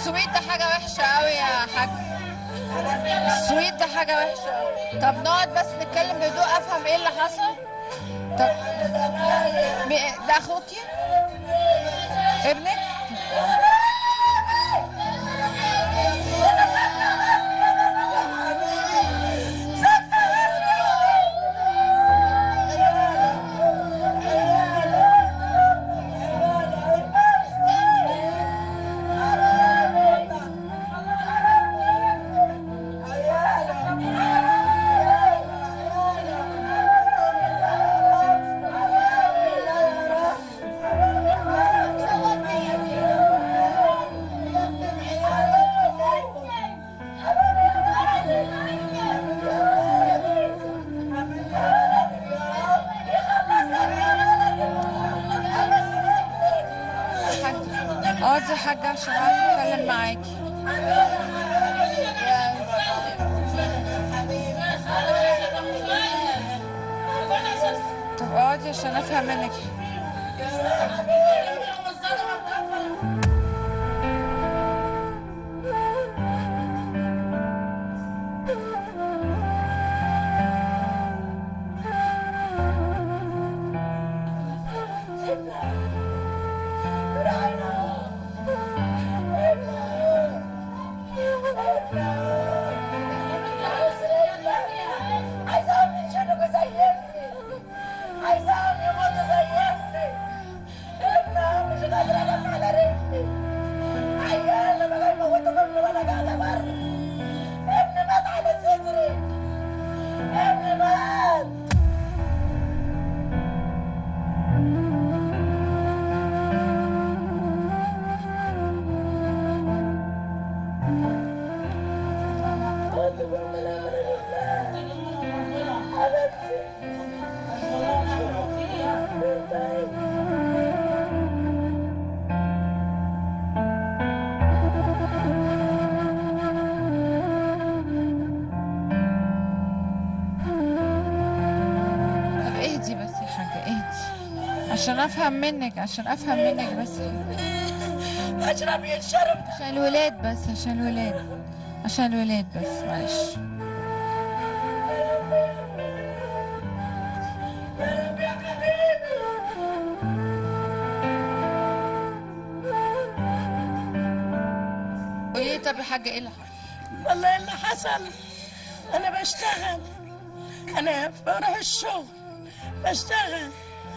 السويت ده حاجة وحشة قوي يا حاج السويت ده حاجة وحشة قوي طب نقعد بس نتكلم بهدوء افهم ايه اللي حصل طب مي- ده اخوكي ابنك حاج اقعدي يا حاجة عشان اعرف اتكلم معاكي طب اقعدي عشان افهم منك عايزاهم ينشنقوا زي ابني عايزاهم يموتوا زي ابني ابني مش قادرة انام على رجلي عيال لما جاي يموتوا ابني وانا قاعدة بره ابني مات على صدري ابني مات قلت بأمر الأمر لله حبيبتي طب اهدي بس يا حاجة اهدي عشان افهم منك عشان افهم منك بس اشرب ينشرب عشان الولاد بس عشان الولاد عشان الولاد بس معلش قولي لي طب يا حاجة ايه اللي حصل؟ والله اللي حصل انا بشتغل انا بروح الشغل بشتغل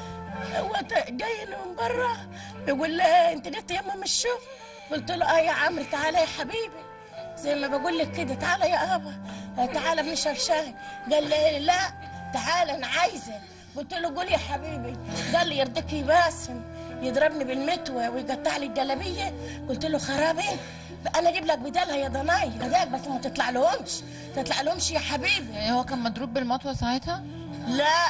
هو ت- جاي من بره بيقول لي انت جيت ياما من الشغل قلت له اه يا عمرو تعالى يا حبيبي زي ما بقول لك كده تعالى يا ابا آه، تعالى بنشرب شاي قال لي لا تعالى انا عايزه قلت له قول يا حبيبي قال لي يرضيك يباسم يضربني بالمتوى ويقطع لي الجلابيه قلت له خرابي انا اجيب لك بدالها يا ضناي هذاك بس ما تطلع لهمش تطلع لهمش يا حبيبي يعني هو كان مضروب بالمطوة ساعتها؟ لا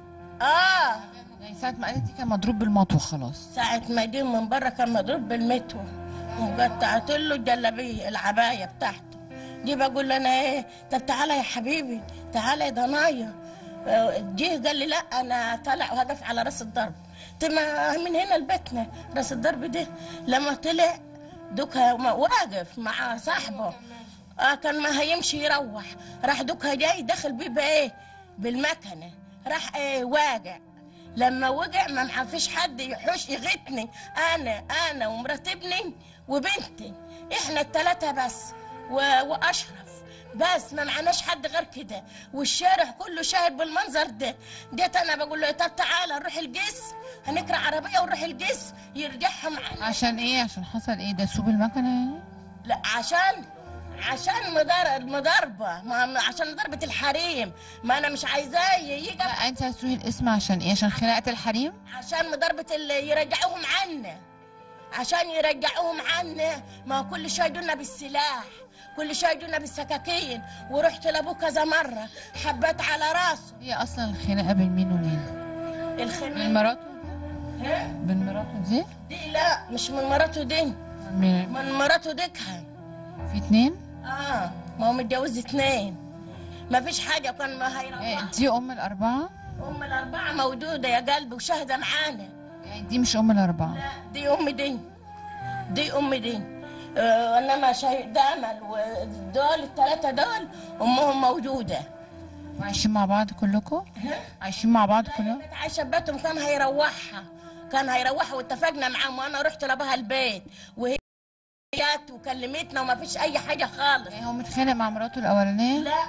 اه يعني ساعة ما قالت لي كان مضروب بالمطوة خلاص ساعة ما جه من بره كان مضروب بالمتوى وقطعت له الجلابية العباية بتاعته دي بقول له انا ايه طب تعالى يا حبيبي تعالى يا ضنايا آه، جه قال لي لا انا طالع وهقف على راس الضرب قلت ما من هنا لبيتنا راس الضرب ده لما طلع دوكها ما- واقف مع صاحبه اه كان ما هيمشي يروح راح دوكها جاي دخل بيه بايه بالمكنه راح ايه واقع لما وقع ما ما فيش حد يحوش يغتني انا انا ومرات ابني وبنتي احنا الثلاثه بس و... واشرف بس ما معناش حد غير كده والشارع كله شاهد بالمنظر ده جيت انا بقول له طب تعالى نروح الجس هنكرع عربيه ونروح الجس يرجعها معانا عشان ايه عشان حصل ايه ده سوق المكنة يعني لا عشان عشان مضار مضاربه ما عشان ضربه الحريم ما انا مش عايزاه يجي لا انت عايز تروحي الاسم عشان ايه عشان خناقة الحريم عشان مضاربة اللي يرجعوهم عنا عشان يرجعوهم عنا ما هو كل شوية يدونا بالسلاح كل شوية يدونا بالسكاكين ورحت لابوه كذا مرة حبيت على راسه هي اصلا الخناقة بين مين ومين بين الخناق مراته ها؟ بين مراته دي دي لا مش من مراته دي مين من مراته ديكها في اتنين اه ما هو متجوز اتنين ما فيش حاجة كان ما إيه، هيروح دي ام الاربعة أم الأربعة موجودة يا قلبي وشاهدة معانا يعني دي مش ام الاربعة لا دي أم دي دي أم دي آه، انما شهيد امل ودول الثلاثه دول امهم موجوده وعايشين مع بعض كلكم عايشين مع بعض كلهم كانت عايشه ببيتهم كان هيروحها كان هيروحها واتفقنا معاهم وانا رحت لابوها البيت وهي جت وكلمتنا وما فيش اي حاجه خالص يعني هو متخانق مع مراته الاولانيه لا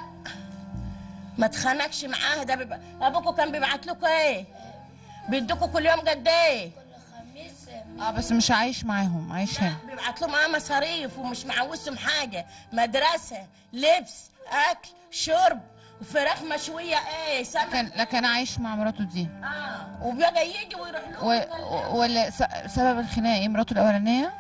ما تخانقش معاها ده بيبقى ابوكوا كان بيبعت لكم ايه بيدوكوا كل يوم قد ايه اه بس مش عايش معاهم عايش هنا بيبعت لهم اه مصاريف ومش معوزهم حاجه مدرسه لبس اكل شرب وفراخ مشويه ايه سمك لكن لكن عايش مع مراته دي اه وبيجي يجي ويروح له و... و- ولا س- سبب الخناق ايه مراته الاولانيه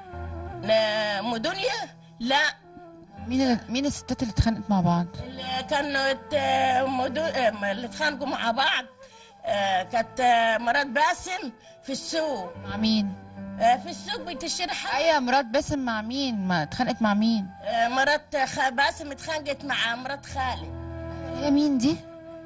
لا مدنيا لا مين ال... مين الستات اللي اتخانقت مع بعض اللي كانت آه، مدو... آه، اللي اتخانقوا مع بعض آه، كانت آه، مرات باسم في السوق مع مين آه، في السوق بتشتري حاجه ايوه مرات باسم مع مين ما اتخانقت مع مين آه، مرات خ... باسم اتخانقت مع مرات خالد هي مين دي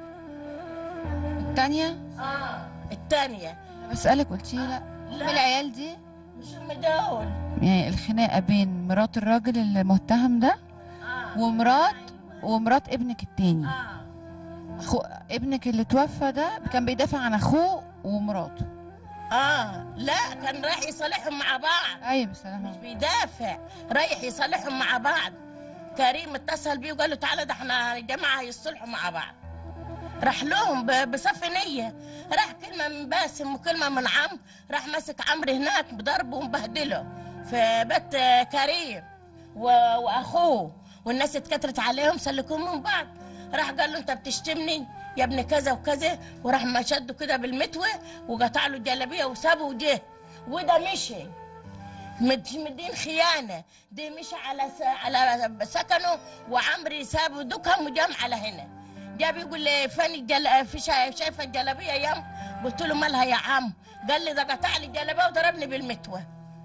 التانية اه الثانيه بسألك قلتي لا لا. ام العيال دي مش هم دول يعني الخناقة بين مرات الراجل المتهم ده اه ومرات ومرات ابنك التاني اه أخو ابنك اللي توفى ده كان بيدافع عن اخوه ومراته اه لا كان رايح يصالحهم مع بعض ايوه بصراحة مش بيدافع رايح يصالحهم مع بعض كريم اتصل بيه وقال له تعالى ده احنا الجماعه هيصلحوا مع بعض راح لهم ب- بصف نيه راح كلمه من باسم وكلمه من عم راح ماسك عمرو هناك بضربه ومبهدله في بيت آه، كريم و- واخوه والناس اتكترت عليهم سلكوهم من بعض راح قال له انت بتشتمني يا ابن كذا وكذا وراح ما شده كده بالمتوه وقطع له الجلابيه وسابه وجه وده مشي مد- مدين خيانه دي مشى على س... على سكنه وعمري سابه دكهم وجام على هنا جاب يقول لي فين الجل... في شا... شايفه الجلابيه يام قلت له مالها يا عم قال لي ده قطع لي الجلابيه وضربني بالمتوه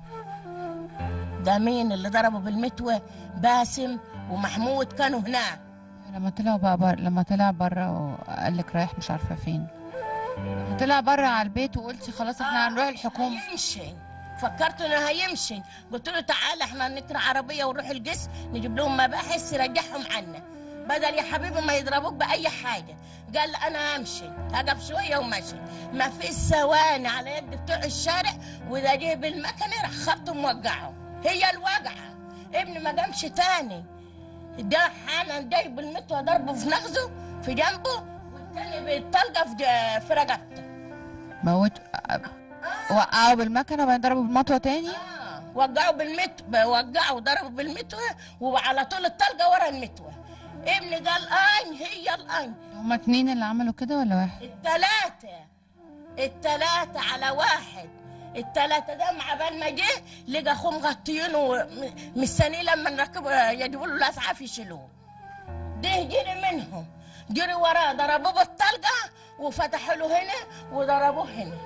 ده مين اللي ضربه بالمتوه باسم ومحمود كانوا هناك لما طلعوا بقى بر... لما طلع بره وقال لك رايح مش عارفة فين لما طلع بره على البيت وقلتي خلاص احنا هنروح الحكومة هيمشي فكرت انه هيمشي قلت له تعال احنا نكره عربيه ونروح القس نجيب لهم مباحث يرجعهم عنا بدل يا حبيبي ما يضربوك باي حاجه قال لي انا همشي هقف شويه ومشي ما في ثواني على يد بتوع الشارع واذا جه بالمكنه راح خبطه موقعه هي الوقعه ابني ما قامش تاني ده حالا جاي بالمتوى ضربه في نغزه في جنبه والتاني بالطلقه في ج- في رقبته موت وقعوا بالمكنة وبعدين ضربوا بالمطوة تاني آه، وقعوا بالمتوى وقعوا ضربوا بالمتوى وعلى طول الطلقه ورا المتوى ابني قال اين هي الاين هما اتنين اللي عملوا كده ولا واحد التلاتة التلاتة على واحد التلاتة ده مع بال ما جه لقى اخوه مغطيينه م- مستنيه لما نركبوا يجيبوا له الاسعاف يشيلوه ده جري منهم جري وراه ضربوه بالطلقة وفتحوا له هنا وضربوه هنا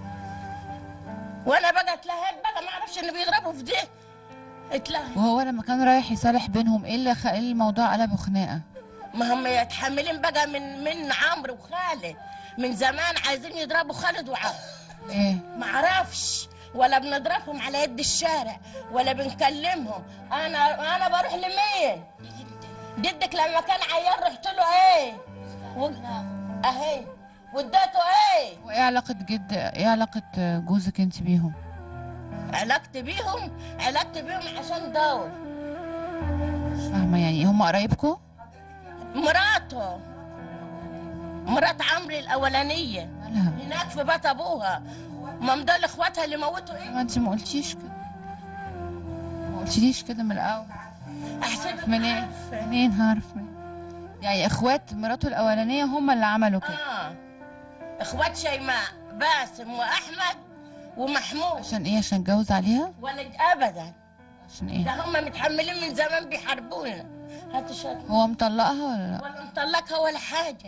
وانا بقى اتلهيت بقى ما اعرفش انه بيضربوا في ده اتلهيت وهو لما كان رايح يصالح بينهم ايه اللي خ... ايه الموضوع قلبه خناقة ما هم يتحملين بقى من من عمرو وخالد من زمان عايزين يضربوا خالد وعمرو ايه ما اعرفش ولا بنضربهم على يد الشارع ولا بنكلمهم انا انا بروح لمين جدك لما كان عيان رحت له ايه و... اهي واديته ايه وايه علاقة جد ايه علاقة جوزك انت بيهم علاقتي بيهم علاقتي بيهم عشان دول مش فاهمة يعني هم قرايبكم مراته مرات عمري الاولانيه مالها هناك في بيت ابوها ما دول اخواتها اللي موتوا ايه ما انت ما قلتيش كده ما قلتليش كده من الاول احسن منين منين هعرف منين يعني اخوات مراته الاولانيه هم اللي عملوا كده اه اخوات شيماء باسم واحمد ومحمود عشان ايه عشان اتجوز عليها ولا ابدا عشان ايه ده هم متحملين من زمان بيحاربونا هات شويه هو مطلقها ولا لا ولا مطلقها ولا حاجه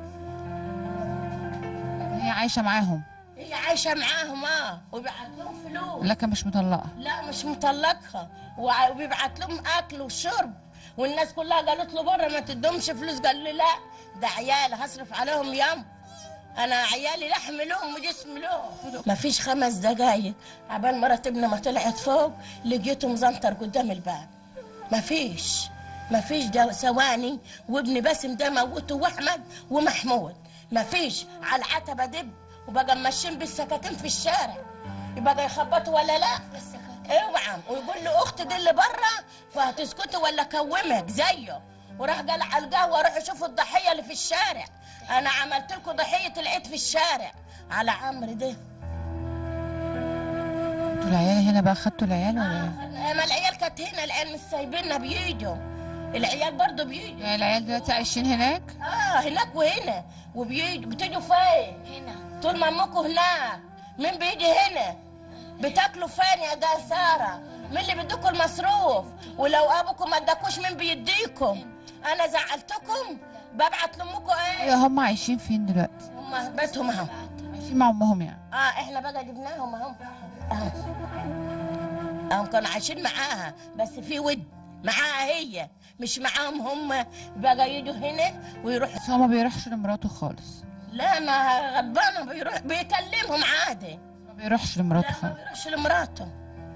هي عايشه معاهم هي عايشه معاهم اه وبيبعت لهم فلوس لكن مش مطلقه لا مش مطلقها وع- وبيبعت لهم اكل وشرب والناس كلها قالت له بره ما تدهمش فلوس قال لي لا ده عيال هصرف عليهم يوم انا عيالي لحم لهم وجسم لهم ما فيش خمس دقايق عبال مرات ابني ما طلعت فوق لقيته مزنطر قدام الباب ما فيش ما فيش ده ثواني وابني باسم ده موته واحمد ومحمود ما فيش على العتبه دب وبقى ماشيين بالسكاكين في الشارع يبقى يخبطوا ولا لا اوعى ويقول له اختي دي اللي بره فهتسكتي ولا كومك زيه وراح قال على القهوه روحوا شوفوا الضحيه اللي في الشارع انا عملت لكم ضحيه العيد في الشارع على عمرو ده انتوا العيال هنا بقى خدتوا العيال ولا ايه؟ ما العيال كانت هنا العيال مش سايبيننا بيجوا العيال برضه بيجوا يعني العيال دلوقتي عايشين هناك؟ اه هناك وهنا وبيجوا بتيجوا فين؟ هنا طول ما امكم هناك مين بيجي هنا؟ بتاكلوا فين يا ده ساره؟ مين اللي بيديكوا المصروف؟ ولو ابوكم ما اداكوش مين بيديكم؟ انا زعلتكم؟ ببعت لامكم ايه؟ ايوه هم عايشين فين دلوقتي؟ هم بيتهم اهو عايشين مع امهم يعني اه احنا بقى جبناهم اهم اهم اهم كانوا عايشين معاها بس في ود معاها هي مش معاهم هم بقى يجوا هنا ويروحوا بس هو ما بيروحش لمراته خالص لا ما غضبانه بيروح بيكلمهم عادي ما بيروحش لمراته لا ما خالص بيروحش لمراته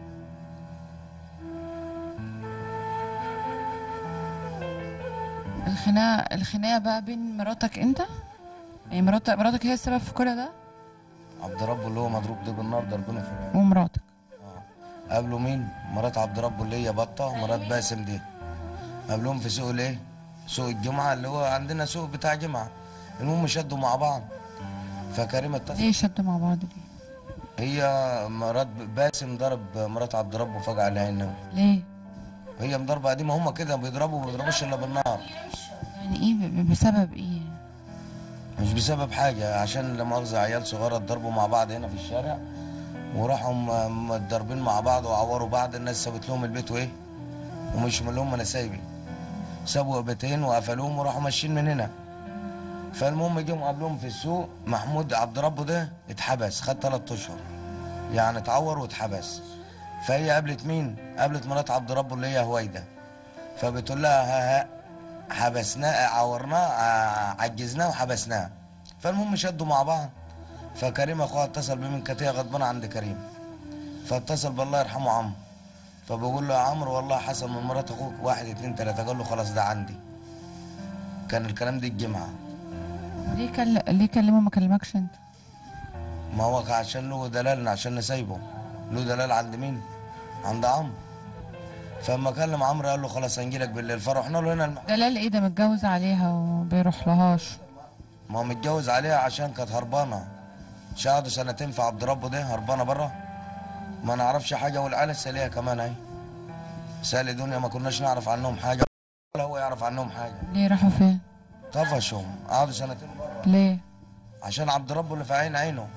الخناقه الخناقه بقى بين مراتك انت؟ يعني مراتك مراتك هي السبب في كل ده؟ عبد ربه اللي هو مضروب ده بالنار ضربينه في العين ومراتك قابلوا مين؟ مرات عبد ربه اللي هي بطه ومرات باسم دي قابلوهم في سوق الايه؟ سوق الجمعه اللي هو عندنا سوق بتاع جمعه المهم شدوا مع بعض فكريم اتصل ليه شدوا مع بعض ليه؟ هي مرات باسم ضرب مرات عبد ربه فجأة العين ليه؟ هي مضربه قديمه هم كده بيضربوا ما بيضربوش الا بالنار يعني ايه ب- بسبب ايه؟ مش بسبب حاجه عشان لا مؤاخذه عيال صغيره اتضربوا مع بعض هنا في الشارع وراحوا م- متضربين مع بعض وعوروا بعض الناس سابت لهم البيت وايه ومش من لهم انا سايبي سابوا بيتين وقفلوهم وراحوا ماشيين من هنا فالمهم جم قابلهم في السوق محمود عبد ربه ده اتحبس خد ثلاث اشهر يعني اتعور واتحبس فهي قابلت مين؟ قابلت مرات عبد ربه اللي هي هويده فبتقول لها ها ها حبسناه عورناه ع- عجزناه وحبسناه فالمهم شدوا مع بعض فكريم اخوها اتصل بيه من كتيه غضبان عند كريم فاتصل بالله يرحمه عمرو فبقول له يا عمرو والله حصل من مرات اخوك واحد اتنين تلاته قال له خلاص ده عندي كان الكلام دي الجمعه ليه كل... ليه كلمه ما كلمكش انت؟ ما هو عشان له دلال عشان نسيبه له دلال عند مين؟ عند عمرو فلما كلم عمرو قال له خلاص هنجيلك بالليل فرحنا له هنا الم... دلال ايه ده متجوز عليها وبيروح لهاش ما هو متجوز عليها عشان كانت هربانه مش قعدوا سنتين في عبد ربه ده هربانه بره ما نعرفش حاجه والعيال الساليه كمان اهي سالي دنيا ما كناش نعرف عنهم حاجه ولا هو يعرف عنهم حاجه ليه راحوا فين؟ طفشوا قعدوا سنتين بره ليه؟ عشان عبد ربه اللي في عين عينه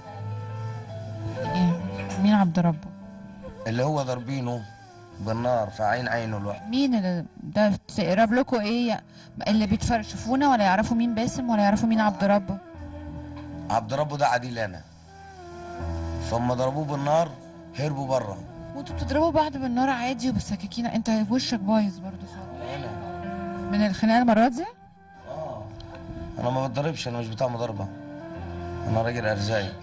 ايه؟ مين عبد ربه؟ اللي هو ضاربينه بالنار في عين عينه الواحد مين اللي ده تقرب لكم ايه اللي بيتفرشفونا ولا يعرفوا مين باسم ولا يعرفوا مين عبد ربه عبد ربه ده عديل انا فما ضربوه بالنار هربوا بره وانتوا بتضربوا بعض بالنار عادي وبالسكاكين انت وشك بايظ برضو خالص من الخناقه المرات دي انا ما بتضربش انا مش بتاع مضاربه انا راجل ارزاقي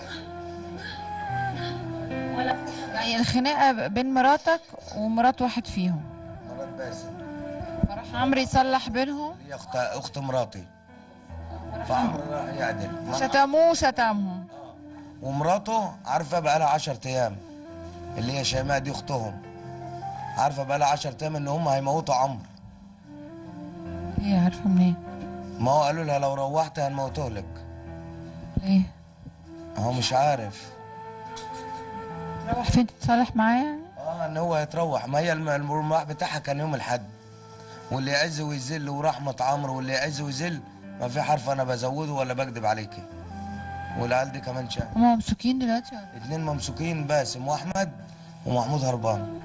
يعني الخناقه بين مراتك ومرات واحد فيهم مرات باسم فراح عمرو يصلح بينهم هي اخت اخت مراتي فعمرو راح يعدل شتموه شتمهم ومراته عارفه بقى لها 10 ايام اللي هي شيماء دي اختهم عارفه بقى لها 10 ايام ان هم هيموتوا عمرو هي عارفه منين ما هو قالوا لها لو روحت هنموته لك ليه هو مش عارف روح فين تتصالح معاه يعني اه ان هو يتروح ما هي الم- المروح بتاعها كان يوم الحد واللي يعز ويذل ورحمة عمرو واللي يعز ويذل ما في حرف انا بزوده ولا بكذب عليكي والعيال دي كمان شاف هما ممسوكين دلوقتي ولا اتنين ممسوكين باسم واحمد ومحمود هربان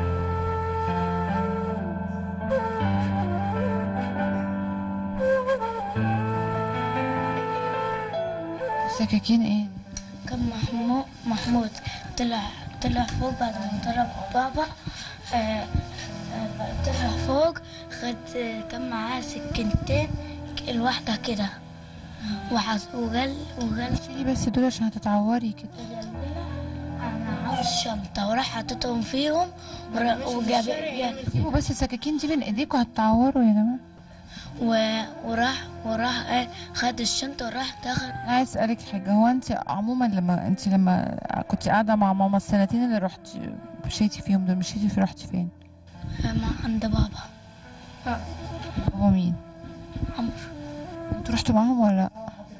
سكاكين ايه كان محمود محمود طلع طلع فوق بعد ما ضرب بابا آه، آه، طلع فوق خد آه، كان معاه سكينتين الواحدة كده وحس وقال وقال شيلي بس دول عشان هتتعوري كده انا عاوز شنطة وراح حاططهم فيهم ور- وجاب جاب سيبوا بس السكاكين دي من ايديكوا هتتعوروا يا جماعه و- وراح وراح ايه خد الشنطة وراح دخل انا عايز اسالك حاجه هو انت عموما لما انت لما كنت قاعده مع ماما السنتين اللي رحتي مشيتي فيهم دول مشيتي في رحتي فين مع عند بابا هو مين عمرو انتوا رحتوا معاهم ولا لا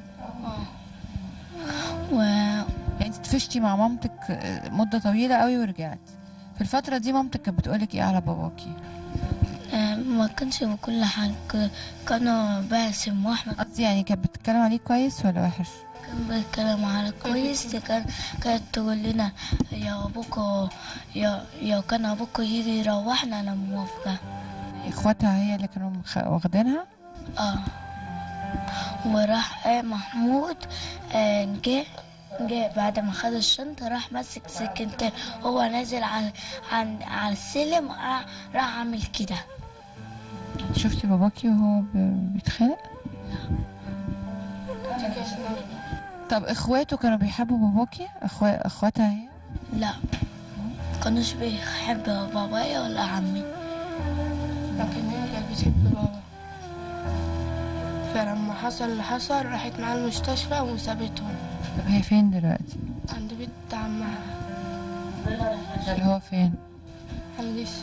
و يعني انت طفشتي مع مامتك آه، مده طويله قوي ورجعت في الفتره دي مامتك كانت بتقولك ايه على باباكي آه، ما كانش بكل حاجة ك- كانوا باسم واحمد قصدي يعني كانت بتتكلم عليك كويس ولا وحش كان بيتكلم على كويس كان كانت تقول لنا يا ابوكو يا يا كان ابوكو يجي يروحنا انا موافقة اخواتها هي اللي كانوا مخ- واخدينها اه وراح آه محمود آه جه جه بعد ما خد الشنطة راح ماسك سكينتين هو نازل على على, على السلم آه، راح عامل كده شفتي باباكي وهو ب- بيتخانق طب اخواته كانوا بيحبوا باباكي اخوا اخواتها هي لا كانوش بيحب بابايا ولا عمي لكن هي كانت بتحب بابا فلما حصل اللي حصل راحت معاه المستشفى وسابتهم طب هي فين دلوقتي عند بيت عمها ده اللي هو فين هنجيش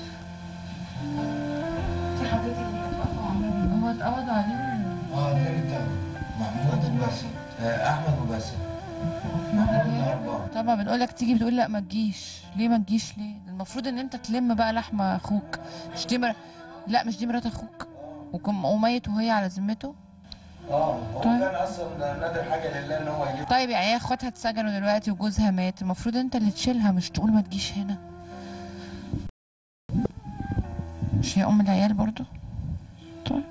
هو اتقبض عليه اه اتنين اتاخدوا محمود وباسم آه، احمد وباسم محمود النهارده طبعا بنقول لك تيجي بتقول لا ما تجيش ليه ما تجيش ليه ده المفروض ان انت تلم بقى لحمه اخوك مش دي مر... لا مش دي مرات اخوك وكم وميت وهي على ذمته اه هو طيب. كان اصلا نادر حاجه لله ان هو يجيب طيب يعني هي اخواتها اتسجنوا دلوقتي وجوزها مات المفروض انت اللي تشيلها مش تقول ما تجيش هنا مش هي ام العيال برضو طيب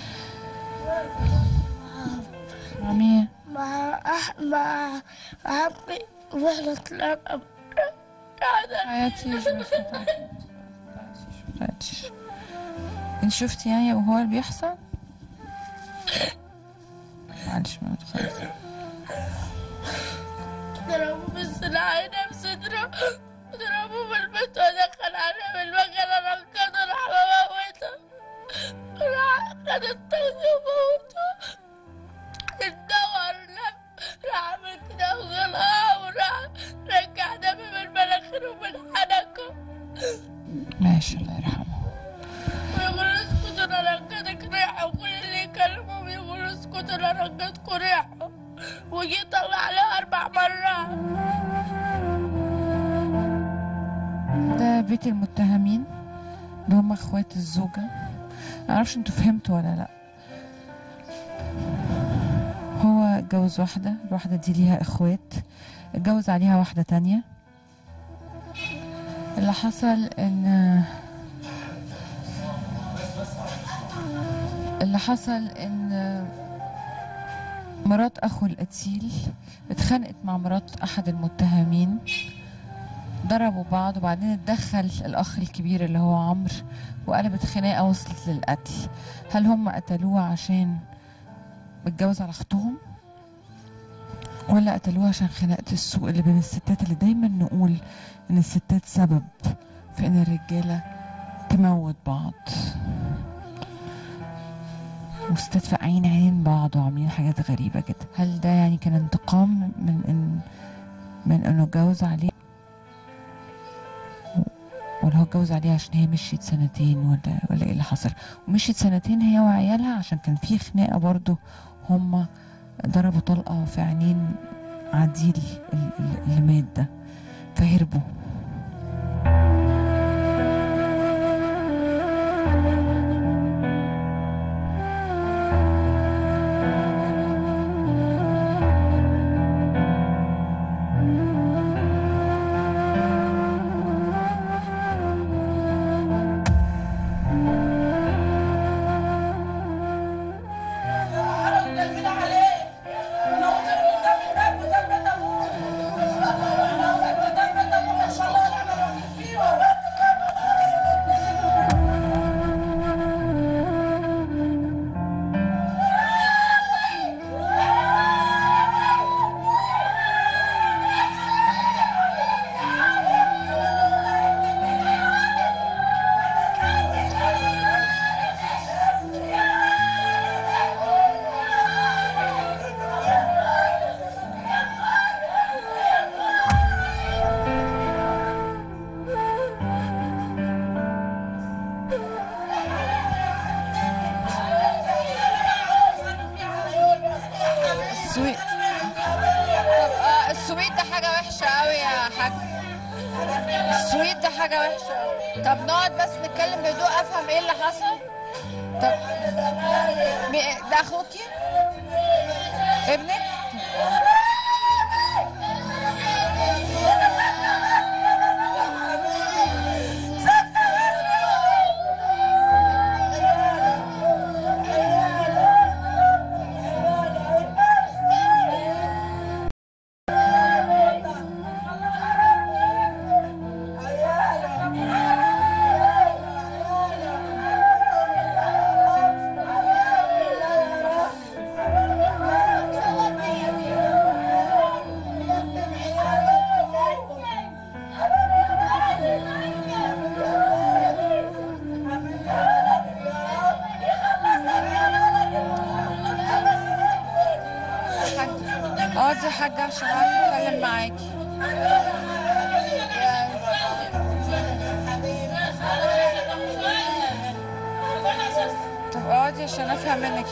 مع مين مع أح مع عمي واحنا طلعنا حياتي مش حياتيش انت شفتي يعني وهو اللي بيحصل معلش ما خلاص ضربوا بالسلاح هنا بصدره ضربوا بالبيت ودخل عليه بالمكنة ركضه راح موته راح خد الطلق وموته اتدور لف راح عمل كده وغلقها وراح رجع دم من مناخيره ومن حنكه ماشي الله يرحمه ويقولوا اسكتوا انا ركضك ريحه وكل اللي يكلمهم يقولوا اسكتوا انا ركضكوا ريحه وجي طلع عليه اربع مرات ده بيت المتهمين اللي هم اخوات الزوجة معرفش انتوا فهمتوا ولا لا هو اتجوز واحدة الواحدة دي ليها اخوات اتجوز عليها واحدة تانية اللي حصل ان اللي حصل ان مرات اخو القتيل اتخانقت مع مرات احد المتهمين ضربوا بعض وبعدين اتدخل الاخ الكبير اللي هو عمرو وقلبت خناقه وصلت للقتل هل هم قتلوه عشان متجوز على اختهم ولا قتلوه عشان خناقه السوق اللي بين الستات اللي دايما نقول ان الستات سبب في ان الرجاله تموت بعض وستات فاقعين عين بعض وعاملين حاجات غريبه كده هل ده يعني كان انتقام من ان من انه اتجوز عليه ولا هو اتجوز عليها عشان هي مشيت سنتين ولا ولا ايه اللي حصل ومشيت سنتين هي وعيالها عشان كان في خناقه برضو هما ضربوا طلقه في عينين عديل ال- ال- اللي مات ده فهربوا طب نقعد بس نتكلم بهدوء افهم ايه اللي حصل طب مي- ده اخوكي ابنك اقعدي يا حاجة عشان اعرف اتكلم معاكي طب اقعدي عشان افهم منك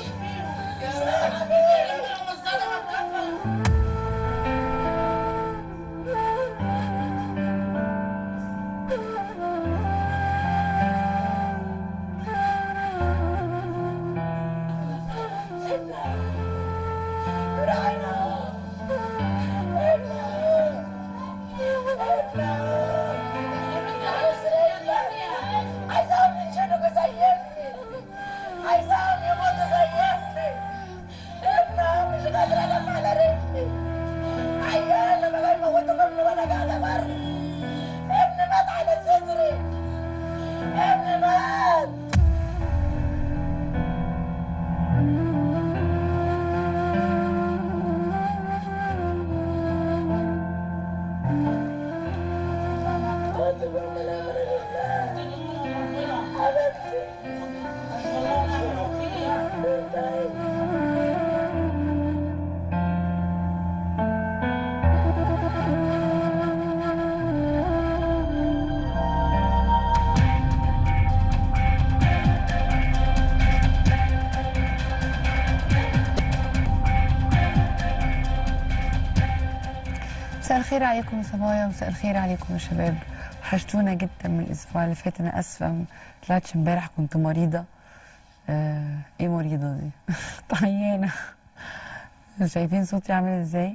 مساء الخير عليكم يا صبايا ومساء الخير عليكم يا شباب وحشتونا جدا من الاسبوع اللي فات انا اسفه ما طلعتش امبارح كنت مريضه آه ايه مريضه دي طيانه شايفين صوتي عامل ازاي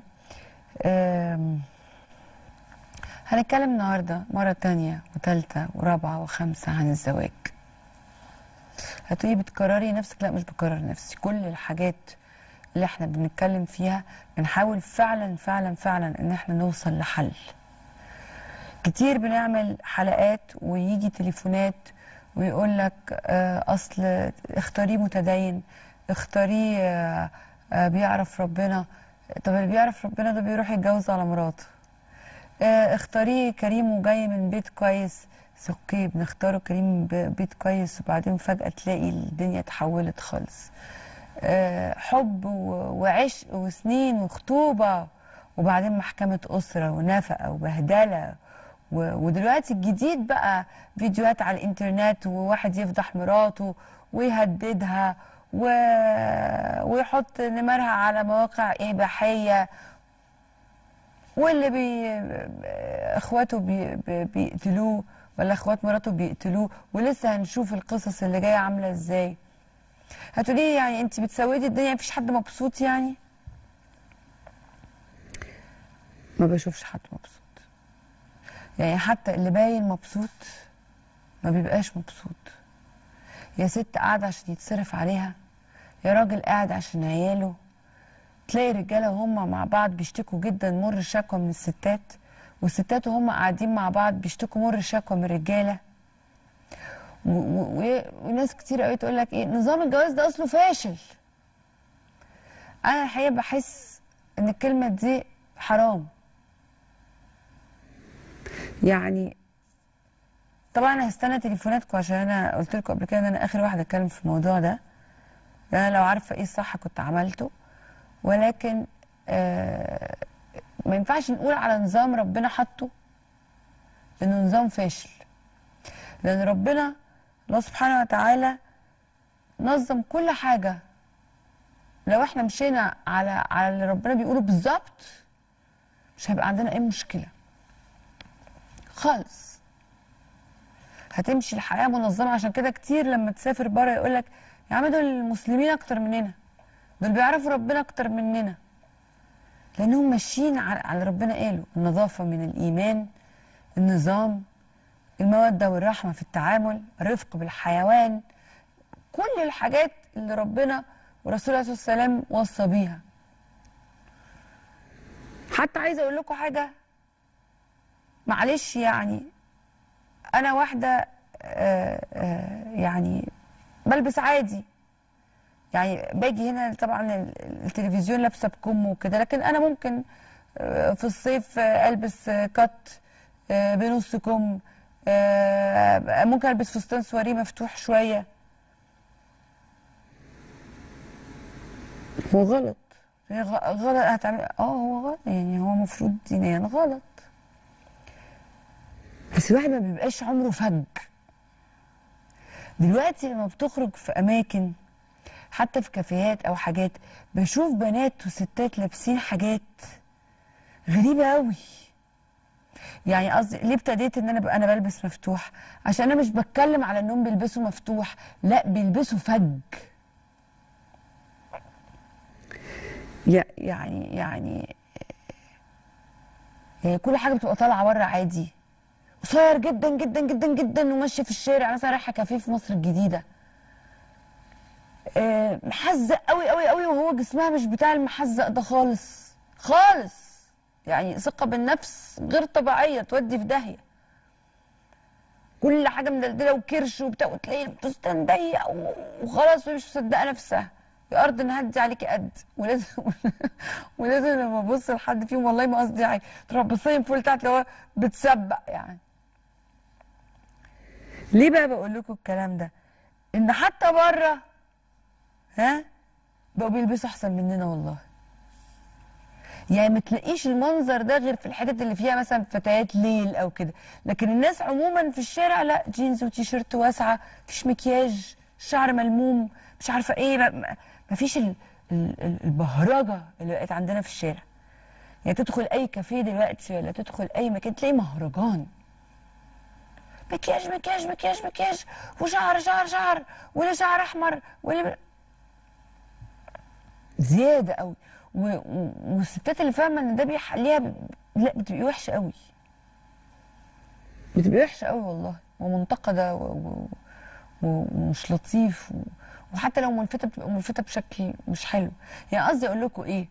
آم، هنتكلم النهارده مره تانية وتالتة ورابعه وخامسه عن الزواج هتقولي بتكرري نفسك لا مش بكرر نفسي كل الحاجات اللي احنا بنتكلم فيها بنحاول فعلا فعلا فعلا ان احنا نوصل لحل كتير بنعمل حلقات ويجي تليفونات ويقول لك آه، اصل اختاريه متدين اختاريه آه، آه، بيعرف ربنا طب اللي بيعرف ربنا ده بيروح يتجوز على مراته آه، اختاريه كريم وجاي من بيت كويس بس اوكي بنختاره كريم من بي- بيت كويس وبعدين فجأة تلاقي الدنيا اتحولت خالص آه، حب و- وعشق وسنين وخطوبة وبعدين محكمة أسرة ونفقة وبهدلة و- ودلوقتي الجديد بقى فيديوهات على الإنترنت وواحد يفضح مراته ويهددها و... ويحط نمرها على مواقع إباحية واللي بي... اخواته بي... بي... بيقتلوه ولا اخوات مراته بيقتلوه ولسه هنشوف القصص اللي جايه عامله ازاي هتقولي يعني انت بتسودي الدنيا مفيش حد مبسوط يعني ما بشوفش حد مبسوط يعني حتى اللي باين مبسوط ما بيبقاش مبسوط يا ست قاعدة عشان يتصرف عليها يا راجل قاعد عشان عياله تلاقي رجاله وهم مع بعض بيشتكوا جدا مر الشكوى من الستات والستات وهم قاعدين مع بعض بيشتكوا مر الشكوى من الرجاله و- و- و- وناس كتير قوي تقول لك ايه نظام الجواز ده اصله فاشل انا الحقيقه بحس ان الكلمه دي حرام يعني طبعا انا هستنى تليفوناتكم عشان انا قلت لكم قبل كده ان انا اخر واحده اتكلم في الموضوع ده انا لو عارفه ايه الصح كنت عملته ولكن آه ما ينفعش نقول على نظام ربنا حطه انه نظام فاشل لان ربنا الله سبحانه وتعالى نظم كل حاجه لو احنا مشينا على على اللي ربنا بيقوله بالظبط مش هيبقى عندنا اي مشكله خالص هتمشي الحياه منظمه عشان كده كتير لما تسافر بره يقول لك يا عم دول المسلمين اكتر مننا دول بيعرفوا ربنا اكتر مننا لانهم ماشيين على على ربنا قاله النظافه من الايمان النظام الموده والرحمه في التعامل الرفق بالحيوان كل الحاجات اللي ربنا ورسوله عليه الصلاه والسلام وصى بيها حتى عايزه اقول لكم حاجه معلش يعني انا واحده آه، آه، يعني بلبس عادي يعني باجي هنا طبعا ال- التلفزيون لابسه بكم وكده لكن انا ممكن آه، في الصيف آه، البس آه، كت آه، بنص كم آه، ممكن البس فستان سواري مفتوح شويه هو غلط هي غ- غلط هتعمل اه هو غلط يعني هو المفروض دينيا غلط بس الواحد ما بيبقاش عمره فج دلوقتي لما بتخرج في اماكن حتى في كافيهات او حاجات بشوف بنات وستات لابسين حاجات غريبه قوي يعني قصدي ليه ابتديت ان انا ب... انا بلبس مفتوح عشان انا مش بتكلم على انهم بيلبسوا مفتوح لا بيلبسوا فج يع- يعني يعني يعني كل حاجه بتبقى طالعه بره عادي قصير جدا جدا جدا جدا وماشيه في الشارع مثلا رايحه كافيه في مصر الجديده آه، محزق قوي قوي قوي وهو جسمها مش بتاع المحزق ده خالص خالص يعني ثقه بالنفس غير طبيعيه تودي في داهيه كل حاجه مدلدله وكرش وبتاع وتلاقي الفستان ضيق و- وخلاص وهي مش مصدقه نفسها يا ارض نهدي عليكي قد ولازم ولازم لما ابص لحد فيهم والله ما قصدي حاجه تروح بصين فول بتاعت اللي هو بتسبق يعني ليه بقى بقول لكم الكلام ده ان حتى بره ها بقوا بيلبسوا احسن مننا والله يعني ما تلاقيش المنظر ده غير في الحتت اللي فيها مثلا فتيات ليل او كده لكن الناس عموما في الشارع لا جينز وتيشيرت واسعه مفيش مكياج الشعر ملموم مش عارفه ايه ما- ما ما فيش ال- ال- ال- البهرجه اللي بقت عندنا في الشارع يعني تدخل اي كافيه دلوقتي ولا تدخل اي مكان تلاقي مهرجان مكياج مكياج مكياج مكياج وشعر شعر شعر ولا شعر احمر ولا زياده قوي و... و... والستات اللي فاهمه ان ده بيحليها ب... لا بتبقي وحشه قوي بتبقي وحشه قوي والله ومنتقده و... و... و... ومش لطيف و... وحتى لو ملفته بتبقى ملفته بشكل مش حلو يعني قصدي اقول لكم ايه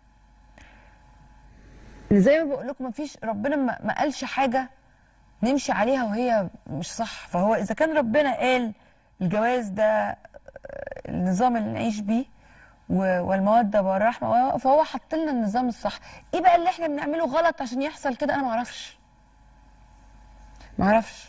زي ما بقول لكم مفيش ربنا ما, ما قالش حاجه نمشي عليها وهي مش صح فهو اذا كان ربنا قال الجواز ده آه، النظام اللي نعيش بيه و- والموده والرحمه فهو حط لنا النظام الصح ايه بقى اللي احنا بنعمله غلط عشان يحصل كده انا ما اعرفش ما اعرفش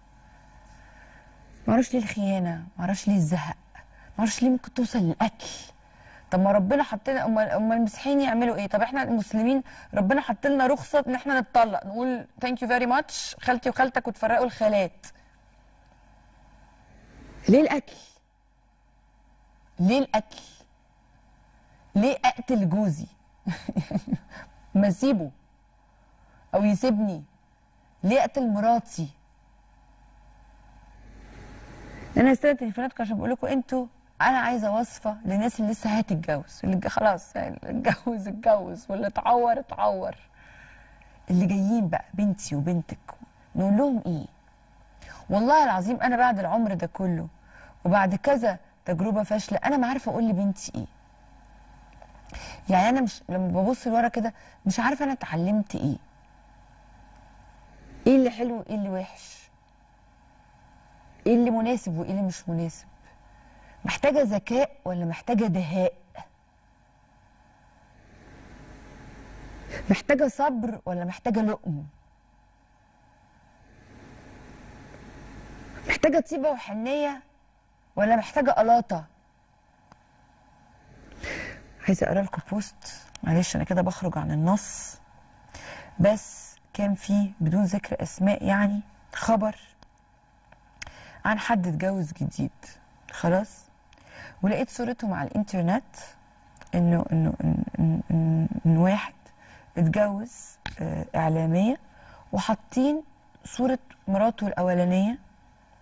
ما اعرفش ليه الخيانه ما اعرفش ليه الزهق ما اعرفش ليه ممكن توصل للقتل طب ما ربنا حط لنا امال امال المسيحيين يعملوا ايه طب احنا المسلمين ربنا حط لنا رخصه ان احنا نتطلق نقول ثانك يو فيري ماتش خالتي وخالتك وتفرقوا الخالات ليه القتل ليه القتل ليه اقتل جوزي ما اسيبه او يسيبني ليه اقتل مراتي انا هستنى تليفوناتكم عشان بقول لكم انتوا انا عايزه وصفه للناس اللي لسه هتتجوز اللي ج- خلاص يعني اللي اتجوز اتجوز واللي اتعور اتعور اللي جايين بقى بنتي وبنتك نقول لهم ايه والله العظيم انا بعد العمر ده كله وبعد كذا تجربه فاشله انا ما عارفه اقول لبنتي ايه يعني انا مش لما ببص لورا كده مش عارفه انا اتعلمت ايه ايه اللي حلو وايه اللي وحش ايه اللي مناسب وايه اللي مش مناسب محتاجه ذكاء ولا محتاجه دهاء محتاجه صبر ولا محتاجه لقم محتاجه طيبه وحنيه ولا محتاجه قلاطه عايزه اقرا لكم بوست معلش انا كده بخرج عن النص بس كان فيه بدون ذكر اسماء يعني خبر عن حد اتجوز جديد خلاص ولقيت صورتهم على الانترنت انه انه ان, إن, إن, إن واحد اتجوز آه، اعلاميه وحاطين صوره مراته الاولانيه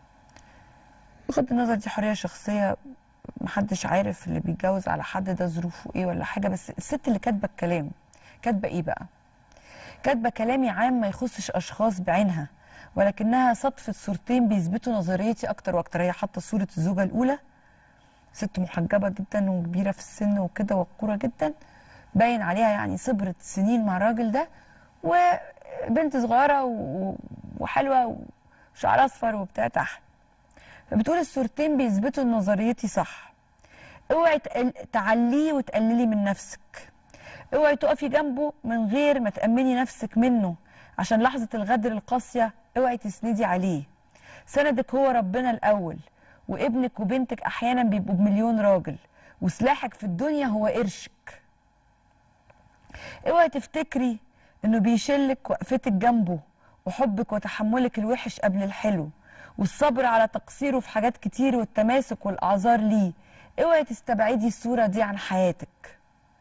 بغض النظر دي حريه شخصيه محدش عارف اللي بيتجوز على حد ده ظروفه ايه ولا حاجه بس الست اللي كاتبه الكلام كاتبه ايه بقى كاتبه كلامي عام ما يخصش اشخاص بعينها ولكنها صدفه صورتين بيثبتوا نظريتي اكتر واكتر هي حاطه صوره الزوجه الاولى ست محجبه جدا وكبيره في السن وكده وقوره جدا باين عليها يعني صبرت سنين مع الراجل ده وبنت صغيره و- وحلوه وشعرها اصفر وبتاع تحت فبتقول الصورتين بيثبتوا ان نظريتي صح اوعي تقل- تعليه وتقللي من نفسك اوعي تقفي جنبه من غير ما تأمني نفسك منه عشان لحظة الغدر القاسية اوعي تسندي عليه سندك هو ربنا الأول وابنك وبنتك أحيانا بيبقوا بمليون راجل وسلاحك في الدنيا هو قرشك اوعي تفتكري انه بيشلك وقفتك جنبه وحبك وتحملك الوحش قبل الحلو والصبر على تقصيره في حاجات كتير والتماسك والاعذار ليه اوعي تستبعدي الصوره دي عن حياتك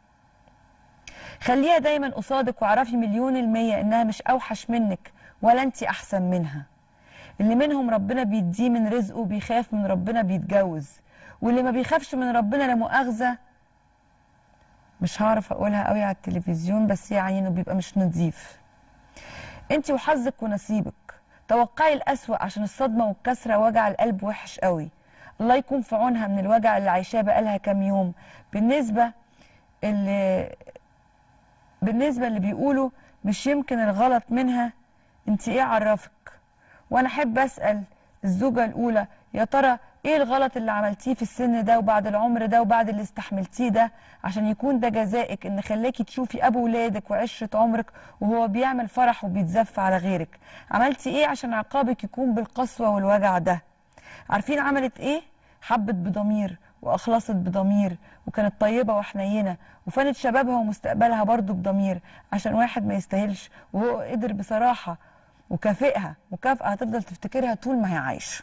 خليها دايما قصادك واعرفي مليون المية انها مش اوحش منك ولا انت احسن منها اللي منهم ربنا بيديه من رزقه وبيخاف من ربنا بيتجوز واللي ما بيخافش من ربنا لا مؤاخذه مش هعرف اقولها قوي على التلفزيون بس يعني انه بيبقى مش نظيف انت وحظك ونصيبك توقعي الأسوأ عشان الصدمة والكسرة وجع القلب وحش قوي الله يكون في عونها من الوجع اللي عايشاه بقالها كام يوم بالنسبة اللي بالنسبة اللي بيقولوا مش يمكن الغلط منها انت ايه عرفك وانا احب اسأل الزوجة الاولى يا ترى ايه الغلط اللي عملتيه في السن ده وبعد العمر ده وبعد اللي استحملتيه ده عشان يكون ده جزائك ان خلاكي تشوفي ابو ولادك وعشرة عمرك وهو بيعمل فرح وبيتزف على غيرك عملتي ايه عشان عقابك يكون بالقسوة والوجع ده عارفين عملت ايه حبت بضمير واخلصت بضمير وكانت طيبه وحنينه وفانت شبابها ومستقبلها برضه بضمير عشان واحد ما يستاهلش وهو قدر بصراحه وكافئها مكافاه هتفضل تفتكرها طول ما هي عايشه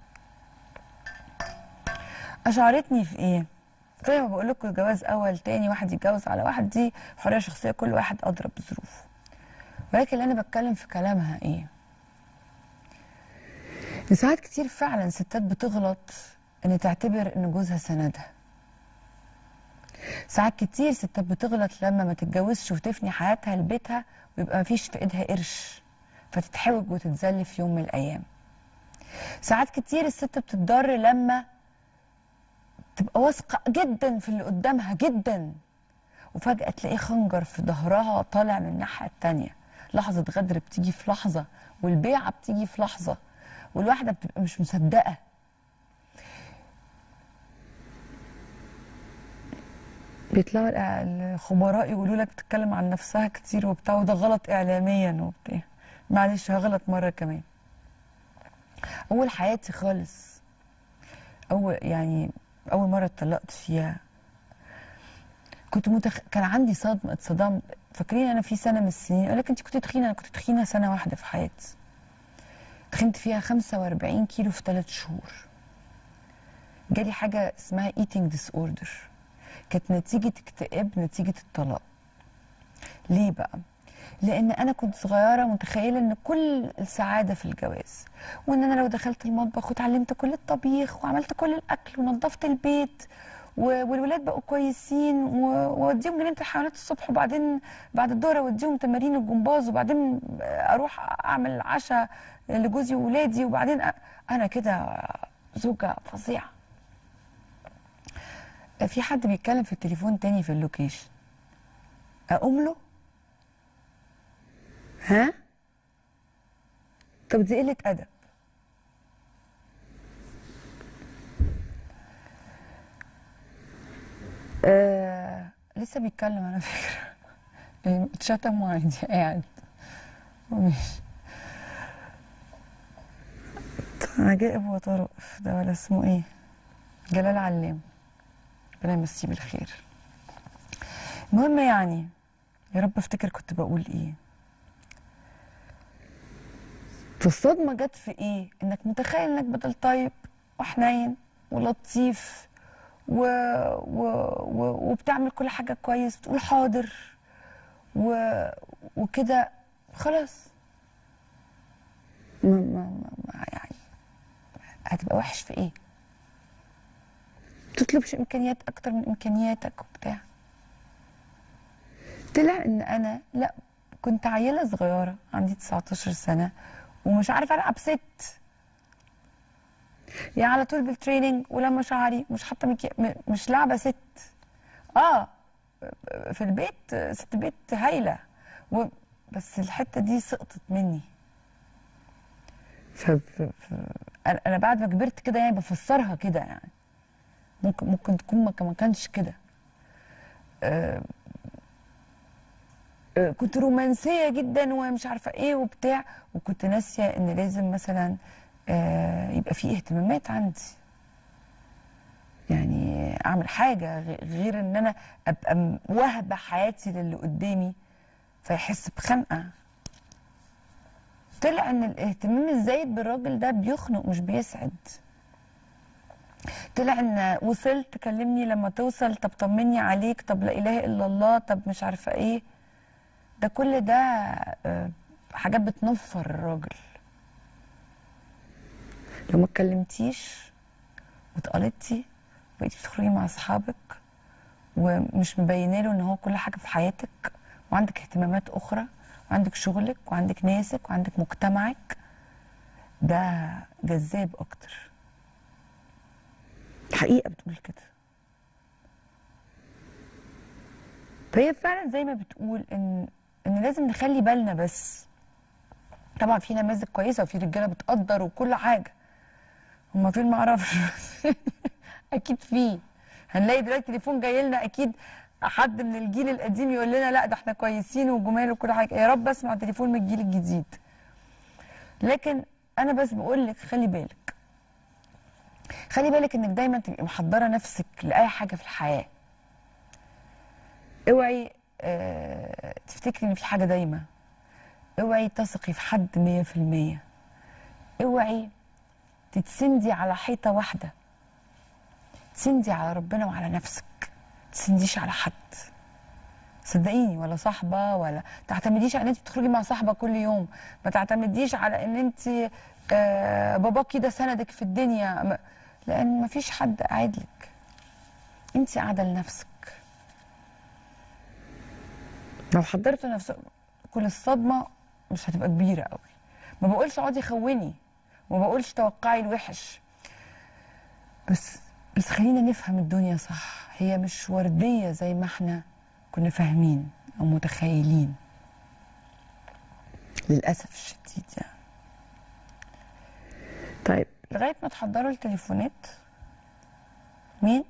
اشعرتني في ايه زي ما بقول لكم الجواز اول تاني واحد يتجوز على واحد دي حريه شخصيه كل واحد ادرى بظروفه ولكن اللي انا بتكلم في كلامها ايه إن ساعات كتير فعلا ستات بتغلط ان تعتبر ان جوزها سندها ساعات كتير ستات بتغلط لما ما تتجوزش وتفني حياتها لبيتها ويبقى مفيش في ايدها قرش فتتحوج وتتذل في يوم من الايام ساعات كتير الست بتتضر لما تبقى واثقه جدا في اللي قدامها جدا وفجاه تلاقيه خنجر في ظهرها طالع من الناحيه التانيه لحظه غدر بتيجي في لحظه والبيعه بتيجي في لحظه والواحده بتبقى مش مصدقه بيطلعوا الإع- الخبراء يقولوا لك بتتكلم عن نفسها كتير وبتاع وده غلط اعلاميا وبتاع معلش هغلط مره كمان اول حياتي خالص اول يعني اول مره اتطلقت فيها كنت متخ... كان عندي صدمه اتصدمت فاكرين انا في سنه من السنين اقول لك انت كنت تخينه انا كنت تخينه سنه واحده في حياتي تخنت فيها 45 كيلو في ثلاث شهور جالي حاجه اسمها eating disorder كانت نتيجه اكتئاب نتيجه الطلاق ليه بقى لان انا كنت صغيره متخيله ان كل السعاده في الجواز وان انا لو دخلت المطبخ وتعلمت كل الطبيخ وعملت كل الاكل ونظفت البيت و- والولاد بقوا كويسين و- واوديهم جنينه الحيوانات الصبح وبعدين بعد الظهر اوديهم تمارين الجمباز وبعدين اروح اعمل عشاء لجوزي وولادي وبعدين أ- انا كده زوجه فظيعه في حد بيتكلم في التليفون تاني في اللوكيشن اقوم له ها طب دي قله ادب آه لسه بيتكلم على فكره يعني اتشتم وعادي قاعد وماشي عجائب وطرائف ده ولا اسمه ايه جلال علام ربنا يمسيه بالخير المهم يعني يا رب افتكر كنت بقول ايه فالصدمه جت في ايه انك متخيل انك بدل طيب وحنين ولطيف و... و... و... وبتعمل كل حاجه كويس تقول حاضر و... وكده خلاص ما... ما... ما... ما يعني هتبقى وحش في ايه تطلبش امكانيات اكتر من امكانياتك وبتاع طلع ان انا لا كنت عيله صغيره عندي 19 سنه ومش عارفه العب ست يعني على طول بالتريننج ولما شعري مش حاطه مكي... م- مش لعبه ست اه في البيت ست بيت هايله و... بس الحته دي سقطت مني ف... ف... ف... انا أنا بعد ما كبرت كده يعني بفسرها كده يعني ممكن ممكن تكون ما كان- ما كانش كده آه، آه، كنت رومانسيه جدا ومش عارفه ايه وبتاع وكنت ناسيه ان لازم مثلا آه، يبقى في اهتمامات عندي يعني اعمل حاجه غ- غير ان انا ابقى م- واهبه حياتي للي قدامي فيحس بخنقه طلع ان الاهتمام الزايد بالراجل ده بيخنق مش بيسعد طلع ان وصلت كلمني لما توصل طب طمني عليك طب لا اله الا الله طب مش عارفه ايه ده كل ده آه، حاجات بتنفر الراجل لو ما اتكلمتيش واتقلتي بقيتي بتخرجي مع اصحابك ومش مبينه له ان هو كل حاجه في حياتك وعندك اهتمامات اخرى وعندك شغلك وعندك ناسك وعندك مجتمعك ده جذاب اكتر الحقيقه بتقول كده فهي فعلا زي ما بتقول ان ان لازم نخلي بالنا بس طبعا في نماذج كويسه وفي رجاله بتقدر وكل حاجه هما فين ما اعرفش اكيد في هنلاقي دلوقتي تليفون جاي لنا اكيد حد من الجيل القديم يقول لنا لا ده احنا كويسين وجمال وكل حاجه يا رب اسمع تليفون من الجيل الجديد لكن انا بس بقول لك خلي بالك خلي بالك انك دايما تبقي محضره نفسك لاي حاجه في الحياه اوعي اه تفتكري ان في حاجه دايمه اوعي تثقي في حد مية في المية اوعي تتسندي على حيطة واحدة تسندي على ربنا وعلى نفسك تسنديش على حد صدقيني ولا صاحبة ولا تعتمديش على ان انت بتخرجي مع صاحبة كل يوم ما تعتمديش على ان انت آه باباكي ده سندك في الدنيا ما- لان ما فيش حد قاعد لك انت قاعدة لنفسك لو حضرت نفسك كل الصدمة مش هتبقى كبيرة قوي ما بقولش اقعدي خوني وما بقولش توقعي الوحش بس بس خلينا نفهم الدنيا صح هي مش وردية زي ما احنا كنا فاهمين او متخيلين للأسف الشديد يعني طيب لغاية ما تحضروا التليفونات مين؟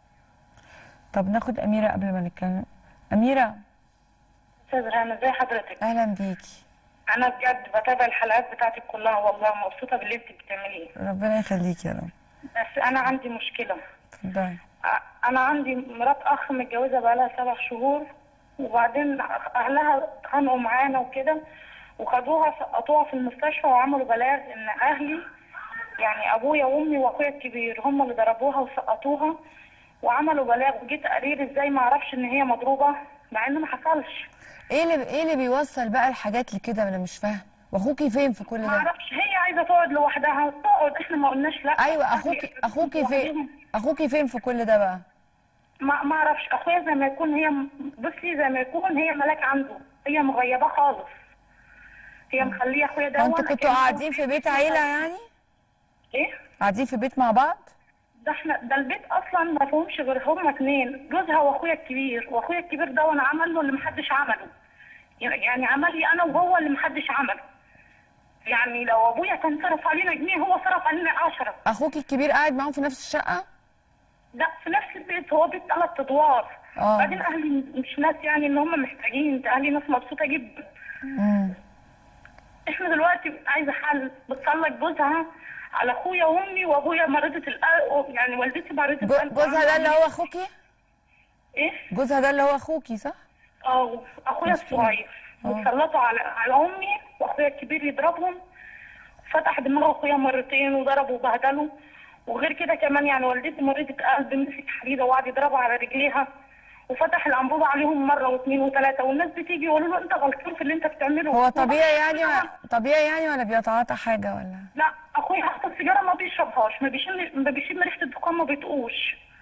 طب ناخد أميرة قبل ما نتكلم أميرة استاذ رنا ازي حضرتك أهلا بيكي انا بجد بتابع الحلقات بتاعتك كلها والله مبسوطه باللي انت بتعمليه ربنا يخليكي يا رب بس انا عندي مشكله اتفضلي ع- انا عندي مرات اخ متجوزه بقالها سبع شهور وبعدين اهلها اتخانقوا معانا وكده وخدوها سقطوها في المستشفى وعملوا بلاغ ان اهلي يعني ابويا وامي واخويا الكبير هم اللي ضربوها وسقطوها وعملوا بلاغ وجيت قرير ازاي ما اعرفش ان هي مضروبه مع ان ما حصلش ايه اللي ايه اللي بيوصل بقى الحاجات لكده انا مش فاهم واخوكي فين في كل ما ده اعرفش هي عايزه تقعد لوحدها تقعد احنا ما قلناش لا ايوه اخوكي اخوكي فين اخوكي فين في كل ده بقى ما ما اعرفش اخويا زي ما يكون هي بصي زي ما يكون هي ملاك عنده هي مغيبه خالص هي مخليه اخويا ده وانتوا كنتوا قاعدين في بيت عيله يعني ايه قاعدين في بيت مع بعض ده احنا ده البيت اصلا ما فيهمش غير هما اتنين جوزها واخويا الكبير واخويا الكبير ده وانا عمل له اللي محدش عمله يعني عمل لي انا وهو اللي محدش عمله يعني لو ابويا كان صرف علينا جنيه هو صرف علينا عشرة اخوكي الكبير قاعد معاهم في نفس الشقه لا في نفس البيت هو بيت ثلاث ادوار آه. بعدين اهلي مش ناس يعني ان هم محتاجين ده اهلي ناس مبسوطه جدا امم احنا دلوقتي عايزه حل بتصلك جوزها على اخويا وامي وابويا مريضه القلب يعني والدتي مريضه جو- القلب جوزها ده اللي هو اخوكي ايه جوزها ده اللي هو اخوكي صح اه اخويا الصغير وسلطوا على على امي واخويا الكبير يضربهم فتح دماغ اخويا مرتين وضربه وبهدله وغير كده كمان يعني والدتي مريضة قلب مسك حديده وقعد يضربها على رجليها وفتح الانبوبه عليهم مره واثنين وثلاثه والناس بتيجي يقولوا له انت غلطان في اللي انت بتعمله هو طبيعي يعني طبيعي يعني ولا بيتعاطى حاجه ولا لا اخويا حتى السيجاره ما بيشربهاش ما بيشم ما بيشم ريحه الدخان ما بيطقوش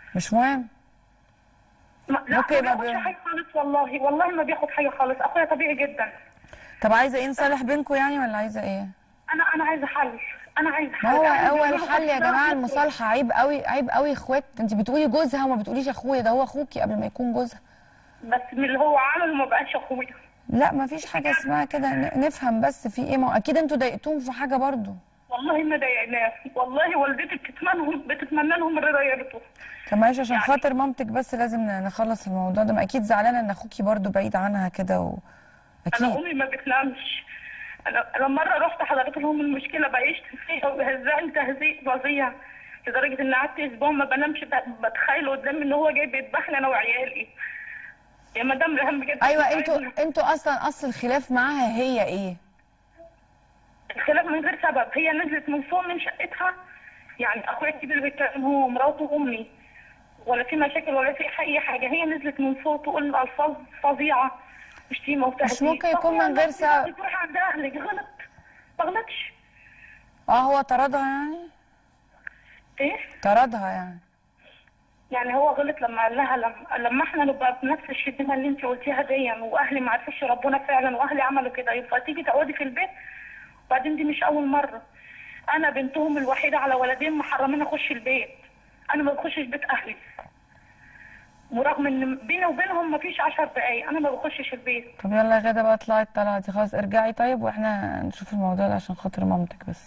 مش مهم ما لا ممكن ما يبقى بياخدش ب- حاجه خالص والله والله ما بياخد حاجه خالص اخويا طبيعي جدا طب عايزه ايه نصالح بينكم يعني ولا عايزه ايه انا انا عايزه حل انا عايزه حل ما هو أنا اول بيعملوا حل يا كده. جماعه المصالحه عيب قوي عيب قوي اخوات انت بتقولي جوزها وما بتقوليش اخويا ده هو اخوكي قبل ما يكون جوزها بس من اللي هو عمله ما بقاش اخويا لا ما فيش حاجه اسمها كده ن- نفهم بس في ايه ما هو اكيد انتوا ضايقتوهم في حاجه برضو والله ما ضايقناه والله والدتي بتتمنى بتتمنى لهم الرضا يرضوا طب معلش عشان يعني- خاطر مامتك بس لازم ن- نخلص الموضوع ده ما اكيد زعلانه ان اخوكي برضو بعيد عنها كده و... انا اكيد امي ما بتنامش انا انا مره رحت حضرت لهم المشكله بقى يشتم فيها ويهزقني تهزيق فظيع لدرجه ان قعدت اسبوع ما بنامش ب- بتخيل قدامي ان هو جاي بيذبحني انا وعيالي يا مدام رهام بجد ايوه مش انتوا عايزة- انتوا اصلا اصل الخلاف معاها هي ايه الخلاف من غير سبب هي نزلت من فوق من شقتها يعني اخويا الكبير بيتكلم هو ومراته وامي ولا في مشاكل ولا في اي حاجه هي نزلت من فوق تقول الفاظ فظيعه وشتيمه وتهديد مش ممكن يكون طب من غير يا سبب. نفسي تروح عند اهلك غلط ما غلطش اه هو طردها يعني ايه طردها يعني يعني هو غلط لما قال لها لما, لما احنا نبقى بنفس الشتيمه اللي انت قلتيها دي واهلي ما عرفوش ربنا فعلا واهلي عملوا كده يبقى تيجي تقعدي في البيت وبعدين دي مش اول مره انا بنتهم الوحيده على ولدين محرمين اخش البيت انا ما بخشش بيت اهلي ورغم ان بيني وبينهم ما فيش عشر دقايق انا ما بخشش البيت طب يلا يا غدا بقى اطلعي الطلعه دي خلاص ارجعي طيب واحنا نشوف الموضوع ده عشان خاطر مامتك بس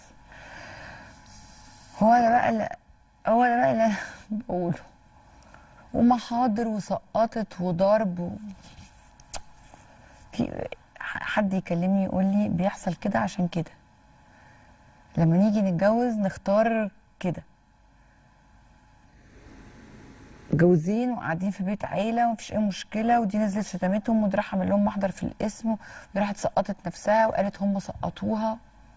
هو ده بقى اللي هو ده بقى اللي أنا بقوله ومحاضر وسقطت وضرب و... في حد يكلمني يقول لي بيحصل كده عشان كده لما نيجي نتجوز نختار كده متجوزين وقاعدين في بيت عيله ومفيش اي مشكله ودي نزلت شتمتهم ودي راح عمل لهم محضر في الاسم ودي راحت سقطت نفسها وقالت هم سقطوها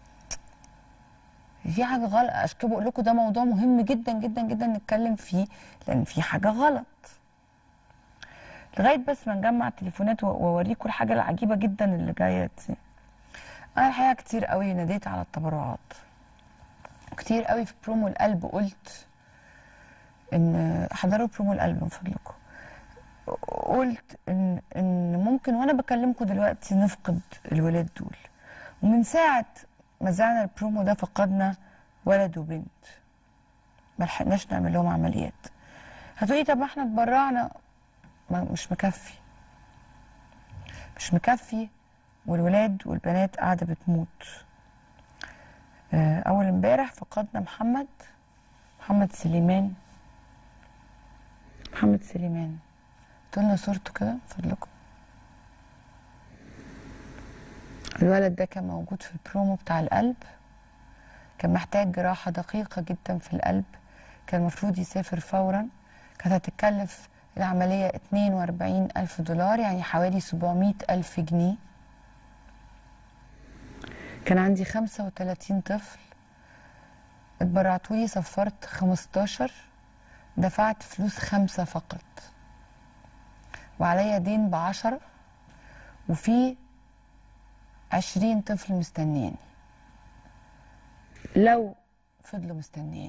في حاجه غلط عشان كده بقول لكم ده موضوع مهم جدا جدا جدا نتكلم فيه لان في حاجه غلط لغايه بس ما نجمع التليفونات و- واوريكم الحاجه العجيبه جدا اللي جايه دي انا الحقيقه كتير قوي ناديت على التبرعات كتير قوي في برومو القلب قلت ان حضروا برومو القلب من فضلكم قلت ان ان ممكن وانا بكلمكم دلوقتي نفقد الولاد دول ومن ساعه ما زعنا البرومو ده فقدنا ولد وبنت ما لحقناش نعمل لهم عمليات هتقولي طب ما احنا اتبرعنا ما مش مكفي مش مكفي والولاد والبنات قاعده بتموت آه، اول امبارح فقدنا محمد محمد سليمان محمد سليمان لنا صورته كده من فضلكم الولد ده كان موجود في البرومو بتاع القلب كان محتاج جراحة دقيقة جدا في القلب كان المفروض يسافر فورا كانت هتتكلف العملية 42 ألف دولار يعني حوالي 700 ألف جنيه كان عندي 35 طفل اتبرعتولي صفرت 15 دفعت فلوس خمسة فقط وعليا دين بعشرة وفي عشرين طفل مستنياني لو فضلوا مستنياني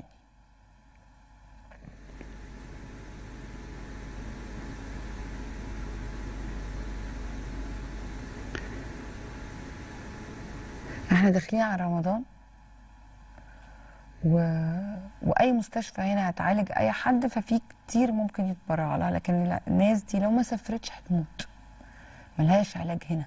احنا داخلين على رمضان و... واي مستشفى هنا هتعالج اي حد ففي كتير ممكن يتبرع لها لكن لا- الناس دي لو ما سافرتش هتموت ملهاش علاج هنا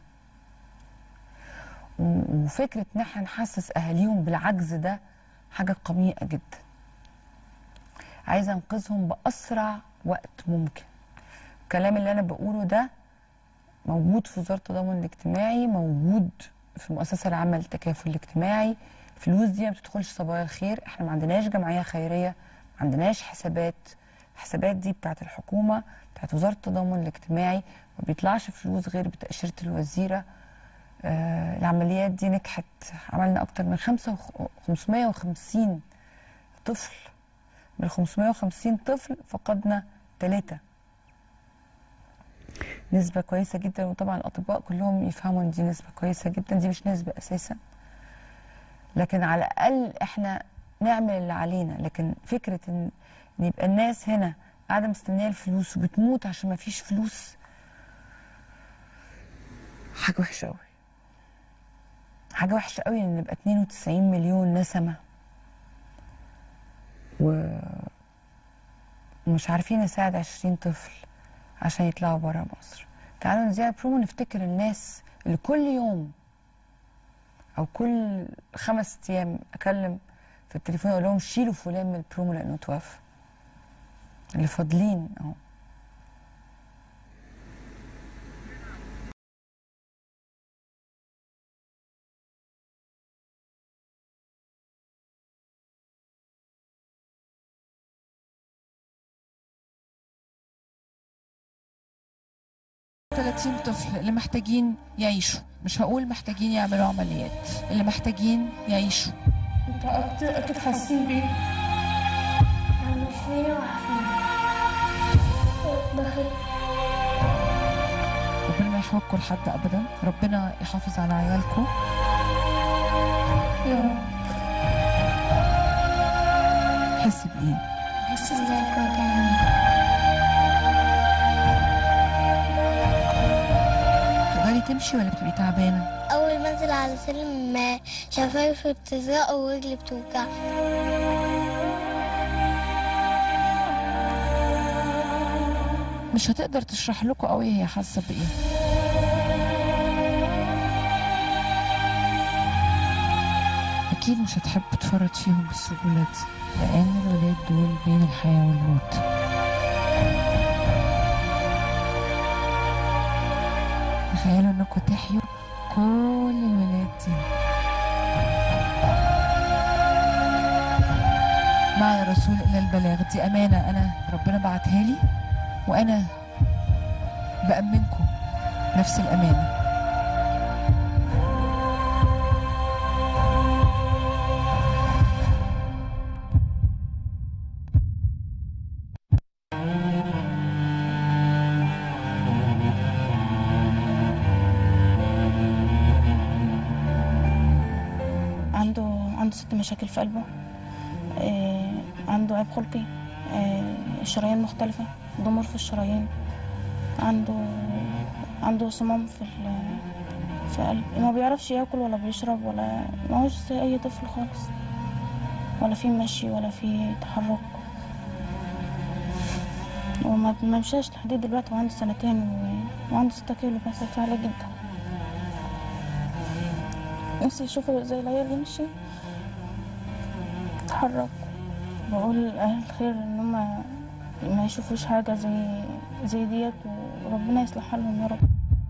و- وفكره ان احنا نحسس اهاليهم بالعجز ده حاجه قميئه جدا عايزه انقذهم باسرع وقت ممكن الكلام اللي انا بقوله ده موجود في وزاره التضامن الاجتماعي موجود في المؤسسه العامه للتكافل الاجتماعي الفلوس دي ما بتدخلش صبايا الخير احنا ما عندناش جمعيه خيريه ما عندناش حسابات الحسابات دي بتاعت الحكومه بتاعت وزاره التضامن الاجتماعي ما بيطلعش فلوس غير بتاشيره الوزيره آه العمليات دي نجحت عملنا اكتر من خمسة وخ- 550 طفل من 550 طفل فقدنا ثلاثة نسبة كويسة جدا وطبعا الأطباء كلهم يفهموا إن دي نسبة كويسة جدا دي مش نسبة أساسا لكن على الأقل إحنا نعمل اللي علينا لكن فكرة إن إن يبقى الناس هنا قاعده مستنيه الفلوس وبتموت عشان ما فيش فلوس حاجه وحشه قوي حاجه وحشه قوي ان نبقى 92 مليون نسمه و ومش عارفين نساعد 20 طفل عشان يطلعوا برا مصر تعالوا نذيع برومو نفتكر الناس اللي كل يوم او كل خمس ايام اكلم في التليفون اقول لهم شيلوا فلان من البرومو لانه توفى اللي فاضلين اهو ثلاثين طفل اللي محتاجين يعيشوا مش هقول محتاجين يعملوا عمليات اللي محتاجين يعيشوا انت أكيد أكيد حاسين بيه مش فينا وعارفين ربنا ما يحوجكم لحد ابدا ربنا يحافظ على عيالكم يا رب حسي بايه بس زي الكوكب تقدري تمشي ولا بتبقي تعبانه أول ما أنزل على سلم شفايفي بتزرق ورجلي بتوجع مش هتقدر تشرح لكم قوي هي حاسه بايه اكيد مش هتحب تفرط فيهم بالسهوله دي لان الولاد دول بين الحياه والموت تخيلوا انكم تحيوا كل الولاد دي مع الرسول الى البلاغ دي امانه انا ربنا بعتها لي وانا بامنكم نفس الامانه عنده عنده ست مشاكل في قلبه آه، عنده عيب خلقي آه، الشرايين مختلفة ضمور في الشرايين عنده عنده صمام في ال- في قلب ما بيعرفش ياكل ولا بيشرب ولا ما هوش زي اي طفل خالص ولا في مشي ولا في تحرك وما ما مشاش لحد دلوقتي وعنده سنتين و- وعنده ستة كيلو بس فعلا جدا نفسي اشوفه زي العيال يمشي يتحرك بقول اهل الخير ان هم ما يشوفوش حاجة زي زي ديت وربنا يصلح حالهم يا رب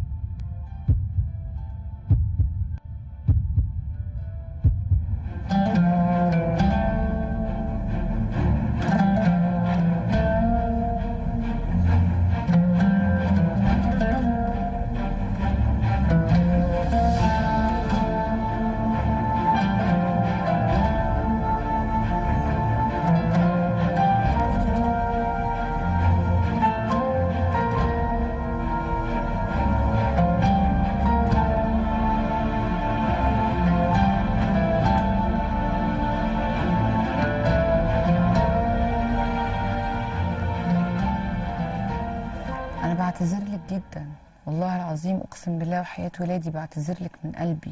انا بعتذر لك جدا والله العظيم اقسم بالله وحياة ولادي بعتذر لك من قلبي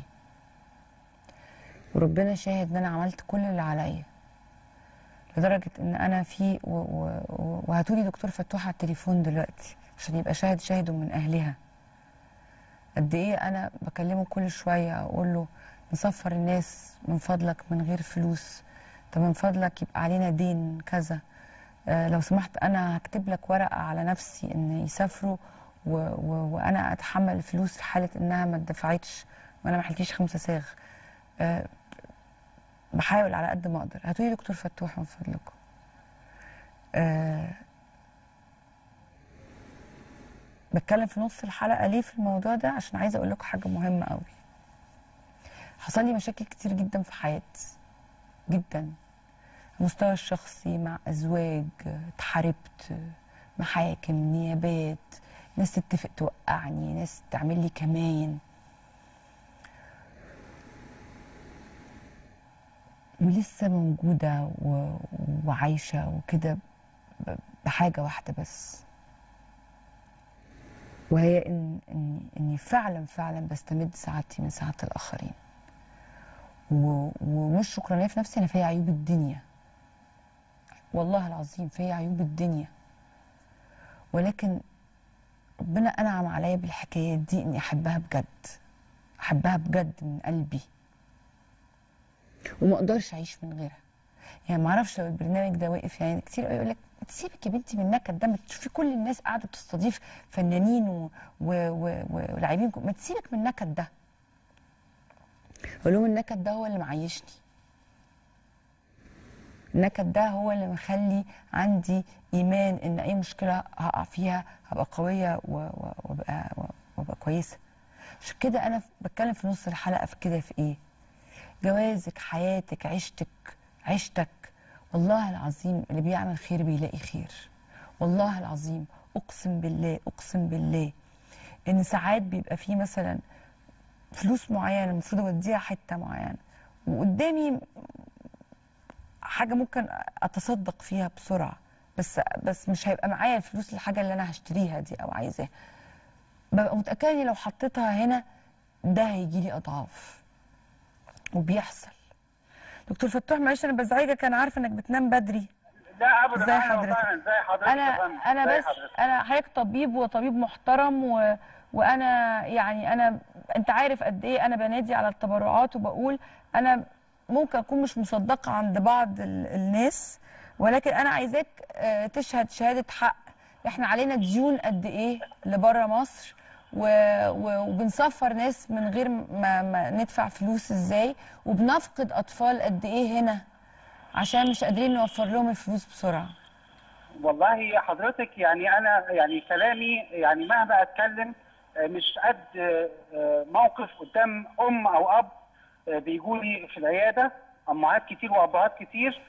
وربنا شاهد ان انا عملت كل اللي عليا لدرجة ان انا في و- و- و- وهاتولي دكتور فتوح على التليفون دلوقتي عشان يبقى شاهد شاهد من اهلها قد ايه انا بكلمه كل شوية اقول له نصفر الناس من فضلك من غير فلوس طب من فضلك يبقى علينا دين كذا آه، لو سمحت انا هكتب لك ورقه على نفسي ان يسافروا و... و... وانا اتحمل الفلوس في حاله انها ما اتدفعتش وانا ما حلتيش خمسه صاغ أه بحاول على قد ما اقدر هاتولي دكتور فتوح من فضلكم أه بتكلم في نص الحلقه ليه في الموضوع ده عشان عايزه اقول لكم حاجه مهمه قوي حصل لي مشاكل كتير جدا في حياتي جدا المستوى الشخصي مع أزواج اتحاربت محاكم نيابات ناس تتفق توقعني ناس تعمل لي كمان ولسه موجودة و... وعايشة وكده ب... بحاجه واحده بس وهي ان اني اني فعلا فعلا بستمد سعادتي من سعاده الاخرين و- ومش شكرانيه في نفسي انا فيا عيوب الدنيا والله العظيم فيا عيوب الدنيا ولكن ربنا انعم عليا بالحكايات دي اني احبها بجد احبها بجد من قلبي وما اقدرش اعيش من غيرها يعني ما اعرفش لو البرنامج ده واقف يعني كتير قوي يقول لك ما تسيبك يا بنتي من النكد ده ما تشوفي كل الناس قاعده بتستضيف فنانين و- و- و- و- ولاعبين ما تسيبك من النكد ده اقول لهم النكد ده هو اللي معيشني النكد ده هو اللي مخلي عندي ايمان ان اي مشكله هقع فيها هبقى قويه و- و- وابقى وابقى كويسه عشان كده انا بتكلم في نص الحلقه في كده في ايه جوازك حياتك عيشتك عيشتك والله العظيم اللي بيعمل خير بيلاقي خير والله العظيم اقسم بالله اقسم بالله ان ساعات بيبقى فيه مثلا فلوس معينه المفروض اوديها حته معينه وقدامي حاجه ممكن اتصدق فيها بسرعه بس بس مش هيبقى معايا الفلوس الحاجه اللي انا هشتريها دي او عايزاها ببقى متاكده اني لو حطيتها هنا ده هيجي لي اضعاف وبيحصل دكتور فتوح معلش انا بزعجك انا عارفه انك بتنام بدري لا ابدا ازاي أهلاً حضرتك؟ وسهلاً. ازي حضرتك انا يا فندم؟ انا ازي بس حضرتك؟ انا حضرتك طبيب وطبيب محترم و... وانا يعني انا انت عارف قد ايه انا بنادي على التبرعات وبقول انا ممكن اكون مش مصدقه عند بعض ال... الناس ولكن انا عايزاك آه، تشهد شهاده حق احنا علينا ديون قد ايه لبره مصر و... و... وبنسفر ناس من غير ما... ما ندفع فلوس ازاي وبنفقد اطفال قد ايه هنا عشان مش قادرين نوفر لهم الفلوس بسرعه والله حضرتك يعني انا يعني كلامي يعني مهما اتكلم آه، مش قد آه، آه، موقف قدام ام او اب آه، بيجوا لي في العياده امهات كتير وابهات كتير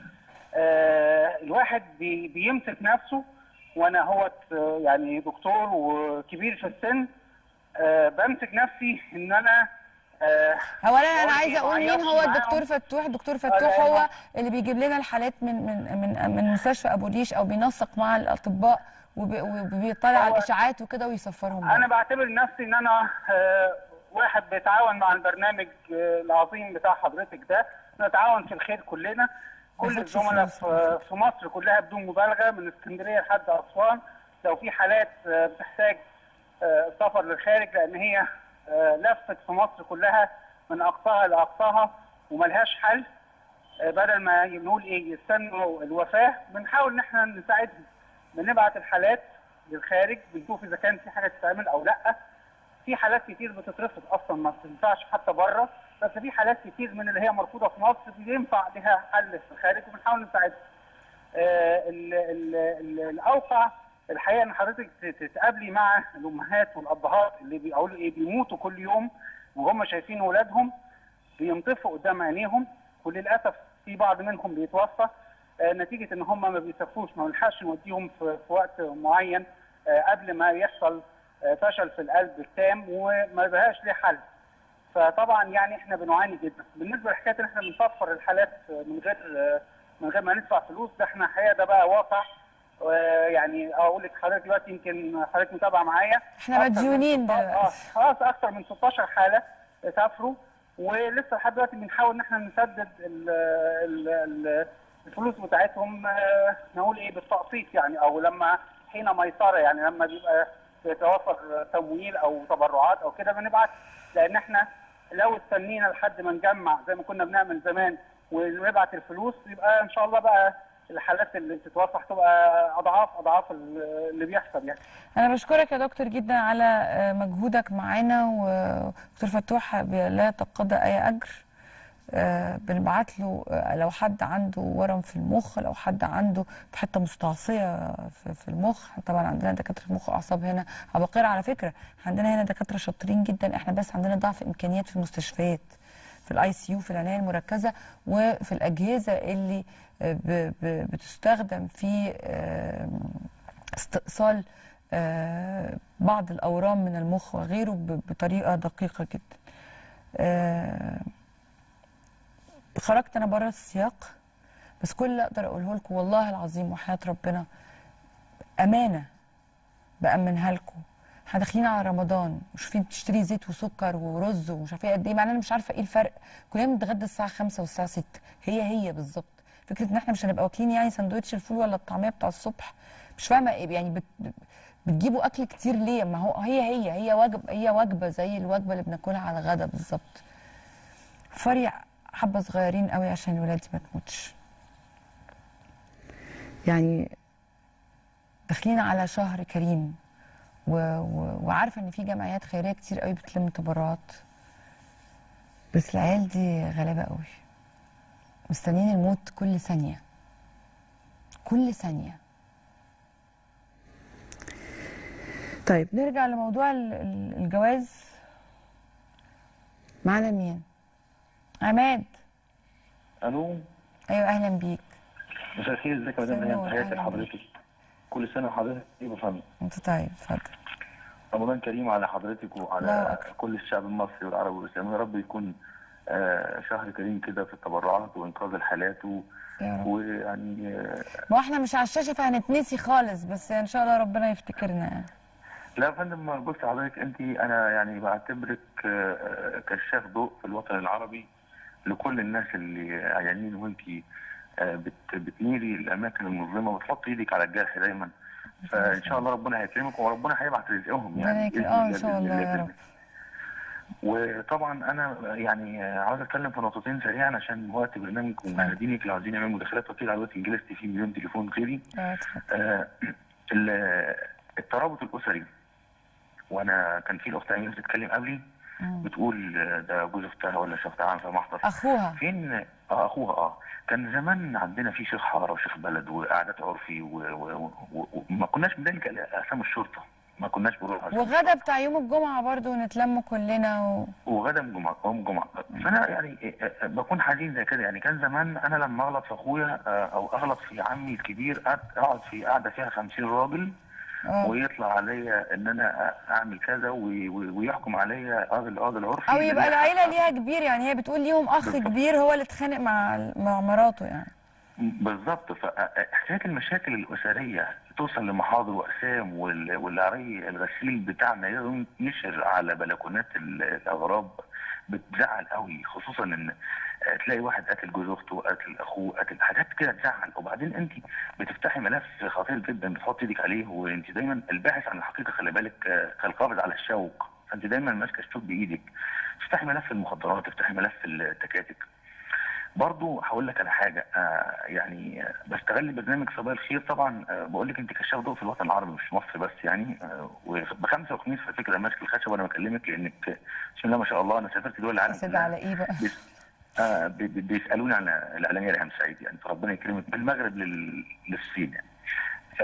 آه، الواحد بي- بيمسك نفسه وانا هو يعني دكتور وكبير في السن آه، بمسك نفسي ان انا آه، اولا انا بقول عايزه إيه، اقول مين معيرش هو معاهم. الدكتور فتوح دكتور فتوح لا، هو لا. اللي بيجيب لنا الحالات من من من من مستشفى ابو ريش او بينسق مع الاطباء وبي- وبيطلع على هو- الاشاعات وكده ويسفرهم انا بره. بعتبر نفسي ان انا آه، واحد بيتعاون مع البرنامج آه، العظيم بتاع حضرتك ده نتعاون في الخير كلنا كل بياخدش الزملاء فلوس في في مصر كلها بدون مبالغه من اسكندريه لحد اسوان لو في حالات آه، بتحتاج آه، سفر للخارج لان هي آه، لفت في مصر كلها من اقصاها لاقصاها وملهاش حل آه، بدل ما نقول ايه يستنوا الوفاه بنحاول ان احنا نساعدهم بنبعت الحالات للخارج بنشوف اذا كان في حاجه تتعمل او لا في حالات كتير بتترفض اصلا ما بتنفعش حتى بره بس في حالات كتير من اللي هي مرفوضه في مصر بينفع لها حل في الخارج وبنحاول نساعدها. آه، ال- ال- ال- الاوقع الحقيقه ان حضرتك ت- تتقابلي مع الامهات والابهات اللي بيقولوا ايه بيموتوا كل يوم وهم شايفين اولادهم بينطفوا قدام عينيهم وللاسف في بعض منهم بيتوفى آه، نتيجه ان هم ما بيسافروش ما بنلحقش نوديهم في في وقت معين آه، قبل ما يحصل آه، فشل في القلب التام وما بقاش ليه حل. فطبعا يعني احنا بنعاني جدا بالنسبه لحكايه ان احنا بنسفر الحالات من غير من غير ما ندفع فلوس ده احنا الحقيقه ده بقى واقع يعني اقول لك حضرتك دلوقتي يمكن حضرتك متابعه معايا احنا أكتر من مديونين 16 دلوقتي. اه خلاص اكثر من 16 حاله سافروا ولسه لحد دلوقتي بنحاول ان احنا نسدد ال ال ال الفلوس بتاعتهم آه، نقول ايه بالتقسيط يعني او لما حين ميسره يعني لما بيبقى بيتوفر تمويل او تبرعات او كده بنبعت لان احنا لو استنينا لحد ما نجمع زي ما كنا بنعمل زمان ونبعت الفلوس يبقى ان شاء الله بقى الحالات اللي بتتوفى هتبقى اضعاف اضعاف اللي بيحصل يعني انا بشكرك يا دكتور جدا على آه، مجهودك معانا ودكتور فتوح بي- لا يتقاضى اي اجر آه، بنبعت له آه، لو حد عنده ورم في المخ لو حد عنده حته مستعصيه في في المخ طبعا عندنا دكاتره مخ واعصاب هنا عباقرة على فكره عندنا هنا دكاتره شاطرين جدا احنا بس عندنا ضعف امكانيات في المستشفيات في الاي سي يو في العنايه المركزه وفي الاجهزه اللي آه، ب- ب- بتستخدم في آه، استئصال آه، بعض الاورام من المخ وغيره ب- بطريقه دقيقه جدا آه، خرجت انا بره السياق بس كل اللي اقدر اقوله لكم والله العظيم وحياه ربنا امانه بامنها لكم احنا داخلين على رمضان وشوفين بتشتري زيت وسكر ورز ومش عارفه ايه قد ايه مع ان انا مش عارفه ايه الفرق كلنا بنتغدى الساعه 5 والساعه 6 هي هي بالظبط فكره ان احنا مش هنبقى واكلين يعني سندوتش الفول ولا الطعميه بتاع الصبح مش فاهمه ايه يعني بت بتجيبوا اكل كتير ليه ما هو هي هي هي وجبه هي وجبه زي الوجبه اللي بناكلها على الغدا بالظبط فري حبه صغيرين قوي عشان الولاد دي ما تموتش يعني داخلين على شهر كريم و... و... وعارفه ان في جمعيات خيريه كتير قوي بتلم تبرعات بس العيال دي غلابه قوي مستنيين الموت كل ثانيه كل ثانيه طيب نرجع لموضوع ال- ال- الجواز معانا مين عماد الو ايوه اهلا بيك مساء الخير ازيك يا مدام مساء ريان النور، تحياتي أهلا لحضرتك كل سنه وحضرتك طيب وفندم انت طيب اتفضل رمضان كريم على حضرتك الله وعلى أكبر. كل الشعب المصري والعربي والاسلامي يا رب يكون آه، شهر كريم كده في التبرعات وانقاذ الحالات و... يا رب ويعني آه، ما احنا مش على الشاشه فهنتنسي خالص بس ان شاء الله ربنا يفتكرنا يعني لا يا فندم بص حضرتك انت انا يعني بعتبرك آه، آه، كشاف ضوء في الوطن العربي لكل الناس اللي عيانين وانت آه، بت- بتميلي الاماكن المظلمه وتحطي ايدك على الجرح دايما فان شاء الله ربنا هيكرمك وربنا هيبعت رزقهم ربنا يعني يكرم بإذن اه ان الله- شاء بإذن الله يا بإذن رب وطبعا انا يعني عاوز اتكلم في نقطتين سريعا عشان وقت برنامجكم ومشاهدينك اللي عاوزين يعملوا مداخلات وكيل على وقت جلست فيه مليون تليفون غيري اه اتفضل. آه، ال- الترابط الاسري وانا كان في الاخت امينه بتتكلم قبلي مم. بتقول آه، ده جوز اختها ولا شفتها عن في محضر اخوها فين اه اخوها اه كان زمان عندنا في شيخ حاره وشيخ بلد وقعدات عرفي و- و- و- وما كناش بنلجا لاقسام الشرطه ما كناش بنروح أقسام وغدا بتاع يوم الجمعه برضو نتلم كلنا و... وغدا من جمعه يوم جمعه فانا يعني إيه، إيه، بكون حزين زي كده يعني كان زمان انا لما اغلط في اخويا آه، او اغلط في عمي الكبير أقعد- اقعد في قاعده فيها 50 راجل اه ويطلع عليا ان انا أ- اعمل كذا وي- وي- ويحكم عليا قاضي القاضي العرفي او اللي يبقى ليه العيله حق. ليها كبير يعني هي بتقول ليهم اخ بالظبط. كبير هو اللي اتخانق مع مع مراته يعني بالظبط فحكايه المشاكل الاسريه توصل لمحاضر واقسام وال- والعري الغسيل بتاعنا ينشر على بلكونات ال- الاغراب بتزعل قوي خصوصا ان تلاقي واحد قتل جوز اخته قتل اخوه قتل حاجات كده تزعل وبعدين انت بتفتحي ملف خطير جدا بتحط ايدك عليه وانت دايما الباحث عن الحقيقه خلي بالك آه، كالقابض على الشوك فانت دايما ماسكه الشوك بايدك تفتحي ملف المخدرات تفتحي ملف التكاتك برضو هقول لك على حاجه آه يعني آه بستغل برنامج صبايا الخير طبعا آه بقول لك انت كشاف ضوء في الوطن العربي مش مصر بس يعني آه وبخمسه وخميس على فكره ماسك الخشب وانا بكلمك لانك بسم الله ما شاء الله انا سافرت دول العالم سيد كلها. على ايه بقى بيس- آه بي- بي- بيسالوني عن الاعلاميه ريهام سعيد يعني فربنا يكرمك من المغرب لل- للصين يعني ف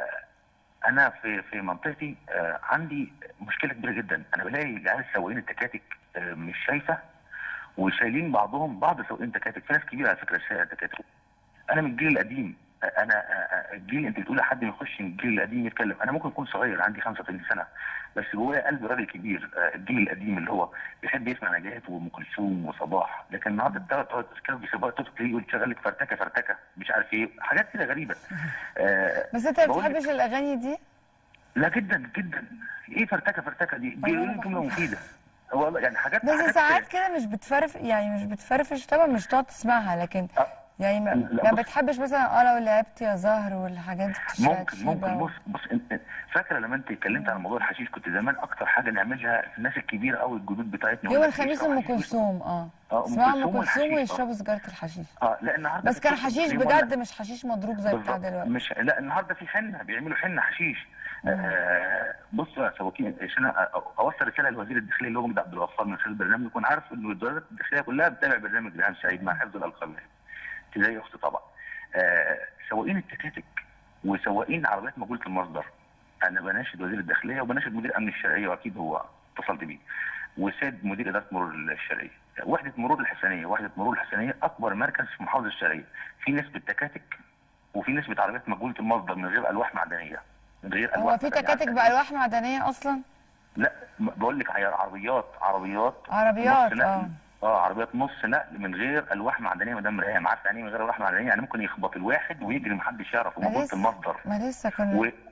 انا في في منطقتي آه عندي مشكله كبيره جدا انا بلاقي العيال سواقين التكاتك آه مش شايفه وشايلين بعضهم بعض سواقين تكاتك في ناس كبيره على فكره سايقه تكاتك انا من الجيل القديم آه، انا آه، آه، الجيل انت بتقول لحد يخش من الجيل القديم يتكلم انا ممكن اكون صغير عندي 35 سنه بس جوايا قلب راجل كبير آه، الجيل القديم اللي هو بيحب يسمع نجاة وام كلثوم وصباح لكن النهارده بتقعد تقعد تتكلم في سباق توك يقول شغال لك فرتكه فرتكه مش عارف ايه حاجات كده غريبه آه بس انت ما بقول لك- بتحبش الاغاني دي لا جدا جدا ايه فرتكه فرتكه دي بيقولوا لي جمله مفيده والله يعني حاجات بس حاجات ساعات كده مش بتفرف يعني مش بتفرفش طبعا مش تقعد تسمعها لكن آه. يعني ما, لا، ما بص. بتحبش مثلا اه لو لعبت يا زهر والحاجات دي بتاعت ممكن شيبة ممكن و- بص بص انت فاكره لما انت اتكلمت عن موضوع الحشيش كنت زمان اكتر حاجه نعملها الناس الكبيره قوي الجدود بتاعتنا يوم ولا الخميس بيشربوا ام حشيش. كلثوم اه اه، أم اسمعوا ام كلثوم كلثوم والحشيش، ويشربوا سيجاره الحشيش اه لا النهارده بس كان في حشيش كل يوم بجد مش حشيش مضروب زي بتاع بالظبط. دلوقتي مش لا النهارده في حنه بيعملوا حنه حشيش آه بص يا سواقين عشان أ- اوصل رساله لوزير الداخليه اللي هو مجدي عبد الغفار من خلال البرنامج يكون عارف ان وزاره الداخليه كلها بتتابع برنامج ريهام سعيد مع حفظ الالقاب انت زي اختي طبعا آه سواقين التكاتك وسواقين عربيات مجهوله المصدر انا بناشد وزير الداخليه وبناشد مدير امن الشرقيه واكيد هو اتصلت بيه والسيد مدير اداره مرور الشرقيه وحده مرور الحسنيه وحده مرور الحسنيه اكبر مركز في محافظه الشرقيه في نسبه تكاتك وفي نسبه عربيات مجهوله المصدر من غير الواح معدنيه من غير الواح هو في تكاتك بالواح معدنيه اصلا لا م- بقول لك عيار- عربيات عربيات عربيات، نص نقل. اه. اه عربيات نص نقل من غير الواح معدنيه مدام ريهام عارفه يعني ايه من غير الواح معدنيه يعني ممكن يخبط الواحد ويجري محدش يعرف ما ومجهوله لسه- المصدر ما لسه كنا و...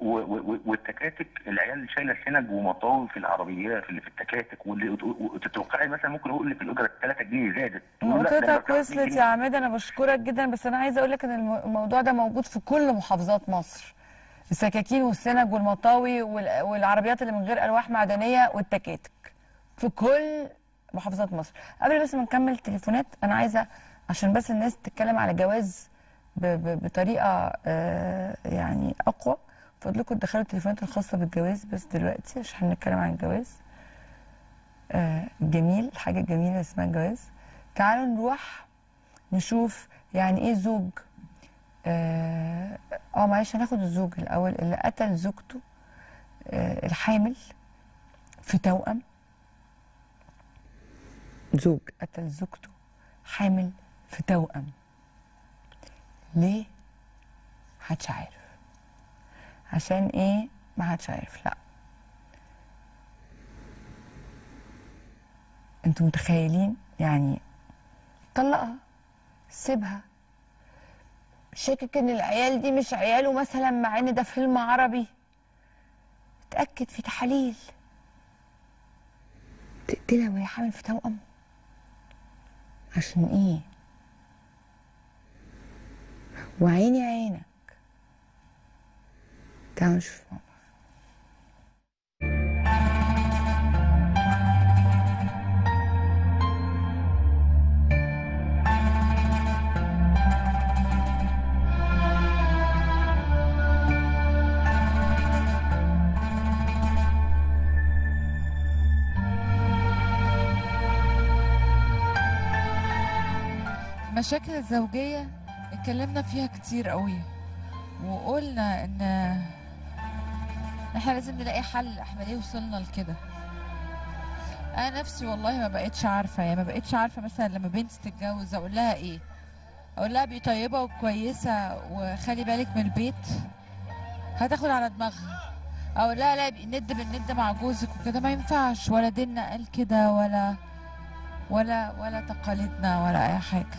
و- و- والتكاتك العيال اللي شايله سنج ومطاوي في العربيات اللي في التكاتك واللي وتتوقعي مثلا ممكن اقول لك الاجره 3 جنيه زادت تقول لا، ده نقطتك الأجرة 2 وصلت جنيه. يا عماد انا بشكرك جدا بس انا عايزه اقول لك ان الم- الموضوع ده موجود في كل محافظات مصر السكاكين والسنج والمطاوي وال- والعربيات اللي من غير الواح معدنيه والتكاتك في كل محافظات مصر قبل بس ما نكمل تليفونات انا عايزه عشان بس الناس تتكلم على جواز ب- ب- بطريقه آه، يعني اقوى فضلكم تدخلوا التليفونات الخاصه بالجواز بس دلوقتي عشان هنتكلم عن الجواز آه، الجميل الحاجه الجميله اللي اسمها الجواز تعالوا نروح نشوف يعني ايه زوج اه آه، معلش هناخد الزوج الاول اللي قتل زوجته آه الحامل في توأم زوج قتل زوجته حامل في توأم ليه محدش عارف عشان ايه محدش عارف لا انتوا متخيلين يعني طلقها سيبها شاكك ان العيال دي مش عياله مثلا مع ان ده فيلم عربي اتاكد في تحاليل تقتلها وهي حامل في توأم عشان ايه وعيني عينك تعالوا نشوف مع بعض. المشاكل الزوجية اتكلمنا فيها كتير قوي وقلنا ان احنا لازم نلاقي حل احنا ليه وصلنا لكده انا نفسي والله ما بقتش عارفة يعني ما بقتش عارفة مثلا لما بنت تتجوز اقول لها ايه اقول لها بقي طيبة وكويسة وخلي بالك من البيت هتاخد على دماغها اقول لها لا بقي ند بالند مع جوزك وكده ما ينفعش ولا ديننا قال كده ولا ولا ولا تقاليدنا ولا اي حاجه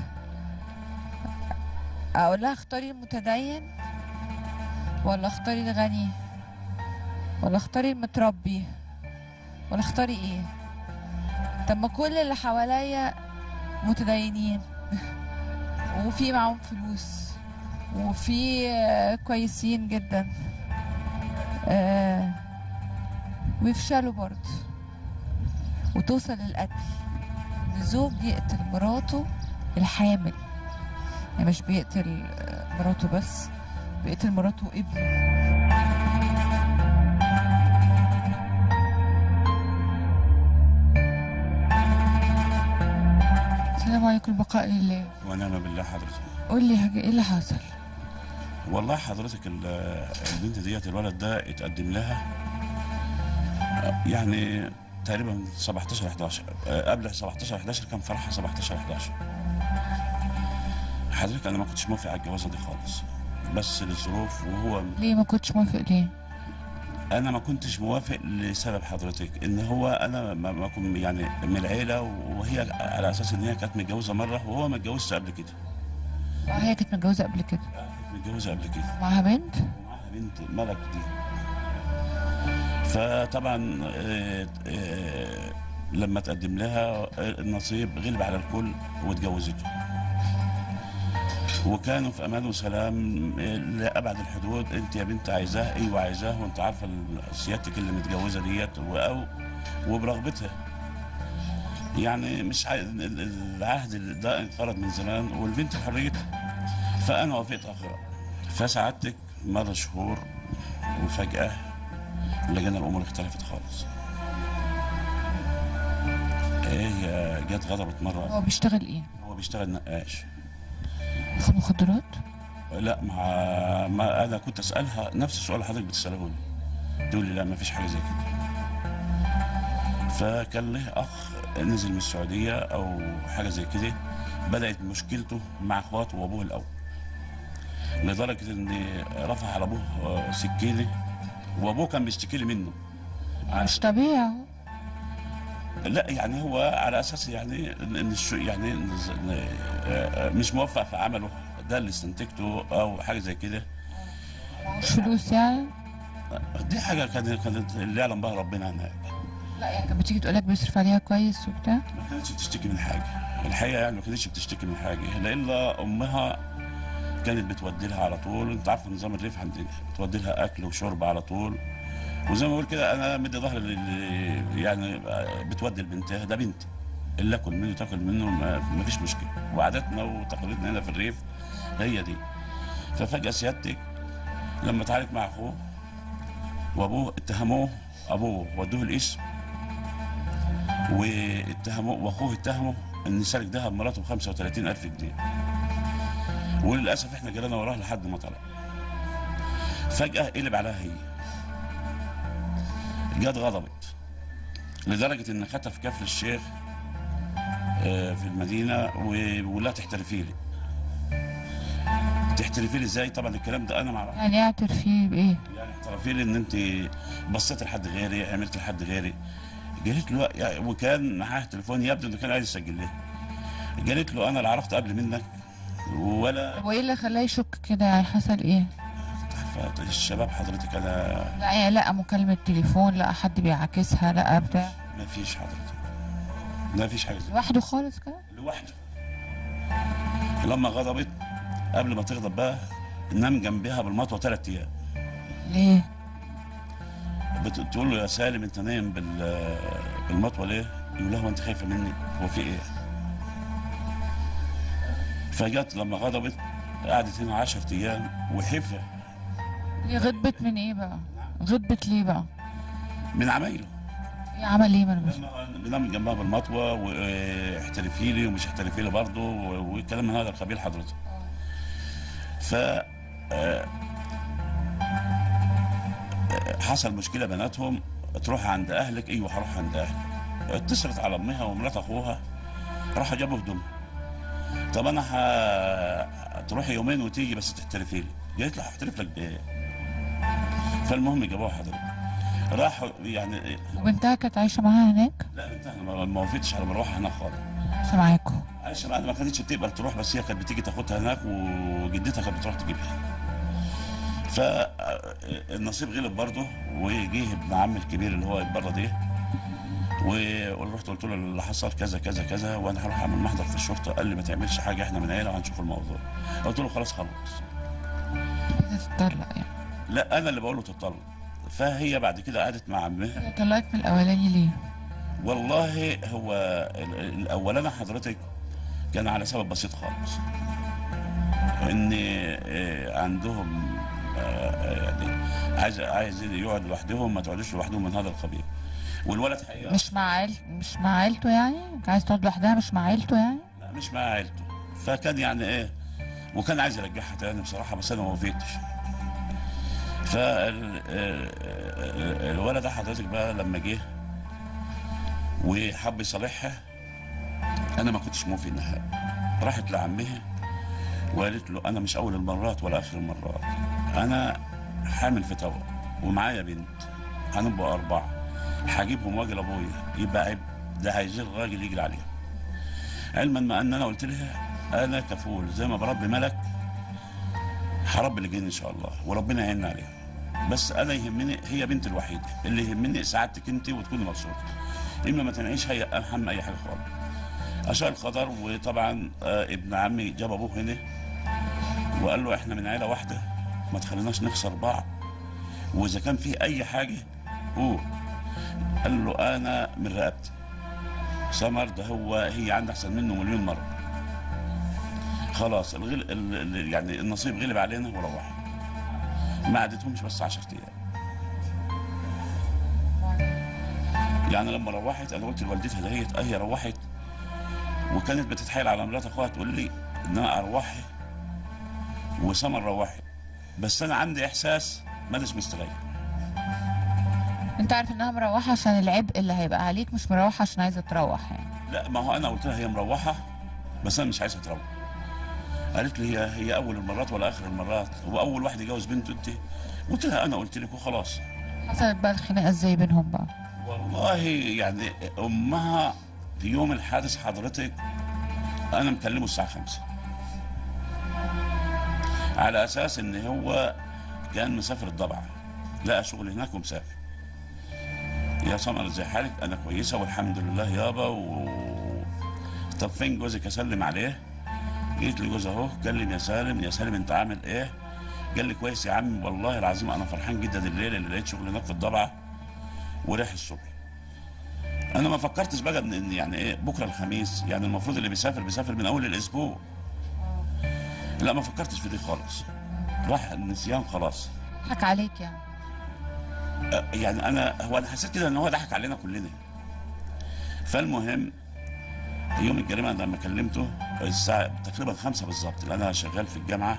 اقول لها اختاري المتدين ولا اختاري الغني ولا اختاري المتربي ولا اختاري ايه طب ما كل اللي حواليا متدينين وفي معاهم فلوس وفي آه، كويسين جدا آه، ويفشلوا برضه وتوصل للقتل ان زوج يقتل مراته الحامل يعني مش بيقتل آه، مراته بس بيقتل مراته وابنه السلام عليكم البقاء لله ونعم بالله حضرتك قول لي حاجة ايه اللي حصل والله حضرتك ال- البنت ديت الولد ده اتقدم لها يعني تقريبا 17 11 آه، قبل 17 11 كان فرحها 17 11 حضرتك انا ما كنتش موافق على الجوازه دي خالص بس للظروف وهو ليه ما كنتش موافق ليه انا ما كنتش موافق لسبب حضرتك ان هو انا ما ما كنت يعني من العيله وهي على اساس ان هي كانت متجوزه مره وهو ما اتجوزش قبل كده آه، هي كانت متجوزة قبل كده متجوزه قبل كده معاها بنت بنت ملك دي فطبعا آه، آه، لما تقدم لها آه، النصيب غلب على الكل واتجوزته وكانوا في امان وسلام آه، لابعد الحدود انت يا بنت عايزاه ايوه عايزاه وانت عارفه ال- سيادتك اللي متجوزه ديت و- او وبرغبتها يعني مش عاي... ال- ال- العهد ده انقرض من زمان والبنت حريتها فانا وافقت اخر فسعادتك مر شهور وفجأة لقينا الأمور اختلفت خالص إيه هي جت غضبت مرة هو بيشتغل ايه هو بيشتغل نقاش في المخدرات لا مع ما أنا كنت أسألها نفس السؤال اللي حضرتك بتسأله لي تقول لي لا ما فيش حاجة زي كده فكان له أخ نزل من السعودية أو حاجة زي كده بدأت مشكلته مع إخواته وأبوه الأول لدرجة إن رفع على أبوه آه، سكينة وأبوه كان بيشتكي لي منه مش طبيعي اهو. لا يعني هو على اساس يعني ان إن الشو يعني إن ز- إن آه، آه، مش موفق في عمله ده اللي استنتجته او حاجه زي كده معهوش فلوس يعني دي حاجه كانت كانت اللي يعلم بها ربنا هناك لا يعني كانت بتيجي تقول لك بيصرف عليها كويس وبتاع ما كانتش بتشتكي من حاجه الحقيقه يعني ما كانتش بتشتكي من حاجه الا امها كانت بتودي لها على طول انت عارف نظام الريف عندنا بتودي لها اكل وشرب على طول وزي ما بقول كده انا مدي ظهري لل- يعني بتودي لبنتها ده بنتي اللي اكل منه تاكل منه ما ما فيش مشكله وعاداتنا وتقاليدنا هنا في الريف هي دي ففجاه سيادتك لما اتعارك مع اخوه وابوه اتهموه ابوه ودوه الاسم واتهموا واخوه اتهموا ان سرق ذهب مراته ب 35000 جنيه وللاسف احنا جرينا وراه لحد ما طلع فجاه قلب عليها هي جت غضبت لدرجه ان خطف كفل الشيخ آه، في المدينه وبيقول لها تحترفي لي تحترفي لي ازاي طبعا الكلام ده انا ما اعرفش يعني اعترف فيه بايه يعني اعترفي لي ان انت بصيت لحد غيري عملت لحد غيري قالت له يعني وكان معاه تليفون يبدو انه كان عايز يسجل لها قالت له انا لا عرفت قبل منك ولا طب وايه اللي خلاه يشك كده يعني حصل ايه عارفة الشباب حضرتك انا لا يعني لقى مكالمة تليفون لقى حد بيعاكسها لقى بتاع ما فيش حضرتك ما فيش حاجه زي لوحده خالص كده لوحده لما غضبت قبل ما تغضب بقى نام جنبها بالمطوه ثلاث ايام ليه بتقول له يا سالم انت نايم بال بالمطوه ليه؟ يقول لها هو انت خايفه مني؟ هو في ايه؟ فجت لما غضبت قعدت هنا 10 ايام وحفه ليه غضبت من ايه بقى غضبت ليه بقى من عمايله ايه عمل ايه ما انا مش بنام جنبها بالمطوه واحترفي لي ومش احترفي لي برضه والكلام من هذا القبيل حضرتك. ف آه، آه، حصل مشكله بيناتهم تروح عند اهلك ايوه هروح عند اهلك. اتصلت على امها ومرات اخوها راحوا جابوا هدومها. طب انا ه... تروحي يومين وتيجي بس تحترفي لي. قالت له هحترف لك بايه؟ فالمهم جابوها حضرتك. راحوا يعني وبنتها كانت عايشة معاها هناك لا بنتها ما ما وافقتش على مروحها هناك خالص عايشة معاكم عايشه بعد ما كانتش بتقبل تروح بس هي كانت بتيجي تاخدها هناك وجدتها كانت بتروح تجيبها فالنصيب غلب برضه وجه ابن عمي الكبير اللي هو بره ده و- ورحت قلت له اللي حصل كذا كذا كذا وانا هروح اعمل محضر في الشرطه قال لي ما تعملش حاجه احنا من عيله وهنشوف الموضوع قلت له خلاص خلاص عايزة تطلق يعني لا انا اللي بقول له تطلق فهي بعد كده قعدت مع عمها هي طلقت من الاولاني ليه والله هو ال- الاولاني حضرتك كان على سبب بسيط خالص ان آه، عندهم آه، يعني عايز عايز يقعد لوحدهم ما تقعدوش لوحدهم من هذا القبيل والولد حقيقة مش مع عيل مش مع عيلته يعني كانت عايز تقعد لوحدها مش مع عيلته يعني لا مش مع عيلته فكان يعني ايه وكان عايز يرجعها تاني بصراحه بس انا ما وافقتش فالولد ده حضرتك بقى لما جه وحب يصالحها انا ما كنتش موافق نهائي راحت لعمها وقالت له انا مش اول المرات ولا اخر المرات انا حامل في توأم ومعايا بنت هنبقى اربعه هجيبهم واجي لابويا يبقى عيب ده هيجي الراجل يجري عليهم علما ما ان انا قلت لها انا كفول زي ما بربي ملك هربي الجن ان شاء الله وربنا يعيننا عليها بس انا يهمني هي بنتي الوحيده اللي يهمني سعادتك انت وتكوني مبسوطه اما ما تنعيش هي اهم اي حاجه خالص اشاء القدر وطبعا آه، ابن عمي جاب ابوه هنا وقال له احنا من عيله واحده ما تخليناش نخسر بعض واذا كان في اي حاجه قول قال له انا من رقبتي سمر ده هو هي عندها احسن منه مليون مره خلاص الغل... ال... ال- يعني النصيب غلب علينا وروح ما عدتهمش بس 10 ايام يعني لما روحت انا قلت لوالدتها دهيت اه هي روحت وكانت بتتحايل على مرات اخوها تقول لي ان انا اروحها وسمر روحت بس انا عندي احساس مانيش مستريح انت عارف انها مروحة عشان العبء اللي هيبقى عليك مش مروحة عشان عايزة تروح يعني لا ما هو انا قلت لها هي مروحه بس انا مش عايزها تروح قالت لي هي هي اول المرات ولا اخر المرات هو اول واحد يجوز بنته انت قلت لها انا قلت لك وخلاص حصلت بقى الخناقة ازاي بينهم بقى والله يعني امها في يوم الحادث حضرتك انا مكلمه الساعه 5 على اساس ان هو كان مسافر الضبعه لقى شغل هناك ومسافر يا سمر ازي حالك انا كويسه والحمد لله يابا و طب فين جوزك اسلم عليه جيت لجوز اهو كلم يا سالم يا سالم انت عامل ايه قال لي كويس يا عم والله العظيم انا فرحان جدا الليله اللي لقيت شغل هناك في الضبعه ورايح الصبح انا ما فكرتش بقى ان إن يعني ايه بكره الخميس يعني المفروض اللي بيسافر بيسافر من اول الاسبوع لا ما فكرتش في دي خالص راح النسيان خلاص ضحك عليك يعني أه، يعني انا هو انا حسيت كده ان هو ضحك علينا كلنا فالمهم يوم الجريمه أنا لما كلمته الساعه تقريبا خمسة بالظبط لان انا شغال في الجامعه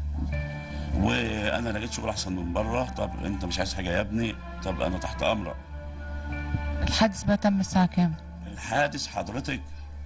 وانا لقيت شغل احسن من بره طب انت مش عايز حاجه يا ابني طب انا تحت امرك الحادث بقى تم الساعة كام؟ الحادث حضرتك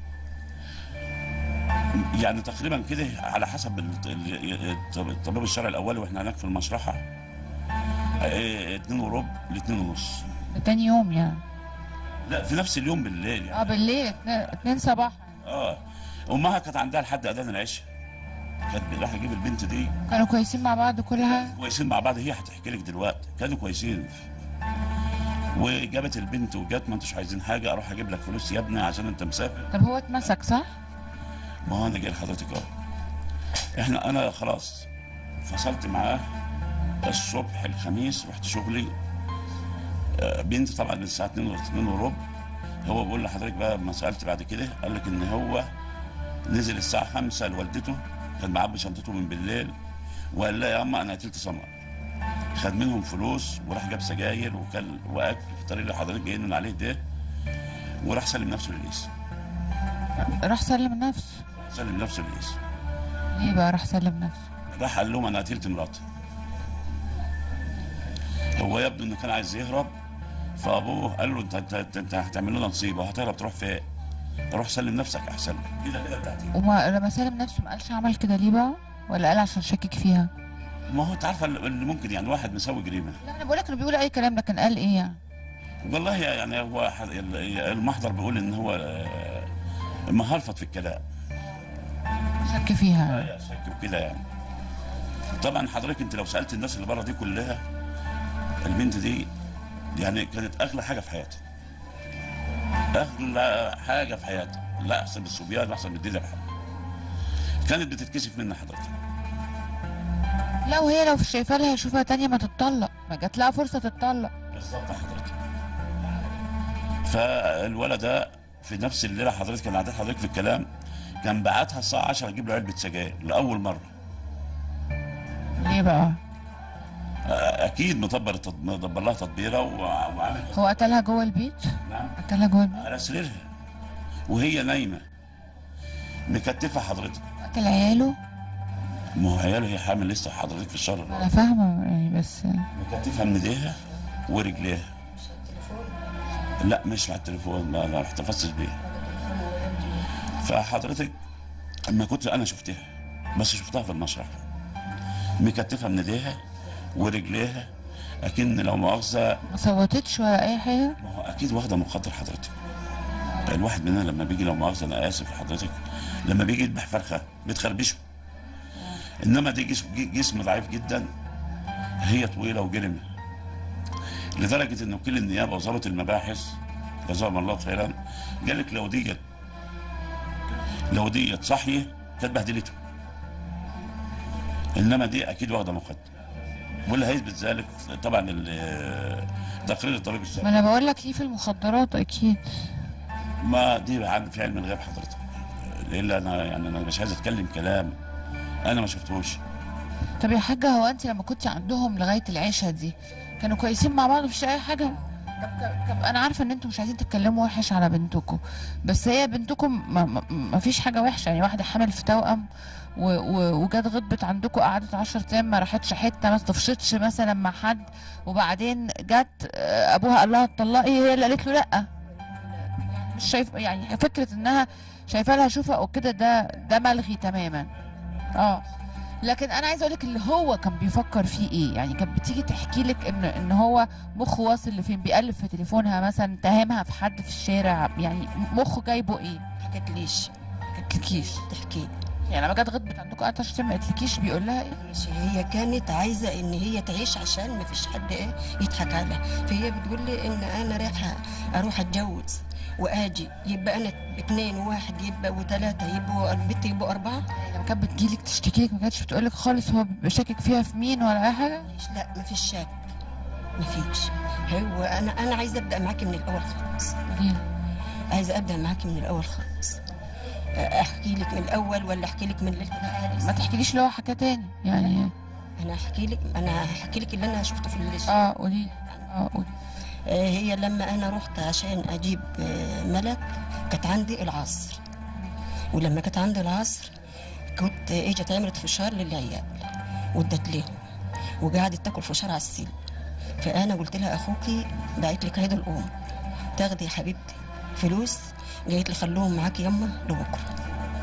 يعني تقريبا كده على حسب ال- ال- الطب- الطبيب الشرعي الاولي واحنا هناك في المشرحه إيه، اتنين وربع لاتنين ونص ده تاني يوم يعني لا في نفس اليوم بالليل يعني اه بالليل اتنين- اتنين صباح اه امها كانت عندها لحد اذان العشاء كانت رايحه تجيب البنت دي كانوا كويسين مع بعض كلها كويسين مع بعض هي هتحكي لك دلوقتي كانوا كويسين وجابت البنت وجات ما انتوش عايزين حاجه اروح اجيب لك فلوس يا ابني عشان انت مسافر طب هو اتمسك صح؟ ما هو انا جاي لحضرتك اهو احنا انا خلاص فصلت معاه الصبح الخميس رحت شغلي آه، بنتي طبعا من الساعه 2 و 2 وربع هو بيقول لحضرتك بقى لما سالت بعد كده قال لك ان هو نزل الساعه 5 لوالدته كان معبي شنطته من بالليل وقال لها يا اما انا قتلت سمر خد منهم فلوس وراح جاب سجاير وكل واكل في الطريق اللي حضرتك جايين من عليه ده وراح سلم نفسه للقيس راح سلم نفسه سلم نفسه للقيس ليه بقى راح سلم نفسه؟ راح قال لهم انا قتلت مراتي هو يبدو انه كان عايز يهرب فابوه قال له انت انت انت, انت هتعمل لنا نصيبه هتهرب تروح فين؟ روح سلم نفسك احسن لك كده كده بتاعتي وما لما سلم نفسه ما قالش عمل كده ليه بقى؟ ولا قال عشان شاكك فيها؟ ما هو انت عارفه اللي ممكن يعني واحد مسوي جريمه لا انا بقول لك انه بيقول اي كلام لكن قال ايه يعني؟ والله يعني هو ح- المحضر بيقول ان هو آه، مهلفط في الكلام شك فيها يا شك كده يعني طبعا حضرتك انت لو سالت الناس اللي بره دي كلها البنت دي يعني كانت اغلى حاجه في حياتها اغلى حاجه في حياتها لا احسن من الصبيان لا احسن من الدنيا بحاجة. كانت بتتكسف منها حضرتك لا وهي لو شايفه لها شوفها تانية ما تتطلق ما جات لها فرصه تتطلق بالظبط حضرتك فالولد ده في نفس الليله حضرتك كان عادات حضرتك في الكلام كان بعتها الساعه 10 اجيب له علبه سجاير لاول مره ليه بقى؟ اكيد مدبر التط- مدبر لها تدبيره وع- وعامل هو قتلها جوه البيت؟ نعم قتلها جوه البيت على سريرها وهي نايمه مكتفه حضرتك قتل عياله؟ ما هو عياله هي حامل لسه حضرتك في الشر انا فاهمه يعني بس مكتفها من ايديها ورجليها لا مش على التليفون ما ما احتفظتش بيه فحضرتك اما كنت انا شفتها بس شفتها في المسرح مكتفه من ايديها ورجليها اكن لو مؤاخذه ما صوتتش ولا اي حاجه؟ ما هو اكيد واخده مخدر حضرتك الواحد مننا لما بيجي لو مؤاخذه انا اسف لحضرتك لما بيجي يذبح فرخه بتخربشه انما دي جسم, جسم ضعيف جدا هي طويله وجرمه لدرجه ان وكيل النيابه وظابط المباحث جزاهم الله خيرا قال لك لو ديت لو ديت صحيه كانت بهدلته انما دي اكيد واخده مخدر واللي هيثبت ذلك طبعا ال- تقرير الطبيب ما الشرعي انا بقول لك ليه في المخدرات اكيد ما دي عن في علم الغيب حضرتك الا انا يعني انا مش عايز اتكلم كلام انا ما شفتوش طب يا حاجه هو انت لما كنت عندهم لغايه العيشه دي كانوا كويسين مع بعض مفيش اي حاجه طب, طب انا عارفه ان انتوا مش عايزين تتكلموا وحش على بنتكم بس هي بنتكم ما, ما, ما فيش حاجه وحشه يعني واحده حامل في توأم و- و- وجت غضبت عندكم قعدت 10 ايام ما راحتش حته ما طفشتش مثلا مع حد وبعدين جت آه، ابوها قال لها اتطلقي هي اللي قالت له لا مش شايف يعني فكره انها شايفه لها شوفه او كده ده ده ملغي تماما اه لكن انا عايزه اقول لك اللي هو كان بيفكر فيه ايه يعني كانت بتيجي تحكي لك ان ان هو مخه واصل لفين بيقلب في تليفونها مثلا تهمها في حد في الشارع يعني مخه جايبه ايه حكتليش حكتلكيش تحكي يعني لما جت غضبت عندكم قعدت عشان ما قالتلكيش بيقول لها ايه ماشي هي كانت عايزه ان هي تعيش عشان ما فيش حد ايه يضحك عليها فهي بتقول لي ان انا رايحه اروح اتجوز واجي يبقى انا اتنين وواحد يبقى وثلاثه يبقوا البت يبقوا اربعه لما كانت بتجيلك تشتكي لك ما كانتش بتقول لك خالص هو بيبقى شاكك فيها في مين ولا اي حاجه لا ما فيش شك ما فيش هو انا انا عايزه ابدا معاكي من الاول خالص ليه عايزه ابدا معاكي من الاول خالص احكي لك من الاول ولا احكي لك من ليله ما تحكيليش اللي هو حكى تاني يعني انا احكي لك انا هحكي لك اللي انا شفته في الليل اه قولي اه قولي آه، هي لما انا رحت عشان اجيب آه، ملك كانت عندي العصر ولما كانت عندي العصر كنت آه، اجت عملت فشار للعيال وادت لهم وقعدت تاكل فشار على السيل فانا قلت لها اخوكي بعت لك عيد الام تاخدي يا حبيبتي فلوس قالت لي خلوهم معاكي يما لبكره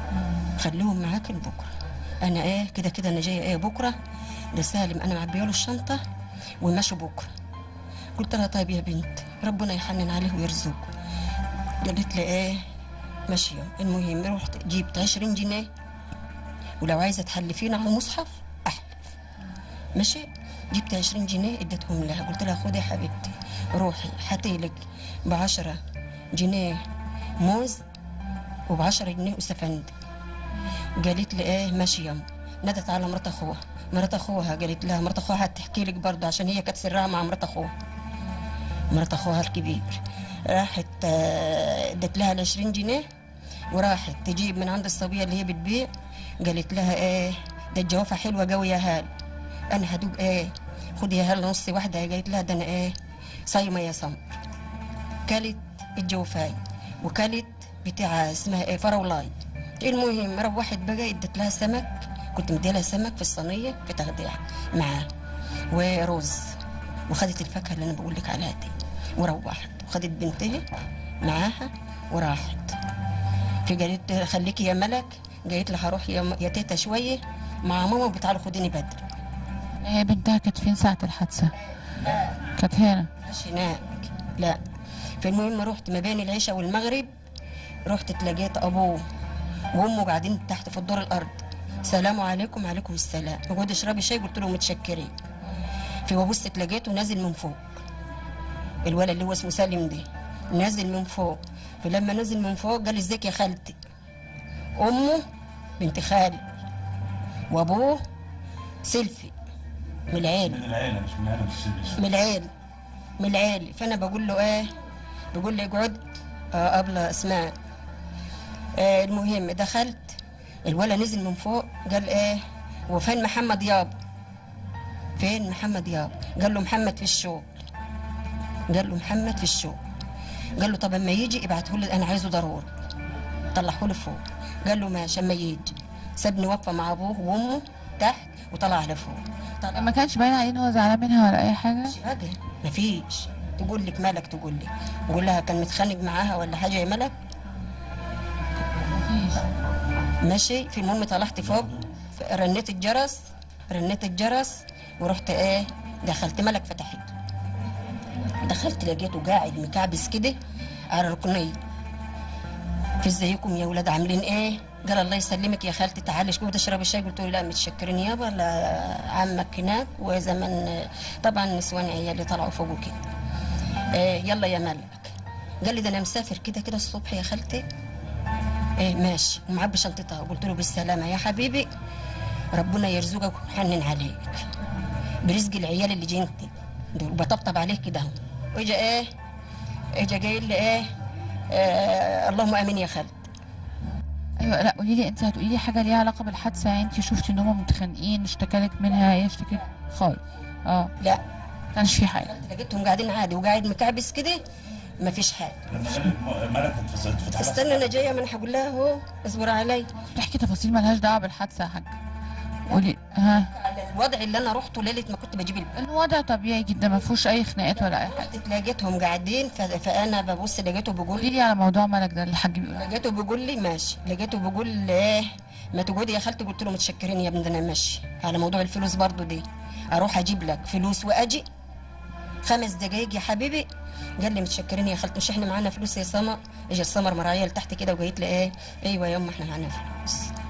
خليهم معاكي لبكره انا ايه كده كده انا جايه ايه بكره ده سالم انا معبيه له الشنطه وماشي بكره قلت لها طيب يا بنت ربنا يحنن عليه ويرزقه قالت لي ايه ماشية المهم رحت جبت 20 جنيه ولو عايزة تحلفين على المصحف أحلف ماشي جبت 20 جنيه اديتهم لها قلت لها خدي يا حبيبتي روحي هاتيلك ب 10 جنيه موز وب 10 جنيه وسفندي قالت لي ايه ماشي يما ندت على مرات اخوها مرات اخوها قالت لها مرات اخوها هتحكي لك برضه عشان هي كانت سرها مع مرات اخوها مرات اخوها الكبير راحت آه، ادت لها ال 20 جنيه وراحت تجيب من عند الصبيه اللي هي بتبيع قالت لها ايه ده الجوافه حلوه قوي يا هال انا هدوق ايه خدي يا هال نص واحده قالت لها ده انا ايه صايمه يا سمر كلت الجوفاي وكلت بتاع اسمها ايه فراولاي المهم روحت بقى ادت لها سمك كنت مديلها سمك في الصينيه في تغديها معاه ورز وخدت الفاكهه اللي انا بقول لك عليها دي وروحت وخدت بنتها معاها وراحت فقالت خليكي يا ملك قالت لها هروح يا, م- يا تيتا شويه مع ماما وبتعالوا خديني بدري هي بنتها كانت فين ساعه الحادثه كانت هنا مش هناك لا فالمهم رحت ما بين العشاء والمغرب رحت اتلاقيت ابوه وامه قاعدين تحت في الدور الارض سلام عليكم وعليكم السلام اقعد اشربي شاي قلت له متشكرين فببص اتلاقيته نازل من فوق الولد اللي هو اسمه سالم ده نازل من فوق فلما نزل من فوق قال لي ازيك يا خالتي امه بنت خالي وابوه سيلفي من العيله من العيله مش من العيله مش من العيل من العيل فانا بقول له ايه بقول لي اقعد آه قبل اسماء آه المهم دخلت الولد نزل من فوق قال ايه وفين محمد ياب فين محمد ياب قال له محمد في الشغل قال له محمد في الشغل قال له طب اما يجي ابعته لي انا عايزه ضروري طلعه لي فوق قال له ماشي اما يجي سابني واقفه مع ابوه وامه تحت وطلع لفوق طلع ما كانش باين عليه ان هو زعلان منها ولا اي حاجه حاجه مفيش تقول لك مالك تقول لي بقول لها كان متخانق معاها ولا حاجه يا ملك ماشي في المهم طلعت فوق رنيت الجرس رنيت الجرس ورحت ايه دخلت ملك فتحت دخلت لقيته قاعد مكعبس كده على ركنيه في ازيكم يا ولاد عاملين ايه قال الله يسلمك يا خالتي تعالي شوفي تشرب الشاي قلت له لا متشكرين يابا لا عمك هناك وزمان طبعا نسوان عيالي طلعوا فوق كده إيه يلا يا ملك قال لي ده انا مسافر كده كده الصبح يا خالتي ايه ماشي ومعبي شنطتها قلت له بالسلامه يا حبيبي ربنا يرزقك ويحنن عليك برزق العيال اللي جنتي دول وبطبطب عليك كده اهو واجا ايه اجا قايل لي ايه آه اللهم امين يا خالتي ايوه لا قولي لي انت هتقولي لي حاجه ليها علاقه بالحادثه يعني انت شفتي ان هم متخانقين اشتكالك منها هي اشتكت خالص اه لا كانش في حاجه لقيتهم قاعدين عادي وقاعد مكعبس كده مفيش حاجه ملك اتفتح استنى انا جايه ما انا هقول لها اهو اصبر علي تحكي تفاصيل مالهاش دعوه بالحادثه يا حاج قولي ها الوضع اللي انا رحته ليله ما كنت بجيب البيت الوضع طبيعي جدا ما فيهوش اي خناقات ولا اي حاجه لقيتهم قاعدين ف- فانا ببص لقيته بيقول قولي لي على موضوع ملك ده اللي الحاج بيقول عليه. لقيته بيقول لي ماشي لقيته بيقول لي ايه ما تقعدي يا خالتي قلت له متشكرين يا ابني ده انا ماشي على موضوع الفلوس برضو دي اروح اجيب لك فلوس واجي خمس دقايق يا حبيبي قال لي متشكرين يا خالتي مش احنا معانا فلوس يا سمر اجى السمر مرايه لتحت كده وقالت لي ايه ايوه يا ام احنا معانا فلوس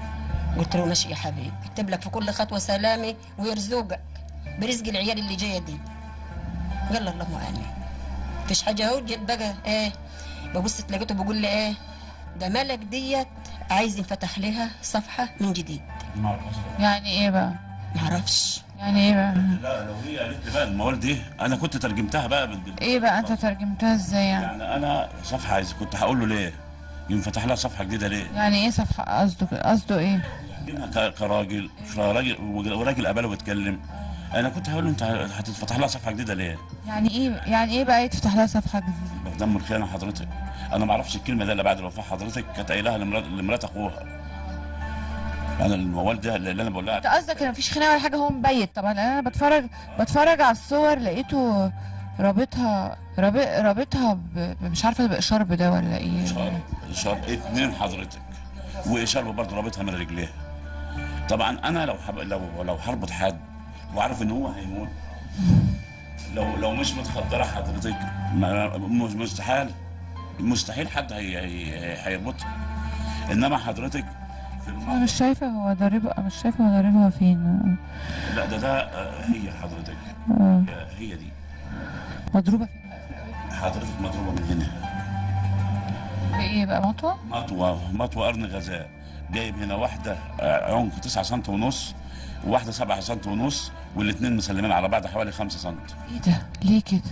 قلت له ماشي يا حبيبي يكتب لك في كل خطوه سلامي ويرزقك برزق العيال اللي جايه دي يلا اللهم امين مفيش حاجه اهو جيت بقى ايه ببص لقيته بيقول لي ايه ده ملك ديت عايز ينفتح لها صفحه من جديد يعني ايه بقى معرفش يعني ايه بقى لا لو هي قالت لي بقى الموال دي انا كنت ترجمتها بقى بال... بال- ايه بقى انت ترجمتها ازاي يعني يعني انا صفحه عايز كنت هقول له ليه ينفتح لها صفحه جديده ليه يعني ايه صفحة قصده قصده ايه أنا ك- كراجل راجل وراجل قبله بيتكلم انا كنت هقول له انت هتتفتح لها صفحه جديده ليه؟ يعني ايه يعني ايه بقى يتفتح لها صفحة جديدة دم الخيانه حضرتك انا ما اعرفش الكلمه دي الا بعد وفاه حضرتك كانت قايلها لمرات لمرات اخوها انا الموال ده اللي انا بقول لها انت قصدك ان مفيش خناقة ولا حاجة هو مبيت طبعا لان انا بتفرج بتفرج على الصور لقيته رابطها رابط رابطها ب... ب- مش عارفة بإشارب ده ولا ايه اشار اتنين حضرتك واشار برضه رابطها من رجليها طبعا انا لو حب... لو لو هربط حد وعارف ان هو هيموت لو لو مش متخدره حضرتك ما... مش مستحيل مستحيل حد هي... هي... هيربطها انما حضرتك انا مش شايفة هو ضاربها مش شايفة هو ضاربها فين لا ده ده آه، هي حضرتك آه. هي دي مضروبة حضرتك مضروبه من هنا بايه بقى مطوة مطوه مطوه قرن غزال جايب هنا واحده آه، عمق 9 سم ونص وواحده 7 سم ونص والاثنين مسلمين على بعض حوالي 5 سم ايه ده ليه كده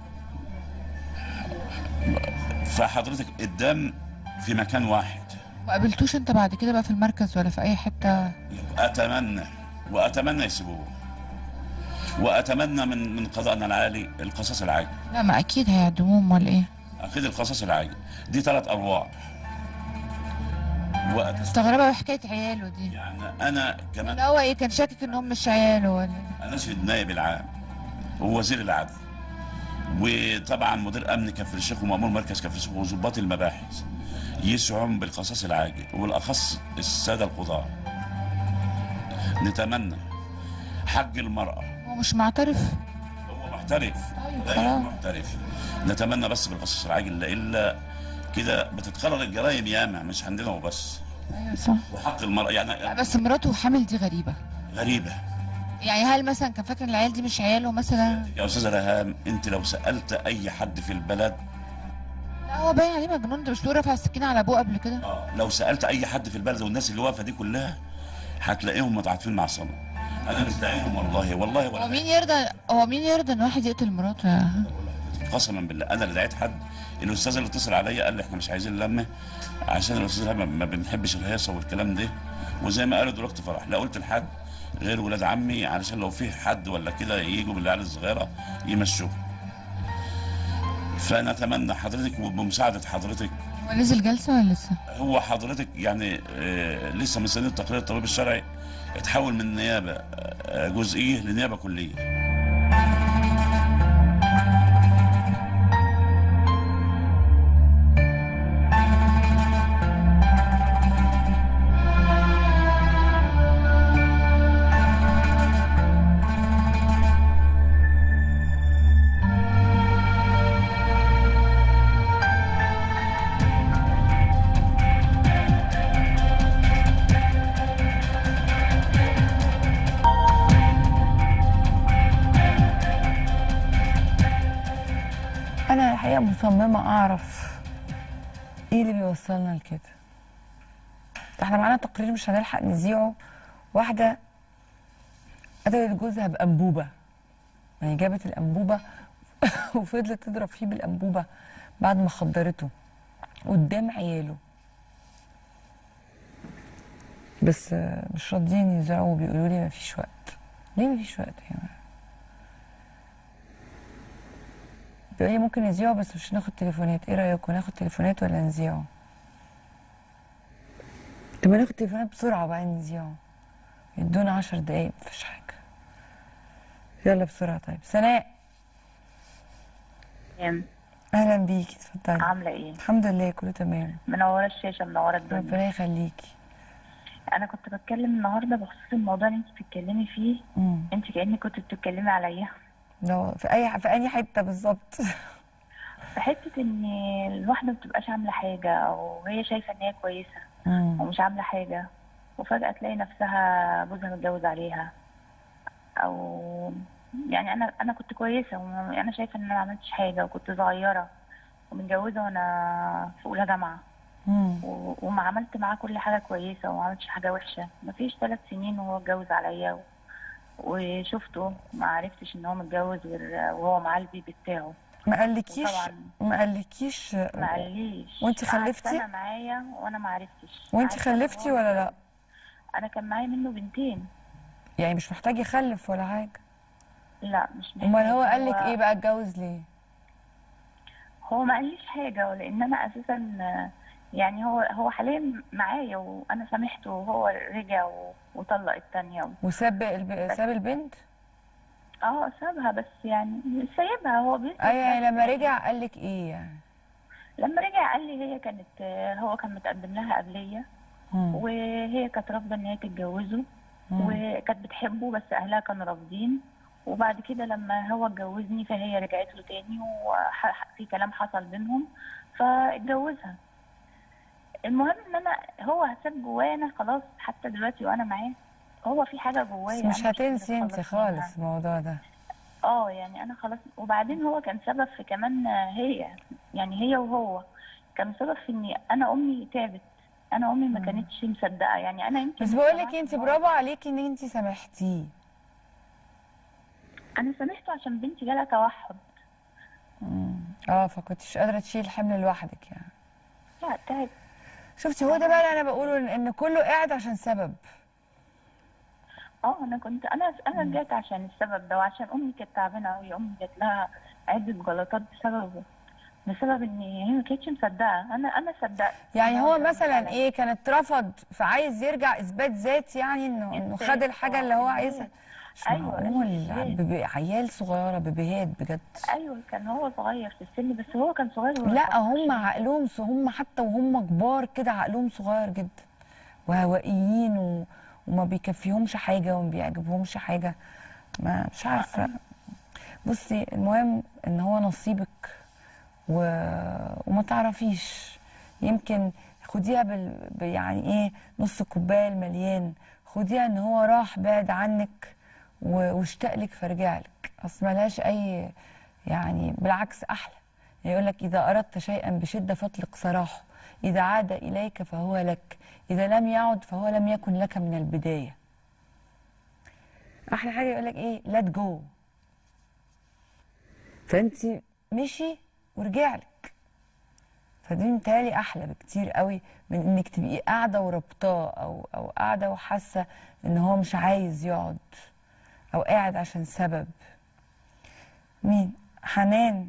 فحضرتك الدم في مكان واحد ما قابلتوش انت بعد كده بقى في المركز ولا في اي حتة اتمنى واتمنى يسيبوه واتمنى من من قضائنا العالي القصاص العاجل لا ما اكيد هيعدموه امال ايه اكيد القصاص العاجل دي ثلاث ارواح وأت... مستغربة بحكاية عياله دي انا كمان اللي هو ايه كان شاكك ان هم مش عياله ولا انا اشهد النائب العام ووزير العدل وطبعا مدير امن كفر الشيخ ومامور مركز كفر الشيخ وظباط المباحث يسعون بالقصاص العاجل وبالاخص الساده القضاه نتمنى حق المراه هو مش معترف هو محترف لا خلاص. محترف نتمنى بس بالقصاص العاجل الا كده بتتكرر الجرائم ياما مش عندنا وبس ايوه صح وحق المراه لا يعني بس مراته حامل دي غريبة غريبه يعني هل مثلا كان فاكر ان العيال دي مش عياله مثلا يا استاذه رهام انت لو سالت اي حد في البلد لا هو باين عليه مجنون ده مش له رفع السكينة على ابوه قبل كده لو سالت اي حد في البلد والناس اللي واقفه دي كلها هتلاقيهم متعاطفين مع الصنم انا مستعينهم والله والله هو ولا مين يرضى هو مين يرضى ان واحد يقتل مراته يا قسما بالله انا اللي دعيت حد الاستاذ اللي اتصل عليا قال لي احنا مش عايزين لمه عشان الاستاذ ما- ما بنحبش الهيصه والكلام ده وزي ما قالوا دلوقتي فرح لا قلت لحد غير ولاد عمي علشان لو في حد ولا كده يجوا بالعيال الصغيره يمشوه فنتمنى حضرتك وبمساعده حضرتك هو نزل جلسة ولا لسه؟ هو حضرتك يعني آه، لسه مستني تقرير الطبيب الشرعي اتحول من نيابه آه، جزئيه لنيابه كليه انا الحقيقه مصممه اعرف ايه اللي بيوصلنا لكده احنا معانا تقرير مش هنلحق نذيعه واحده قتلت جوزها بانبوبه يعني جابت الانبوبه وفضلت تضرب فيه بالانبوبه بعد ما خدرته قدام عياله بس آه، مش راضيين يذيعوا وبيقولوا لي مفيش وقت ليه مفيش وقت يا جماعه بيقول لي ممكن نذيعه بس مش ناخد تليفونات ايه رايكم ناخد تليفونات ولا نذيعه طب ما ناخد تليفونات بسرعه بقى نذيعه يدونا عشر دقايق مفيش حاجه يلا بسرعه طيب سناء اهلا بيكي اتفضلي عاملة ايه؟ الحمد لله كله تمام منورة الشاشة منورة الدنيا ربنا يخليكي أنا كنت بتكلم النهاردة بخصوص الموضوع اللي أنت بتتكلمي فيه امم أنت كأنك كنت بتتكلمي عليا لو في اي في اي حته بالظبط في حتة إن الواحدة مبتبقاش عاملة حاجة أو هي شايفة إن هي كويسة مم. ومش عاملة حاجة وفجأة تلاقي نفسها جوزها متجوز عليها او يعني انا انا كنت كويسة وانا شايفة ان انا ما عملتش حاجة وكنت صغيرة ومتجوزة وانا في اولى جامعة و- وما عملت معاه كل حاجة كويسة وما عملتش حاجة وحشة مفيش ثلاث سنين وهو اتجوز عليا و- وشفته ما عرفتش ان هو متجوز غير وهو معاه البيبي بتاعه ما قالكيش وطبعاً ما قالكيش ما قاليش وانت قعد خلفتي سنة معايا وانا ما عرفتش وانت قعد سنة خلفتي وهو ولا لا متجوز. انا كان معايا منه بنتين يعني مش محتاج يخلف ولا حاجه لا مش محتاج امال هو قالك ايه بقى اتجوز ليه هو ما قاليش حاجة لأن أنا أساسا آه، يعني هو هو حاليا معايا وأنا سامحته وهو رجع و- وطلق التانية و... وساب الب... ساب البنت اه سابها بس يعني سايبها هو بيثبت ايوه يعني نفسه. لما رجع قالك ايه يعني لما رجع قال لي هي كانت آه، هو كان متقدم لها قبلية مم. وهي كانت رافضة إن هي تتجوزه مم. وكانت بتحبه بس أهلها كانوا رافضين وبعد كده لما هو اتجوزني فهي رجعت له تاني وفي كلام حصل بينهم فاتجوزها المهم ان انا هو هساب جوانا خلاص حتى دلوقتي وانا معاه هو في حاجه جوايا بس مش أنا قادرة هتنسي انت أتخلص منها. خالص الموضوع ده اه يعني انا خلاص وبعدين هو كان سبب في كمان هي يعني هي وهو كان سبب في اني انا امي تعبت انا امي ما كانتش مصدقه يعني انا يمكن بس بقول لك انت برافو عليكي ان انت سامحتيه انا سامحته عشان بنتي جالها توحد اه فكنتش قادره تشيل الحمل لوحدك يعني لا تعب شفتي هو ده بقى اللي انا بقوله ان- ان كله قاعد عشان سبب اه انا كنت انا انا رجعت عشان السبب ده وعشان امي كانت تعبانه قوي امي جات لها عده جلطات بسببه بسبب ان هي ما كانتش مصدقه انا انا صدقت يعني هو مثلا ايه كان اترفض فعايز يرجع اثبات ذات يعني انه انه خد الحاجه اللي هو عايزها مش أيوة، معقول إثبات. بيبي- عيال صغيره بيبيهات بجد ايوه كان هو صغير في السن بس هو كان صغير وهو لا هم عقلهم ص- هم حتى وهم كبار كده عقلهم صغير جدا وهوائيين و... وما بيكفيهمش حاجه وما بيعجبهمش حاجه ما مش عارفه بصي المهم ان هو نصيبك و... وما تعرفيش يمكن خديها بال... ب- يعني ايه نص الكوبايه المليان خديها ان هو راح بعد عنك و... واشتاق لك فرجع لك اصل ملهاش اي يعني بالعكس احلى يعني يقول لك اذا اردت شيئا بشده فاطلق سراحه اذا عاد اليك فهو لك اذا لم يعد فهو لم يكن لك من البدايه احلى حاجه يقول لك ايه let جو فانت مشي ورجع لك فدي متهيألي احلى بكتير قوي من انك تبقي قاعده وربطاه او او قاعده وحاسه ان هو مش عايز يقعد او قاعد عشان سبب مين حنان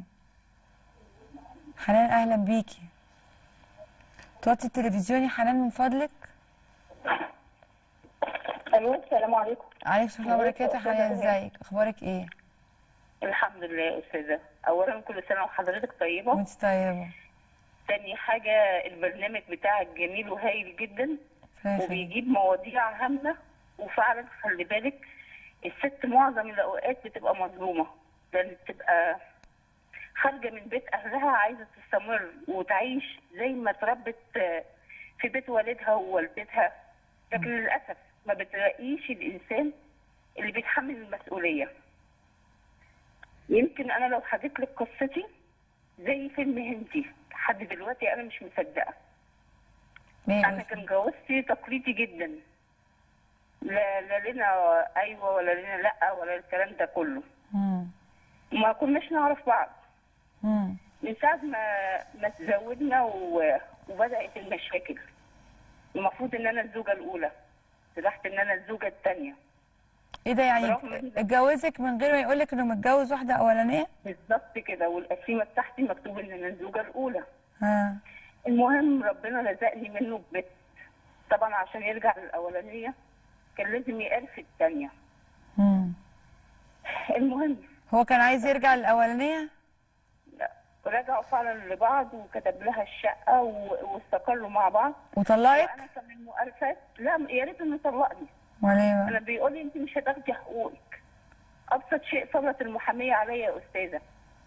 حنان اهلا بيكي توطي التلفزيون يا حنان من فضلك الو السلام عليكم عليكم السلام ورحمه الله وبركاته حنان ازيك اخبارك ايه الحمد لله يا استاذه اولا كل سنه وحضرتك طيبه وانت طيبه تاني حاجه البرنامج بتاعك جميل وهايل جدا فاشل. وبيجيب مواضيع هامه وفعلا خلي بالك الست معظم الاوقات بتبقى مظلومه لان بتبقى خارجه من بيت اهلها عايزه تستمر وتعيش زي ما اتربت في بيت والدها ووالدتها لكن للاسف ما بتلاقيش الانسان اللي بيتحمل المسؤوليه يمكن انا لو حكيت لك قصتي زي فيلم هندي لحد دلوقتي انا مش مصدقه انا كان جوازتي تقليدي جدا لا لا لنا ايوه ولا لنا لا ولا الكلام ده كله مم. ما كناش نعرف بعض مم. من ساعه ما ما تزوجنا و... وبدات المشاكل المفروض ان انا الزوجه الاولى طلعت ان انا الزوجه الثانيه ايه ده يعني برغم إن- اتجوزك من غير ما يقولك انه متجوز واحده اولانيه بالظبط كده والقسيمه بتاعتي مكتوب ان انا الزوجه الاولى ها المهم ربنا رزقني منه ببنت طبعا عشان يرجع للاولانيه كان لازم يعرف الثانيه مم. المهم هو كان عايز يرجع للاولانيه رجعوا فعلا لبعض وكتب لها الشقه و- واستقروا مع بعض وطلقك وانا كان من مؤلفات لا يا ريت انه طلقني وليه بقى؟ انا بيقول لي انت مش هتاخدي حقوقك ابسط شيء صلت المحاميه عليا يا استاذه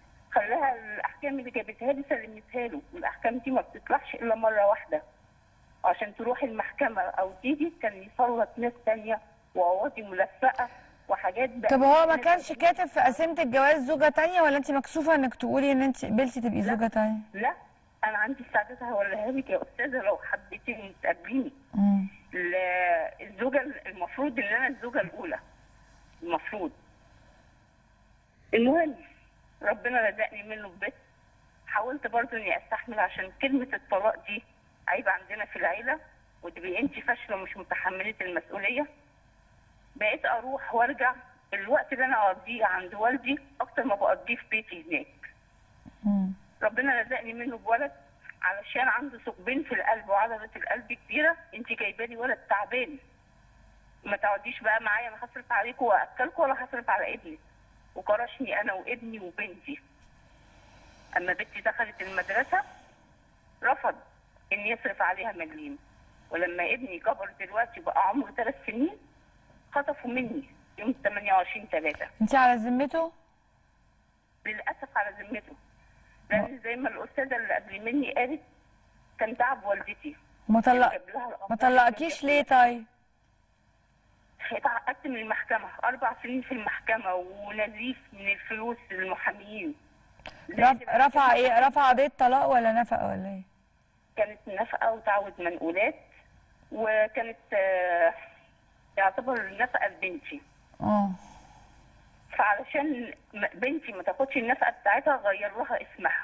خلاها الاحكام اللي جابتها لي سلمتها له والاحكام دي ما بتطلعش الا مره واحده عشان تروح المحكمة أو تيجي كان يسلط ناس تانية وقواضي ملفقة وحاجات بقى طب هو ما كانش كاتب في قسيمه الجواز زوجه تانية ولا انت مكسوفه انك تقولي ان انت قبلتي تبقي زوجه تانية لا أنا عندي استعداد هوريها لك يا أستاذة لو حبيتي تقابليني مم. ل- الزوجة المفروض إن أنا الزوجة الأولى المفروض المهم ربنا رزقني منه ببيت حاولت برضو إني أستحمل عشان كلمة الطلاق دي عيب عندنا في العيلة وتبقي أنت فاشلة ومش متحملة المسؤولية بقيت أروح وأرجع الوقت اللي أنا أقضيه عند والدي أكتر ما بقضيه في بيتي هناك مم. ربنا رزقني منه بولد علشان عنده ثقبين في القلب وعضلة القلب كبيرة انت جايبه لي ولد تعبان ما تقعديش بقى معايا انا هصرف عليكم واكلكم ولا هصرف على ابني وكرشني انا وابني وبنتي اما بنتي دخلت المدرسة رفض ان يصرف عليها مليم ولما ابني كبر دلوقتي بقى عمره ثلاث سنين خطفوا مني يوم 28 3 انت على ذمته للاسف على ذمته لان زي ما الاستاذه اللي قبل مني قالت كان تعب والدتي ما طلق جاب لها الأمراض ما طلقكيش ليه طيب اتعقدت من المحكمه اربع سنين في المحكمه ونزيف من الفلوس للمحاميين رف... رفع ايه رفع قضيه طلاق ولا نفقه ولا ايه كانت نفقه وتعود منقولات وكانت آه، يعتبر نفقه لبنتي اه فعلشان م- بنتي ما تاخدش النفقه بتاعتها غير لها اسمها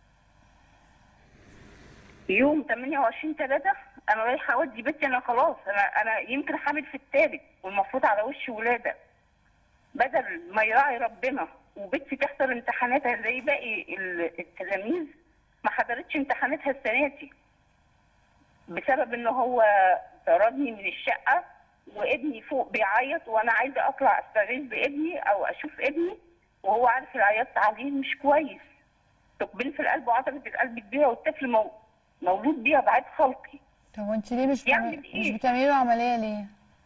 يوم 28 3 انا رايحه اودي بنتي انا خلاص انا انا يمكن حامل في الثالث والمفروض على وش ولاده بدل ما يراعي ربنا وبنتي تحضر امتحاناتها زي باقي ال- التلاميذ ما حضرتش امتحاناتها السنه دي بسبب ان هو طردني من الشقه وابني فوق بيعيط وانا عايزه اطلع استغيث بابني او اشوف ابني وهو عارف العياط عليه مش كويس ثقبين في القلب وعضله القلب كبيره والطفل مو... مولود بيها بعد خلقي طب وانت ليه مش يعمل بتعملي إيه؟ مش بتعملي له عمليه ليه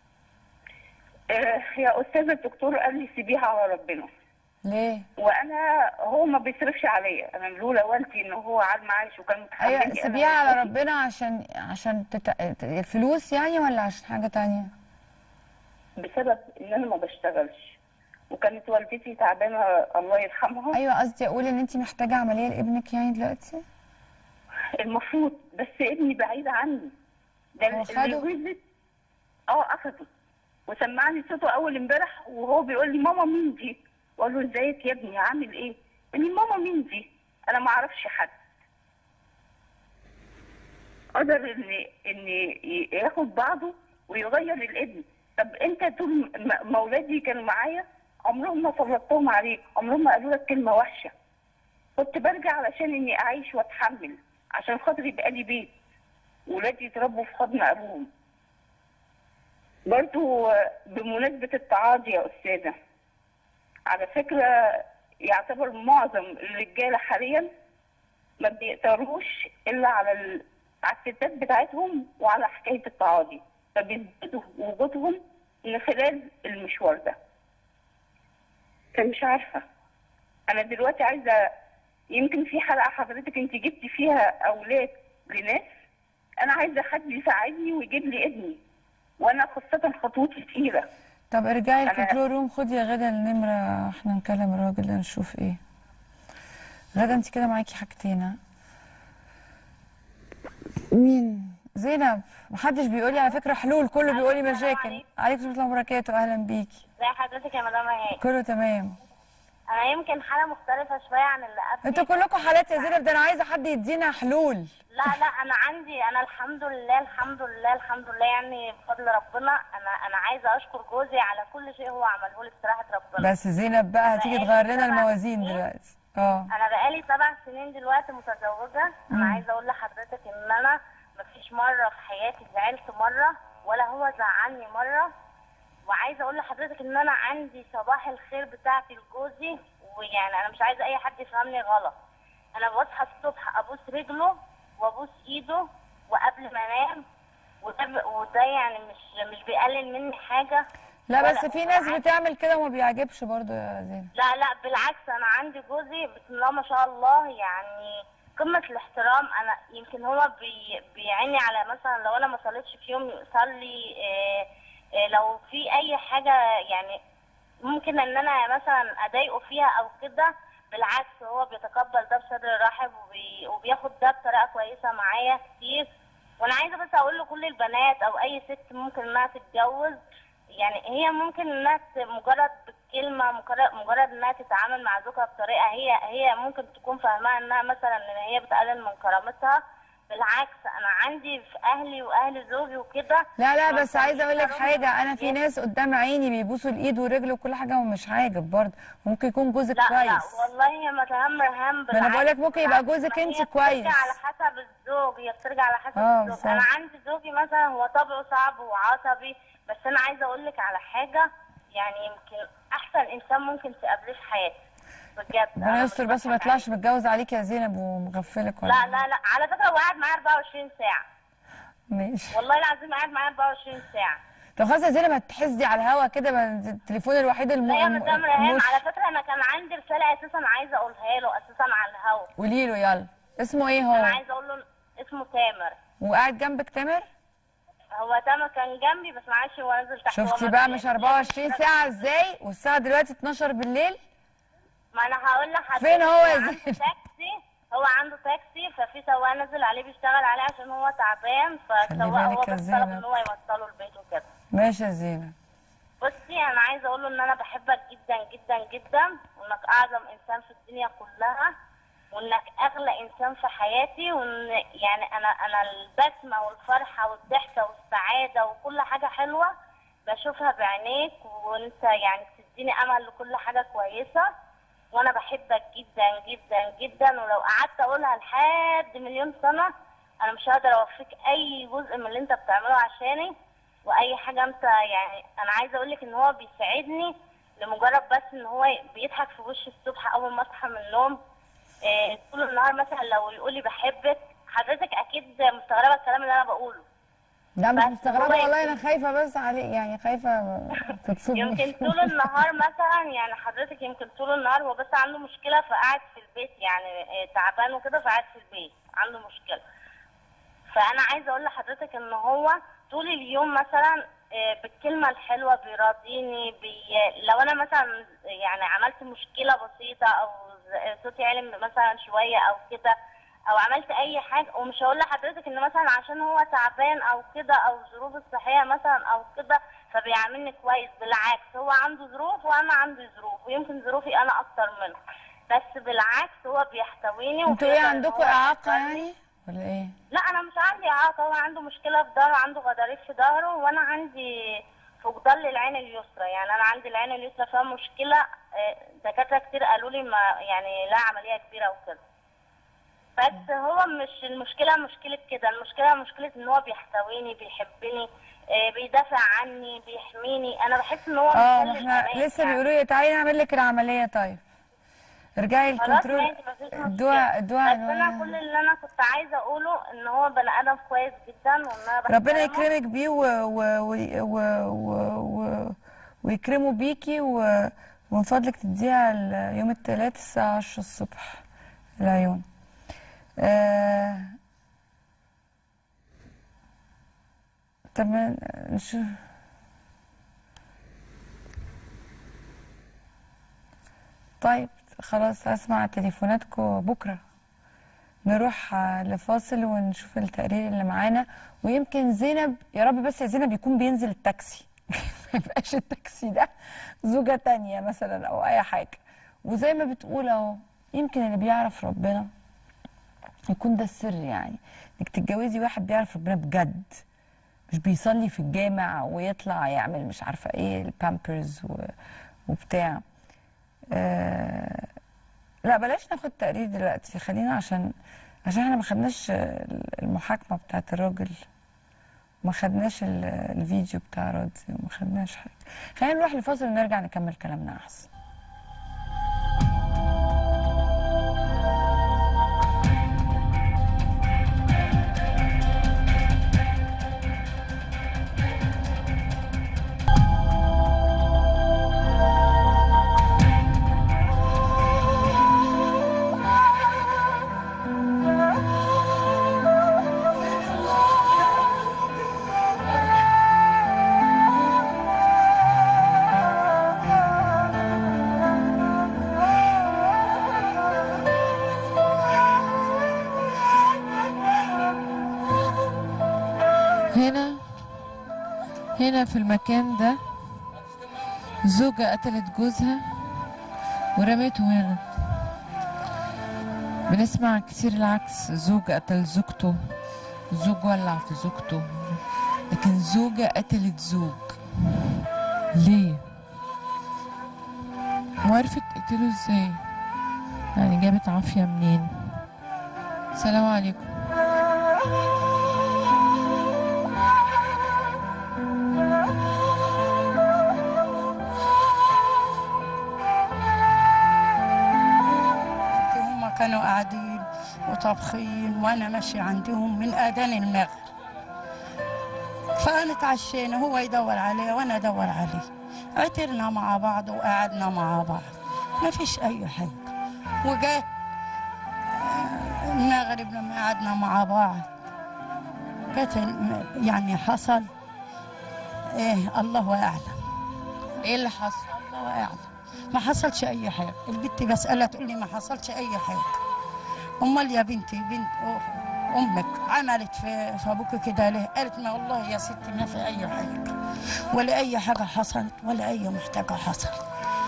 آه يا استاذ الدكتور قال لي سيبيها على ربنا ليه وانا هو ما بيصرفش عليا انا لولا والدي ان هو عاد معاش وكان متحملني ايوه أنا سيبيها على وأخواتي. ربنا عشان عشان تت... الفلوس يعني ولا عشان حاجه تانية بسبب ان انا ما بشتغلش وكانت والدتي تعبانه الله يرحمها ايوه قصدي اقول ان انت محتاجه عمليه لابنك يعني دلوقتي المفروض بس ابني بعيد عني ده هو اللي خده؟ ولد اه اخده وسمعني صوته اول امبارح وهو بيقول لي ماما مين دي؟ واقول له ازيك يا ابني عامل ايه؟ قال لي ماما مين دي؟ انا ما اعرفش حد قدر ان ان ي- ياخد بعضه ويغير الابن طب انت طول ما ما اولادي كانوا معايا عمرهم ما سلطتهم عليك عمرهم ما قالوا لك كلمه وحشه كنت برجع علشان اني اعيش واتحمل عشان خاطر يبقى لي بيت ولادي يتربوا في حضن ابوهم برضو آه، بمناسبة التعاضي يا أستاذة على فكرة يعتبر معظم الرجالة حاليا ما بيقدروش إلا على ال... على الستات بتاعتهم وعلى حكاية التعاضي فبيثبتوا وجودهم من خلال المشوار ده فمش عارفة أنا دلوقتي عايزة يمكن في حلقة حضرتك أنت جبتي فيها أولاد لناس أنا عايزة حد يساعدني ويجيب لي ابني وأنا خاصة خطوتي تقيلة طب ارجعي أنا- الكنترول روم خدي يا غدا النمره احنا نكلم الراجل ده نشوف ايه غدا انت كده معاكي حاجتين ها؟ مين زينب محدش بيقولي على فكره حلول كله بيقولي مشاكل عليكم ورحمه الله وبركاته اهلا بيكي زي حضرتك يا مدام ايهاب كله تمام انا يمكن حاله مختلفه شويه عن اللي قبل انتوا كلكم حالات يا زينب ده انا عايزه حد يدينا حلول لا لا انا عندي انا الحمد لله الحمد لله الحمد لله يعني بفضل ربنا انا انا عايزه اشكر جوزي على كل شيء هو عمله لي بصراحه ربنا بس زينب بقى هتيجي بقالي تغير لنا سبع الموازين سنين. دلوقتي اه انا بقالي سبع سنين دلوقتي متزوجه مم. انا عايزه اقول لحضرتك ان انا مفيش مره في حياتي زعلت مره ولا هو زعلني مره وعايزه اقول لحضرتك ان انا عندي صباح الخير بتاعتي لجوزي ويعني انا مش عايزه اي حد يفهمني غلط انا بصحى الصبح ابوس رجله وابوس ايده وقبل ما انام وده وده يعني مش مش بيقلل مني حاجه لا ولا- بس في ناس بتعمل كده وما بيعجبش برضو يا زينب لا لا بالعكس انا عندي جوزي بسم الله ما شاء الله يعني قمة الاحترام أنا يمكن هو بي بيعني على مثلا لو أنا ما صليتش في يوم يصلي إيه إيه لو في أي حاجة يعني ممكن إن أنا مثلا أضايقه فيها أو كده بالعكس هو بيتقبل ده بصدر رحب وبي وبياخد ده بطريقة كويسة معايا كتير وأنا عايزة بس أقول لكل البنات أو أي ست ممكن إنها تتجوز يعني هي ممكن انها ت- مجرد بالكلمه مجرد مجرد انها تتعامل مع زوجها بطريقه هي هي ممكن تكون فاهماها انها مثلا ان هي بتقلل من كرامتها بالعكس انا عندي في اهلي واهل زوجي وكده لا لا ما بس عايزه اقول لك بيعرفوا حاجه انا في ناس قدام عيني بيبوسوا الايد والرجل وكل حاجه ومش عاجب برضه ممكن يكون جوزك لا لا كويس والله هي ما تهمر هم ما أنا بقولك بالعكس. ممكن يبقى بالعكس. جوزك ما أنت هي كويس. بترجع على حسب الزوج هي بترجع على حسب آه، الزوج صح. انا عندي زوجي مثلا هو طبعه صعب وعصبي بس انا عايزه اقول لك على حاجه يعني يمكن احسن انسان ممكن تقابليه في حياتك بجد ربنا أنا يستر مش بس ما بضحك يطلعش متجوز عليك يا زينب ومغفلك ولا لا لا لا على فكره هو قاعد معايا 24 ساعه ماشي والله العظيم قاعد معايا 24 ساعه طب خلاص يا زينب هتحسدي على الهوا كده ما التليفون الوحيد الم... لا يا مدام ريهام مش- على فكره انا كان عندي رساله اساسا عايزه اقولها له اساسا على الهوا قولي له يلا اسمه ايه انا هو عايزه اقول له اسمه تامر وقاعد جنبك تامر هو تامر كان جنبي بس معلش هو نزل تحت هو شفتي ما بقى بي- مش 24 ساعه ازاي والساعه دلوقتي 12 بالليل ما انا هقول لحضرتك فين هو يا عنده زين؟ تاكسي هو عنده تاكسي ففي سواق نزل عليه بيشتغل عليه عشان هو تعبان خلي فالسواق هو بالك يا بس زينب. طلب ان هو يوصله البيت وكده ماشي يا زينب بصي انا عايزه اقول له ان انا بحبك جدا جدا جدا وانك اعظم انسان في الدنيا كلها وانك اغلى انسان في حياتي وان يعني انا انا البسمه والفرحه والضحكه والسعاده وكل حاجه حلوه بشوفها بعينيك وانت يعني بتديني امل لكل حاجه كويسه وانا بحبك جدا جدا جدا ولو قعدت اقولها لحد مليون سنه انا مش هقدر اوفيك اي جزء من اللي انت بتعمله عشاني واي حاجه انت يعني انا عايزه اقول لك ان هو بيساعدني لمجرد بس ان هو بيضحك في وشي الصبح اول ما اصحى من النوم إيه طول النهار مثلا لو يقول لي بحبك حضرتك اكيد مستغربه الكلام اللي انا بقوله لا مش بس مستغربه هو والله يمكن- انا خايفه بس عليه يعني خايفه تتصدم يمكن طول النهار مثلا يعني حضرتك يمكن طول النهار هو بس عنده مشكله فقاعد في البيت يعني إيه، تعبان وكده فقاعد في البيت عنده مشكله فانا عايزه اقول لحضرتك ان هو طول اليوم مثلا آه، بالكلمه الحلوه بيراضيني بي... لو انا مثلا يعني عملت مشكله بسيطه او ز- صوتي علم مثلا شويه او كده او عملت اي حاجه ومش هقول لحضرتك ان مثلا عشان هو تعبان او كده او ظروف الصحيه مثلا او كده فبيعاملني كويس بالعكس هو عنده ظروف وانا عندي ظروف ويمكن ظروفي انا اكتر منه بس بالعكس هو بيحتويني انتوا ايه وبيقدر إن عندكم هو اعاقه يقدرني. يعني ولا ايه لا انا مش عندي اعاقه هو عنده مشكله في ظهره عنده غضاريف في ظهره وانا عندي فقدان للعين اليسرى يعني انا عندي العين اليسرى فيها مشكله آه، دكاتره كتير قالوا لي ما يعني لا عمليه كبيره وكده بس هو مش المشكله مشكله كده المشكله مشكله ان هو بيحتويني بيحبني آه، بيدافع عني بيحميني انا بحس ان هو اه مثلث ما احنا أمان لسه يعني. بيقولوا لي تعالي نعمل لك العمليه طيب ارجعي خلاص الكنترول ماشي مفيش مشكلة. الدواء الدواء بس انا كل اللي انا كنت عايزه اقوله ان هو بني ادم كويس جدا وان انا ربنا بحترمه. يكرمك بيه و... و... و... و... و... و... ويكرمه بيكي و... ومن فضلك تديها ال- يوم الثلاث الساعة 10 الصبح العيون آه... طب ما نشوف طيب خلاص هسمع تليفوناتكم بكره نروح آه، لفاصل ونشوف التقرير اللي معانا ويمكن زينب يا رب بس يا زينب يكون بينزل التاكسي ما يبقاش التاكسي ده زوجة تانية مثلا أو أي حاجة وزي ما بتقول أهو يمكن اللي بيعرف ربنا يكون ده السر يعني انك تتجوزي واحد بيعرف ربنا بجد مش بيصلي في الجامع ويطلع يعمل مش عارفة ايه البامبرز و... وبتاع آه... لا بلاش ناخد تقرير دلوقتي خلينا عشان عشان احنا ما خدناش المحاكمة بتاعت الراجل ما خدناش ال- الفيديو بتاع راضي ما خدناش حاجة خلينا نروح لفاصل ونرجع نكمل كلامنا احسن هنا هنا في المكان ده زوجة قتلت جوزها ورميته هنا بنسمع كتير العكس زوج قتل زوجته زوج ولع في زوجته لكن زوجة قتلت زوج ليه؟ وعرفت تقتله ازاي؟ يعني جابت عافية منين؟ السلام عليكم هم كانوا قاعدين وطابخين وانا ماشي عندهم من اذان المغرب فانا اتعشينا هو يدور عليا وانا ادور عليه عترنا مع بعض وقعدنا مع بعض ما فيش اي حاجه وجات آه، المغرب لما قعدنا مع بعض جات الم- يعني حصل ايه الله اعلم ايه اللي حصل الله اعلم ما حصلش اي حاجه البنت بسالها تقول لي ما حصلش اي حاجه امال يا بنتي بنت أخ- امك عملت في في ابوك كده ليه قالت ما والله يا ستي ما في اي حاجه ولا اي حاجه حصلت ولا اي محتاجه حصلت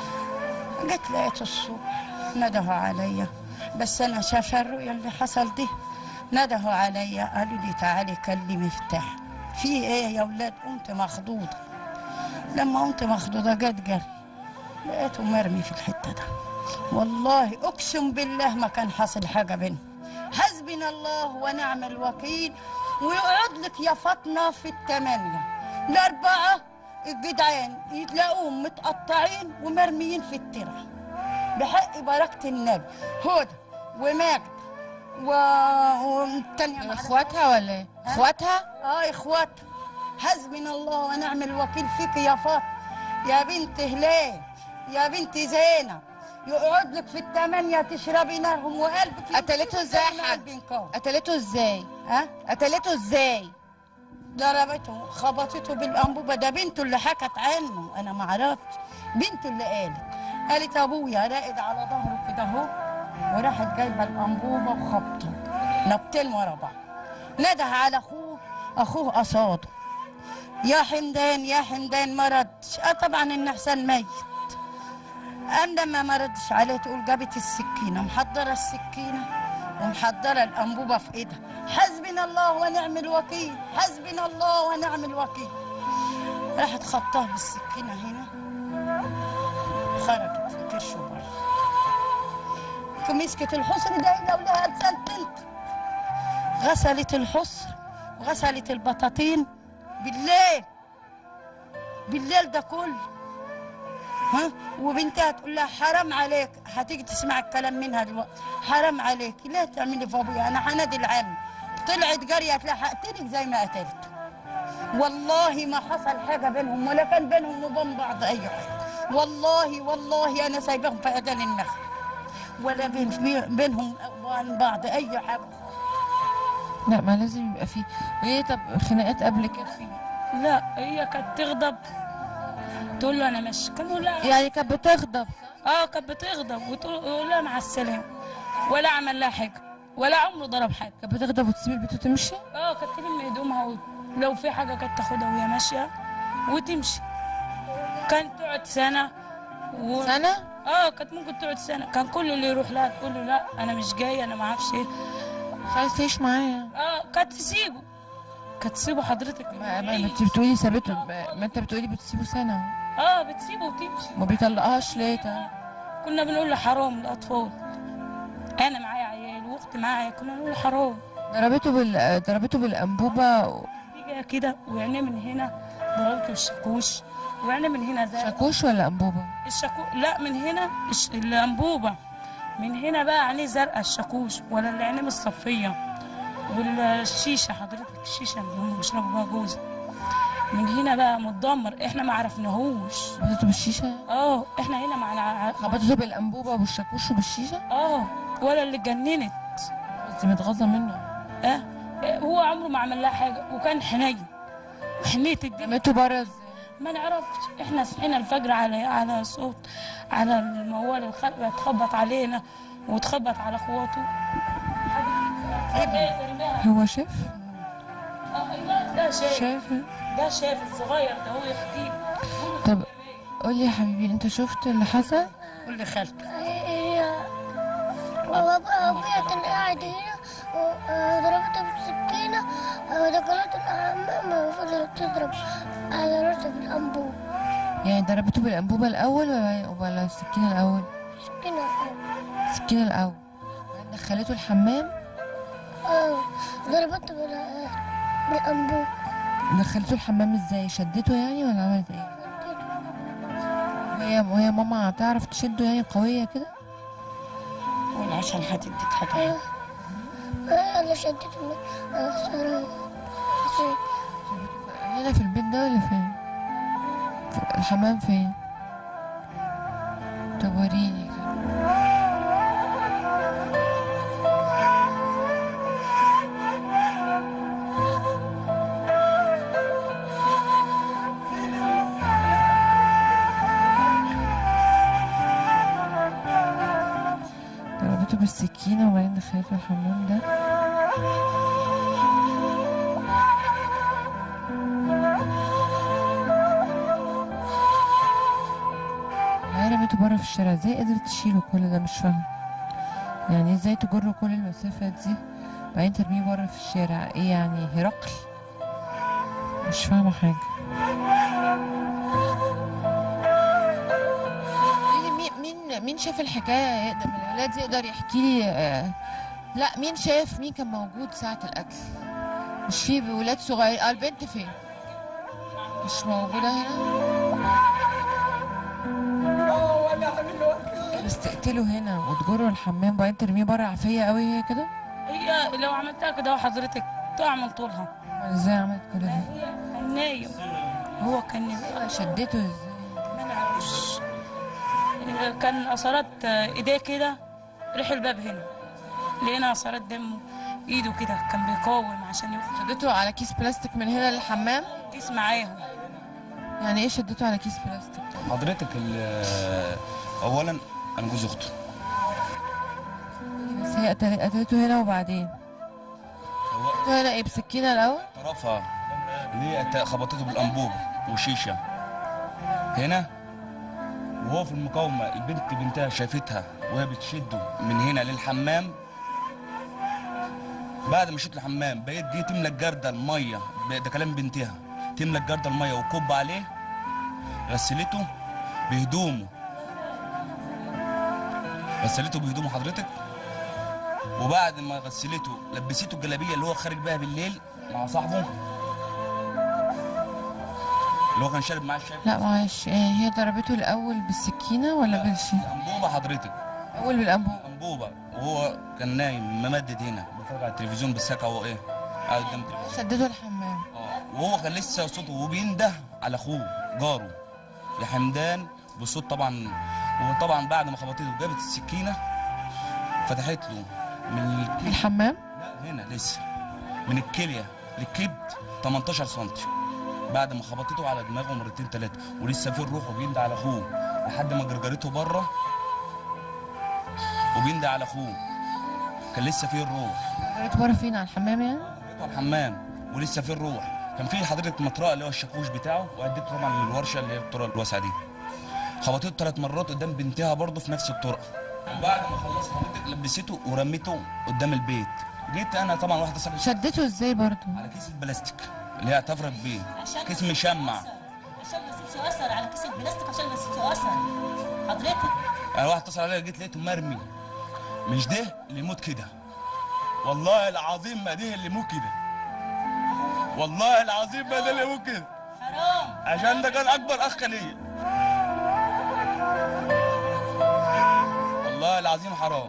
جت لقيت الصبح ندهوا عليا بس انا شاف الرؤيا اللي حصل دي ندهوا عليا قالوا لي تعالي كلمي مفتاح في ايه يا ولاد قمت مخضوضه لما قمت مخضوضه جت جري لقيته مرمي في الحته ده والله اقسم بالله ما كان حاصل حاجه بينهم حسبنا الله ونعم الوكيل ويقعد لك يا فاطمه في الثمانيه الاربعه الجدعان يتلاقوهم متقطعين ومرميين في الترع بحق بركه النبي هدى وماجد و... والتانية اخواتها ولا ايه؟ اخواتها؟ اه اخواتها حسبنا الله ونعم الوكيل فيك يا فاطمه يا بنت هلال يا بنت زينب يقعد لك في الثمانية تشربي نارهم وقلبك قتلته ازاي يا حاج؟ قتلته ازاي؟ ها؟ قتلته ازاي؟ ضربته خبطته بالانبوبه ده بنته اللي حكت عنه انا ما عرفتش بنته اللي قالت قالت ابويا راقد على ظهره كده اهو وراحت جايبه الانبوبه وخبطه نبتين ورا بعض نده على اخوه اخوه قصاده يا حمدان يا حمدان ما ردش اه طبعا النحسان ميت قام لما ما ردش عليه تقول جابت السكينه محضره السكينه ومحضره الانبوبه في ايدها حسبنا الله ونعم الوكيل حسبنا الله ونعم الوكيل راحت خبطها بالسكينه هنا خرجت كرشه بره مسكت الحصر ده ولها لسان بنت غسلت الحصر وغسلت البطاطين بالليل بالليل ده كله ها وبنتها تقول لها حرام عليك هتيجي تسمع الكلام منها دلوقتي حرام عليك لا تعملي في ابويا انا هنادي العم طلعت جاريه لا هقتلك زي ما قتلت والله ما حصل حاجه بينهم ولا كان بينهم وبين بعض اي حاجه والله والله انا سايباهم في اذان المغرب ولا بين بينهم وبين بعض اي حاجه لا ما لازم يبقى فيه وايه طب خناقات قبل كده لا هي كانت تغضب تقول له انا ماشي كان يقول لها يعني كانت بتغضب اه كانت بتغضب وتقول لها مع السلامه ولا عمل لها حاجه ولا عمره ضرب حاجه كانت بتغضب وتسيب البيت وتمشي اه كانت تلم هدومها ولو في حاجه كانت تاخدها وهي ماشيه وتمشي كانت تقعد سنه و... سنه اه كانت ممكن تقعد سنه كان كل اللي يروح لها تقول له لا انا مش جايه انا ما اعرفش ايه مش عايز تعيش معايا اه كانت تسيبه كانت تسيبه حضرتك ما, ما انت بتقولي سابته ما ما انت بتقولي بتسيبه سنه اه بتسيبه وتمشي ما بيطلقهاش ليه طيب كنا بنقول له حرام الاطفال انا معايا عيال واختي معايا كنا نقول له حرام ضربته بال ضربته بالانبوبه بيجي كده وعينيه من هنا ضربته بالشاكوش وعينيه من هنا زي شاكوش ولا انبوبه الشاكو لا من هنا الش... الانبوبه من هنا بقى عينيه زرقاء الشاكوش ولا اللي عينيه مصفيه والشيشه حضرتك الشيشه اللي هم بيشربوا بيها جوز من هنا بقى متدمر احنا ما عرفناهوش خبطته بالشيشه اه احنا هنا مع خبطته بالانبوبه وبالشاكوش وبالشيشه اه ولا اللي اتجننت بس متغاظه منه اه هو عمره ما عمل لها حاجه وكان حنين وحنيه الدنيا رميته بره ازاي ما نعرفش احنا صحينا الفجر على على صوت على الموال الخلق تخبط علينا وتخبط على اخواته هو شاف ده شايف شايفة ده شايف الصغير ده هو يحكي طب قولي يا حبيبي انت شفت اللي حصل قول لي خالتك هي وابويا أبويا كان قاعد هنا وضربته بالسكينة ودخلت الحمام وفضلت تضرب على راسه بالأنبوب يعني ضربته بالانبوبة الاول ولا ولا السكينة الاول سكينة السكينة الاول وبعدين دخلته الحمام اه ضربته بال- بالأنبوب دخلته الحمام ازاي شدته يعني ولا عملت ايه وهي وهي ماما تعرف تشده يعني قوية كده ولا عشان هتديك حاجة اه أنا شدته من على صدري هنا في البيت ده ولا فين في- الحمام فين طب وريني كده ضربته بالسكينة وبعدين دخلته الحمام ده هي رميته بره في الشارع ازاي قدرت تشيله كل ده مش فاهمة يعني ازاي تجر كل المسافة دي بعدين ترميه بره في الشارع ايه يعني هرقل مش فاهمة حاجة قولي مين مين مين شاف الحكاية يقدر من الولاد يقدر يحكي لي آه، لا مين شاف مين كان موجود ساعة القتل مش في ولاد صغيرين اه البنت فين مش موجودة هنا بس تقتله هنا وتجره الحمام وبعدين ترميه بره عافية قوي هي كده هي لو عملتها كده هو حضرتك تقع من طولها ازاي عملت كل ده كان نايم هو كان نايم شدته ازاي ما نعرفش كان اثارات ايديه كده ريح الباب هنا لقينا اثارات دم ايده كده كان بيقاوم عشان يخرج شدته على كيس بلاستيك من هنا للحمام كيس معاهم يعني ايه شدته على كيس بلاستيك حضرتك ال- اولا انا جوز اخته بس هي قتل- قتلته هنا وبعدين قتلته هنا ايه بسكينة الأول طرفها اللي هي ت- خبطته بالانبوبه وشيشه هنا وهو في المقاومه البنت بنتها شافتها وهي بتشده من هنا للحمام بعد ما شت الحمام بقيت دي تملى الجرده الميه ب- ده كلام بنتها تملى الجرده الميه وكب عليه غسلته بهدومه غسلته بهدومه حضرتك وبعد ما غسلته لبسته الجلابيه اللي هو خارج بيها بالليل مع صاحبه اللي هو كان شارب معاه الشاي لا معلش إيه هي ضربته الأول بالسكينة ولا بالشي انبوبه حضرتك أول بالأنبوبة انبوبه وهو كان نايم ممدد هنا بيتفرج على التلفزيون بالسكه وهو ايه قاعد قدام التلفزيون شدته الحمام وهو كان لسه صوته وبينده على اخوه جاره يا حمدان بصوت طبعا وطبعا بعد ما خبطته جابت السكينه فتحت له من الك- الحمام لا هنا لسه من الكليه للكبد 18 سم بعد ما خبطته على دماغه مرتين ثلاثه ولسه في الروح وبيندى على اخوه لحد ما جرجرته بره وبيندى على اخوه كان لسه فيه الروح ضربته بره فين على الحمام يعني جرجرته على الحمام ولسه فيه الروح كان في حضرتك مطرقه اللي هو الشاكوش بتاعه واديته طبعا للورشه اللي هي الطرق الواسعه دي خبطته ثلاث مرات قدام بنتها برضه في نفس الطرقه وبعد ما خلصت حضرتك لبسته ورميته قدام البيت جيت انا طبعا واحده صاحبتي شدته ازاي برضه على كيس البلاستيك اللي هي اعتبرت بيه كيس مشمع عشان ما يسيبش اثر على كيس البلاستيك عشان ما يسيبش اثر حضرتك انا واحد اتصل عليا جيت لقيته مرمي مش ده اللي يموت كده والله العظيم ما ده اللي يموت كده والله العظيم ما ده اللي يموت كده حرام عشان ده كان اكبر اخ ليا والله العظيم حرام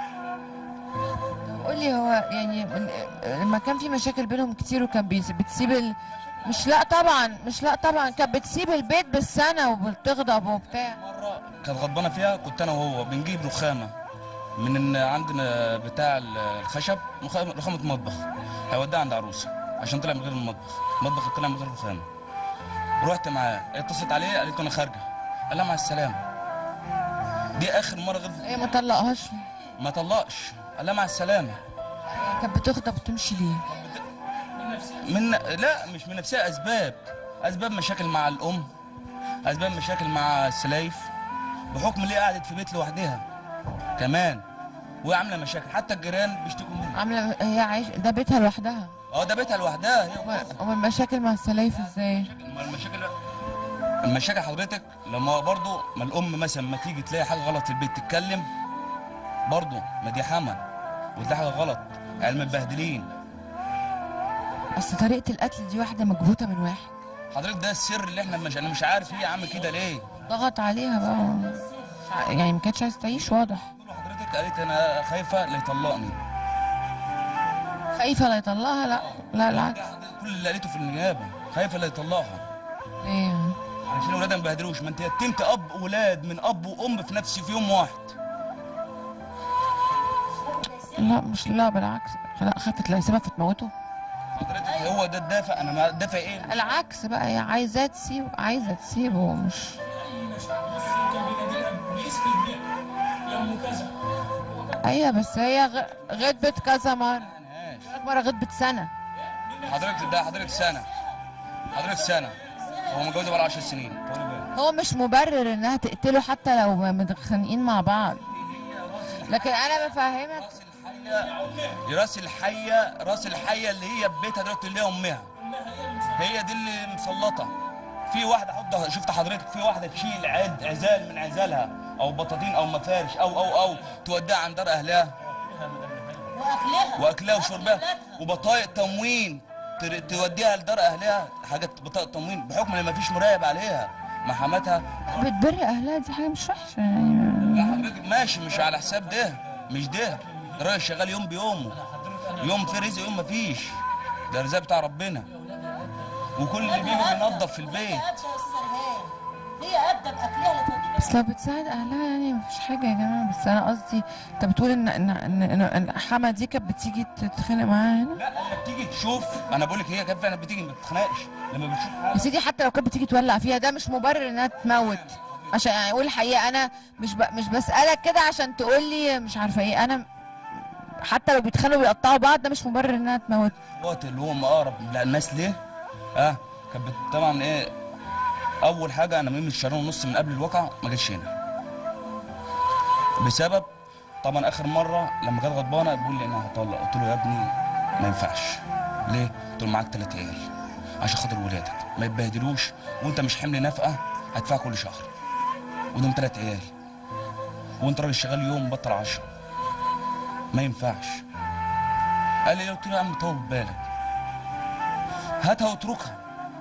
قول لي هو يعني من- لما كان في مشاكل بينهم كتير وكان بيس- بتسيب ال... مش لا طبعا مش لا طبعا كانت بتسيب البيت بالسنة وبتغضب وبتاع كانت غضبانه فيها كنت انا وهو بنجيب رخامه من إن عندنا بتاع الخشب رخامه رخامة مطبخ هيوديها عند عروسه عشان طلع من غير المطبخ المطبخ طلع من غير رخامه رحت معاه اتصلت عليه قالت له انا خارجه قال لها مع السلامه دي اخر مره غير هي ما طلقهاش ما طلقش قال لها مع السلامه كانت بتغضب وتمشي ليه من لا مش من نفسها اسباب اسباب مشاكل مع الام اسباب مشاكل مع السلايف بحكم اللي هي قعدت في بيت لوحدها كمان وهي عامله مشاكل حتى الجيران بيشتكوا منها عامله هي عايش ده بيتها لوحدها اه ده بيتها لوحدها هي امال المشاكل مع السلايف ازاي ما المشاكل المشاكل حضرتك لما برضو ما الام مثلا ما تيجي تلاقي حاجه غلط في البيت تتكلم برضو ما دي حما وتلاقي حاجه غلط يعني متبهدلين اصل طريقه القتل دي واحده مكبوته من واحد حضرتك ده السر اللي احنا مش انا مش عارف هي عامل كده ليه ضغط عليها بقى مش ع- يعني ما كانتش عايزه تعيش واضح حضرتك قالت انا خايفه لا يطلقني خايفه لا يطلقها لا لا العكس كل اللي قالته في النيابه خايفه لا يطلقها ليه عشان ولادها ما يبهدلوش ما انت يتمت اب ولاد من اب وام في نفس في يوم واحد لا مش لا بالعكس لا خافت لا يسيبها فتموته حضرتك هو ده الدافع انا ما الدافع ايه العكس بقى هي عايزاه تسيبه عايزه تسيبه مش ايوه بس هي غ- غضبت كذا مره مره غضبت سنه حضرتك ده حضرتك سنه حضرتك سنه هو متجوز بقى 10 سنين هو مش مبرر انها تقتله حتى لو متخانقين مع بعض لكن انا بفهمك راس الحيه راس الحيه اللي هي ببيتها دلوقتي اللي هي امها هي دي اللي مسلطه في واحده حط شفت حضرتك في واحده تشيل عد عزال من عزالها او بطاطين او مفارش او او او توديها عند دار اهلها واكلها واكلها وشربها وبطايق تموين تر- توديها لدار اهلها حاجات بطاقه تموين بحكم ان مفيش مراقب عليها مع حماتها بتبر اهلها دي حاجه مش وحشه يعني لا حضرتك ماشي مش على حساب ده مش ده الراجل شغال يوم بيومه يوم في رزق يوم مفيش ده رزق بتاع ربنا وكل اللي بيجي بينظف في البيت هي قادة يا استاذه ريهام هي قادة باكلها اللي توديه بس لو بتساعد اهلها يعني مفيش حاجه يا جماعه بس انا قصدي انت بتقول ان ان ان, إن, إن حما دي كانت بتيجي تتخانق معاها هنا لا لما بتيجي تشوف انا بقول لك هي كانت فعلا بتيجي ما بتتخانقش لما بتشوف يا حاجه سيدي حتى لو كانت بتيجي تولع فيها ده مش مبرر انها تموت عشان يعني اقول الحقيقه انا مش ب... مش بسالك كده عشان تقول لي مش عارفه ايه انا حتى لو بيتخانقوا ويقطعوا بعض ده مش مبرر انها تموت الوقت اللي هو مقرب للناس ليه اه كانت بت- طبعا ايه اول حاجه انا من الشهرين ونص من قبل الواقعه ما جاتش هنا بسبب طبعا اخر مره لما كانت غضبانه بيقول لي انا هطلق قلت له يا ابني ما ينفعش ليه قلت له معاك ثلاث عيال عشان خاطر ولادك ما يتبهدلوش وانت مش حمل نفقه هتدفع كل شهر ودول ثلاث عيال وانت راجل شغال يوم بطل عشرة ما ينفعش قال لي قلت له يا عم طول بالك هاتها واتركها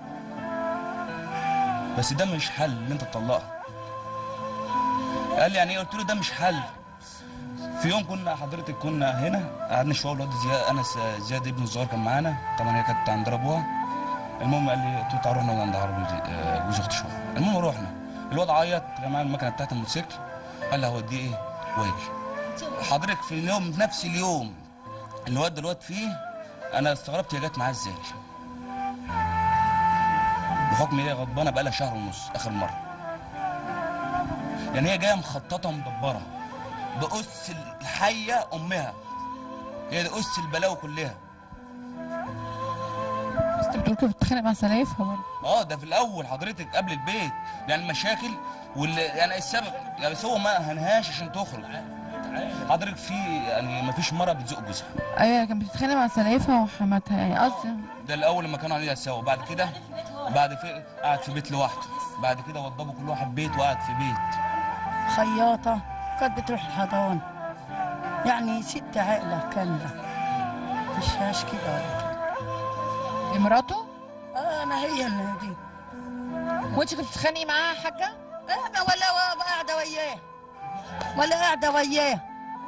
بس ده مش حل ان انت تطلقها قال لي يعني ايه قلت له ده مش حل في يوم كنا حضرتك كنا هنا قعدنا شويه والواد زياد انس زياد ابنه الصغير كان معانا طبعا هي كانت عند ابوها المهم قال لي قلت له تعالوا نقعد عند عربي آه، جوز اختي شويه المهم رحنا الواد عيط كان معاه المكنه بتاعت الموتوسيكل قال لي هوديه ايه واجي حضرتك في اليوم في نفس اليوم اللي الواد دلوقتي فيه انا استغربت هي جت معاه ازاي بحكم هي غضبانه بقالها شهر ونص اخر مره يعني هي جايه مخططه ومدبره بأس الحيه امها هي دي أس البلاوي كلها بس انت بتقول كده بتتخانق مع سلايفها برضه اه ده في الاول حضرتك قبل البيت يعني المشاكل وال يعني السبب يعني بس هو ما هنهاش عشان تخرج حضرتك في يعني ما فيش مره بتزق جوزها ايوه كانت بتتخانق مع سلايفها وحماتها يعني قصدي ده الاول لما كانوا عليها سوا بعد كده بعد في قعد في بيت لوحده بعد كده وضبوا كل واحد بيت وقعد في بيت خياطة كانت بتروح الحضانة يعني ست عائلة كاملة مش هاش كده ولا كده دي مراته؟ اه ما هي اللي دي وانت كنت بتتخانقي معاها يا حاجه؟ انا ولا ولا قاعدة وياه ولا قاعدة وياه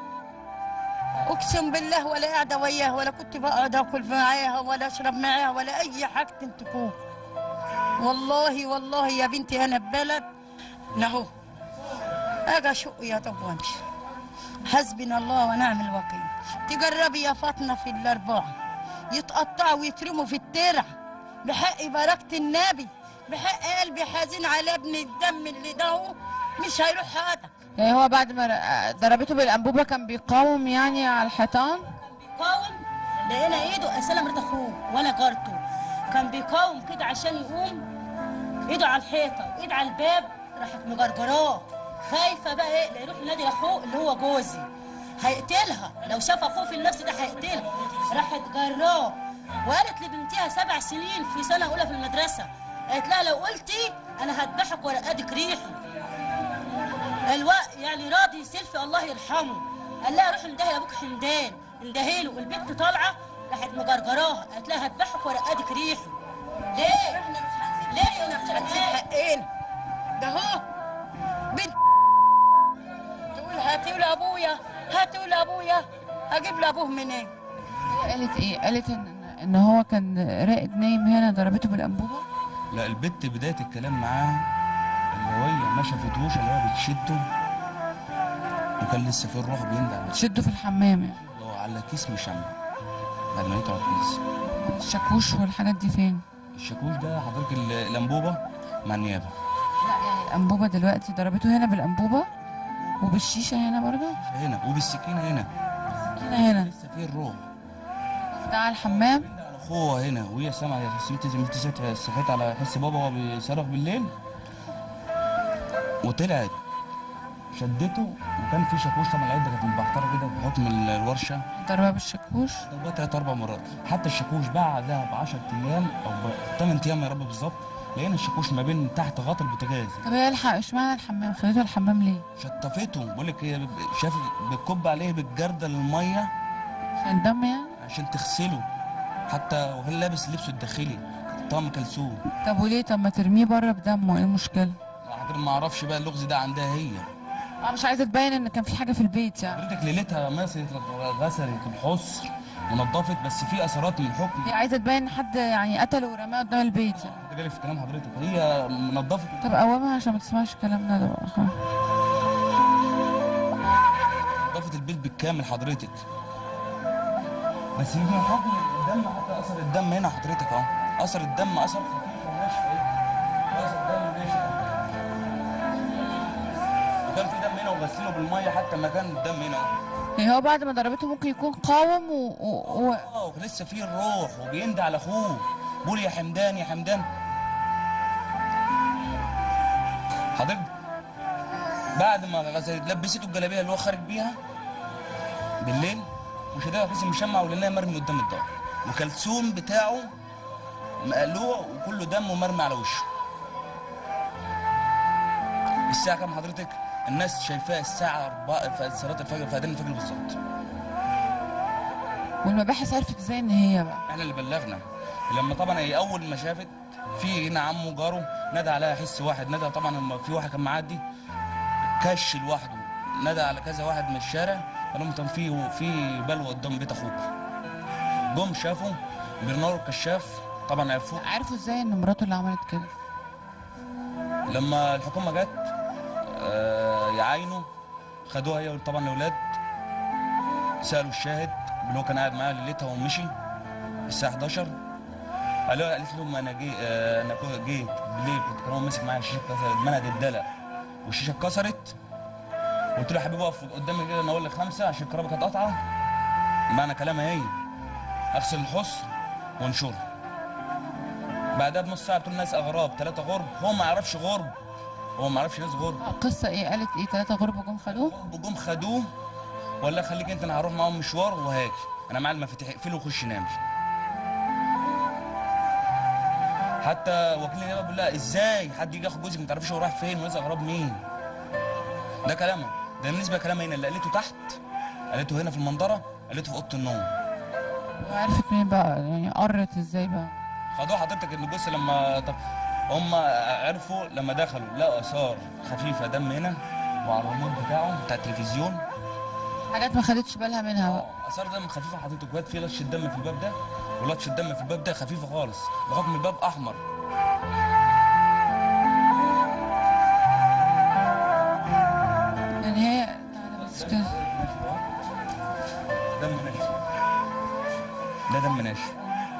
اقسم بالله ولا قاعدة وياه ولا كنت بقعد اكل معاها ولا اشرب معاها ولا اي حاجة تكون والله والله يا بنتي انا ببلد نهو اجي اشق يا طب وامشي حسبنا الله ونعم الوكيل تجربي يا فاطمه في الاربعه يتقطعوا ويترموا في الترع بحق بركه النبي بحق قلبي حزين على ابن الدم اللي ده مش هيروح هذا يعني هو بعد ما ر- ضربته بالانبوبه كان بيقاوم يعني على الحيطان؟ قاوم لقينا ايده اسالة مرات اخوه وانا جارته كان بيقاوم كده عشان يقوم ايده على الحيطه ايد على الباب راحت مجرجراه خايفه بقى ايه لا يروح ينادي لاخوه اللي هو جوزي هيقتلها لو شاف اخوه في النفس ده هيقتلها راحت جراه وقالت لبنتها سبع سنين في سنه اولى في المدرسه قالت لها لو قلتي انا هذبحك ورقادك ريحه الوقت يعني راضي سيلفي الله يرحمه قال لها روح اندهي لابوك حمدان اندهي له البنت طالعه راحت مجرجراها قالت لها هذبحك ورقادك ريحه ليه؟ ليه انا مش هتسيب حقنا ده هو بنت تقول هاتوا لي ابويا هاتوا لي ابويا اجيب له ابوه منين هي قالت ايه قالت ان ان هو كان راقد نايم هنا ضربته بالانبوبه لا البت بدايه الكلام معاها اللي هي ما شافتهوش اللي هو بتشده وكان لسه في الروح بيندع شده في الحمام يعني اللي هو على كيس مشمع بعد ما يقطع الكيس الشاكوش والحاجات دي فين الشاكوش ده حضرتك ال- الانبوبه مع النيابه الانبوبه دلوقتي ضربته هنا بالانبوبه وبالشيشه هنا برضه هنا وبالسكينه هنا هنا هنا لسه في الروح ده على الحمام اخوها هنا وهي سامعه سمعت سمعت صحيت على حس بابا وهو بيصرخ بالليل وطلعت شدته وكان في شاكوش طبعا العيد ده كانت مبحتره كده بحكم ال- الورشه ضربها بالشاكوش ضربها ثلاث اربع مرات حتى الشاكوش بعدها ب 10 ايام او ب 8 ايام يا رب بالظبط لقينا الشاكوش ما بين تحت غطا البوتاجاز طب هي الحق اشمعنى الحمام خدته الحمام ليه شطفته بقول لك هي ب- شافت بتكب عليه بالجرده الميه عشان الدم يعني عشان تغسله حتى وكان لابس لبسه الداخلي طعم كلثوم طب وليه طب ما ترميه بره بدمه ايه المشكله حضرتك ما اعرفش بقى اللغز ده عندها هي اه مش عايزه تبين ان كان في حاجه في البيت يعني حضرتك ليلتها مسكت غسلت الحصر ونضفت بس في اثرات من الحكم هي عايزه تبين ان حد يعني قتله ورماه قدام البيت يعني ده جالي في كلام حضرتك هي نضفت طب قومها عشان ما تسمعش كلامنا ده بقى خلاص. نضفت البيت بالكامل حضرتك بس من حكم الدم حتى اثر الدم هنا حضرتك اهو اثر الدم اثر خفيف وناشف اهي اثر الدم ناشف وكان في دم هنا وغسله بالميه حتى مكان الدم هنا اهو يعني هو بعد ما ضربته ممكن يكون قاوم و... و... و... اه لسه فيه الروح وبيندى على اخوه بيقول يا حمدان يا حمدان حضرتك بعد ما غسلت لبسته الجلابيه اللي هو خارج بيها بالليل وشدها كيس مشمع ولقيناه مرمي قدام الدار وكلثوم بتاعه مقلوع وكله دم ومرمي على وشه الساعة كام حضرتك؟ الناس شايفاها الساعة 4 في صلاة الفجر في أذان الفجر بالظبط والمباحث عرفت ازاي ان هي بقى احنا اللي بلغنا لما طبعا هي اول ما شافت في هنا عمه جاره نادى عليها حس واحد نادى طبعا لما في واحد كان معدي كش لوحده نادى على كذا واحد من الشارع قال لهم طب في في بلوى قدام بيت اخوك جم شافوا بينوروا الكشاف طبعا عرفوه عرفوا ازاي ان مراته اللي عملت كده لما الحكومه جت آه، يعاينوا خدوها هي طبعا الاولاد سالوا الشاهد اللي هو كان قاعد معاها ليلتها ومشي الساعه 11 قالوا قالت لهم انا جي آه، انا كنت جيت بالليل كنت كان هو ماسك معايا الشيشه اتكسرت منهد الدلق والشيشه اتكسرت قلت له يا حبيبي اقف قدامي كده انا اقول لك خمسه عشان الكهرباء كانت قاطعه معنى كلامها هي اغسل الحصر وانشره بعدها بنص ساعه بتقول ناس اغراب ثلاثه غرب هو ما يعرفش غرب هو ما يعرفش ناس غرب القصه ايه قالت ايه ثلاثه غرب جم خدوه جم خدوه ولا خليك انت انا هروح معاهم مشوار وهاجي انا معايا المفاتيح اقفله وخش نام حتى وكيل النيابه بيقول لها ازاي حد يجي ياخد جوزك ما تعرفش هو رايح فين وناس اغراب مين ده كلامها ده بالنسبه لكلامها هنا اللي قالته تحت قالته هنا في المنظره قالته في اوضه النوم وعرفت منين بقى يعني قرت ازاي بقى خدوه حضرتك ان الجثه لما طب هم عرفوا لما دخلوا لقوا اثار خفيفه دم هنا وعلى الريموت بتاعه بتاع التلفزيون حاجات ما خدتش بالها منها بقى اثار دم خفيفه حضرتك وقت في لطشه دم في الباب ده ولطشه دم في الباب ده خفيفه خالص بحكم الباب احمر يعني هي تعالى بس كده دم ناشف ده دم ناشف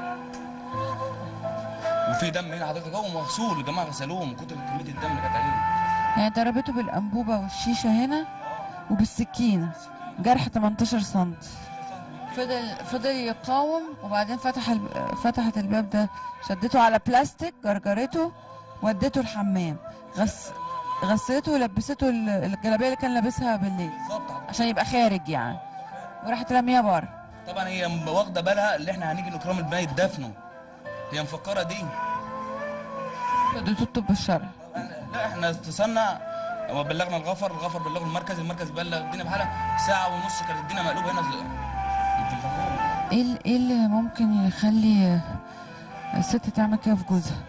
وفي دم هنا حضرتك هو مغسول الجماعه غسلوه من كتر كميه الدم اللي كانت عليه يعني ضربته بالانبوبه والشيشه هنا وبالسكينه جرح 18 سم فضل فضل يقاوم وبعدين فتح الب... فتحت الباب ده شدته على بلاستيك جرجرته ودته الحمام غس غسلته ولبسته ال- الجلابيه اللي كان لابسها بالليل عشان يبقى خارج يعني وراحت رميها بره طبعا هي م- واخده بالها اللي احنا هنيجي نكرم الميت دفنه هي مفكره دي اديته الطب الشرعي لا احنا اتصلنا وبلغنا الغفر الغفر بلغ المركز المركز بلغ الدنيا بحالها ساعه ونص كانت الدنيا مقلوبه هنا في ايه ال- ايه اللي ممكن يخلي الست تعمل كده في جوزها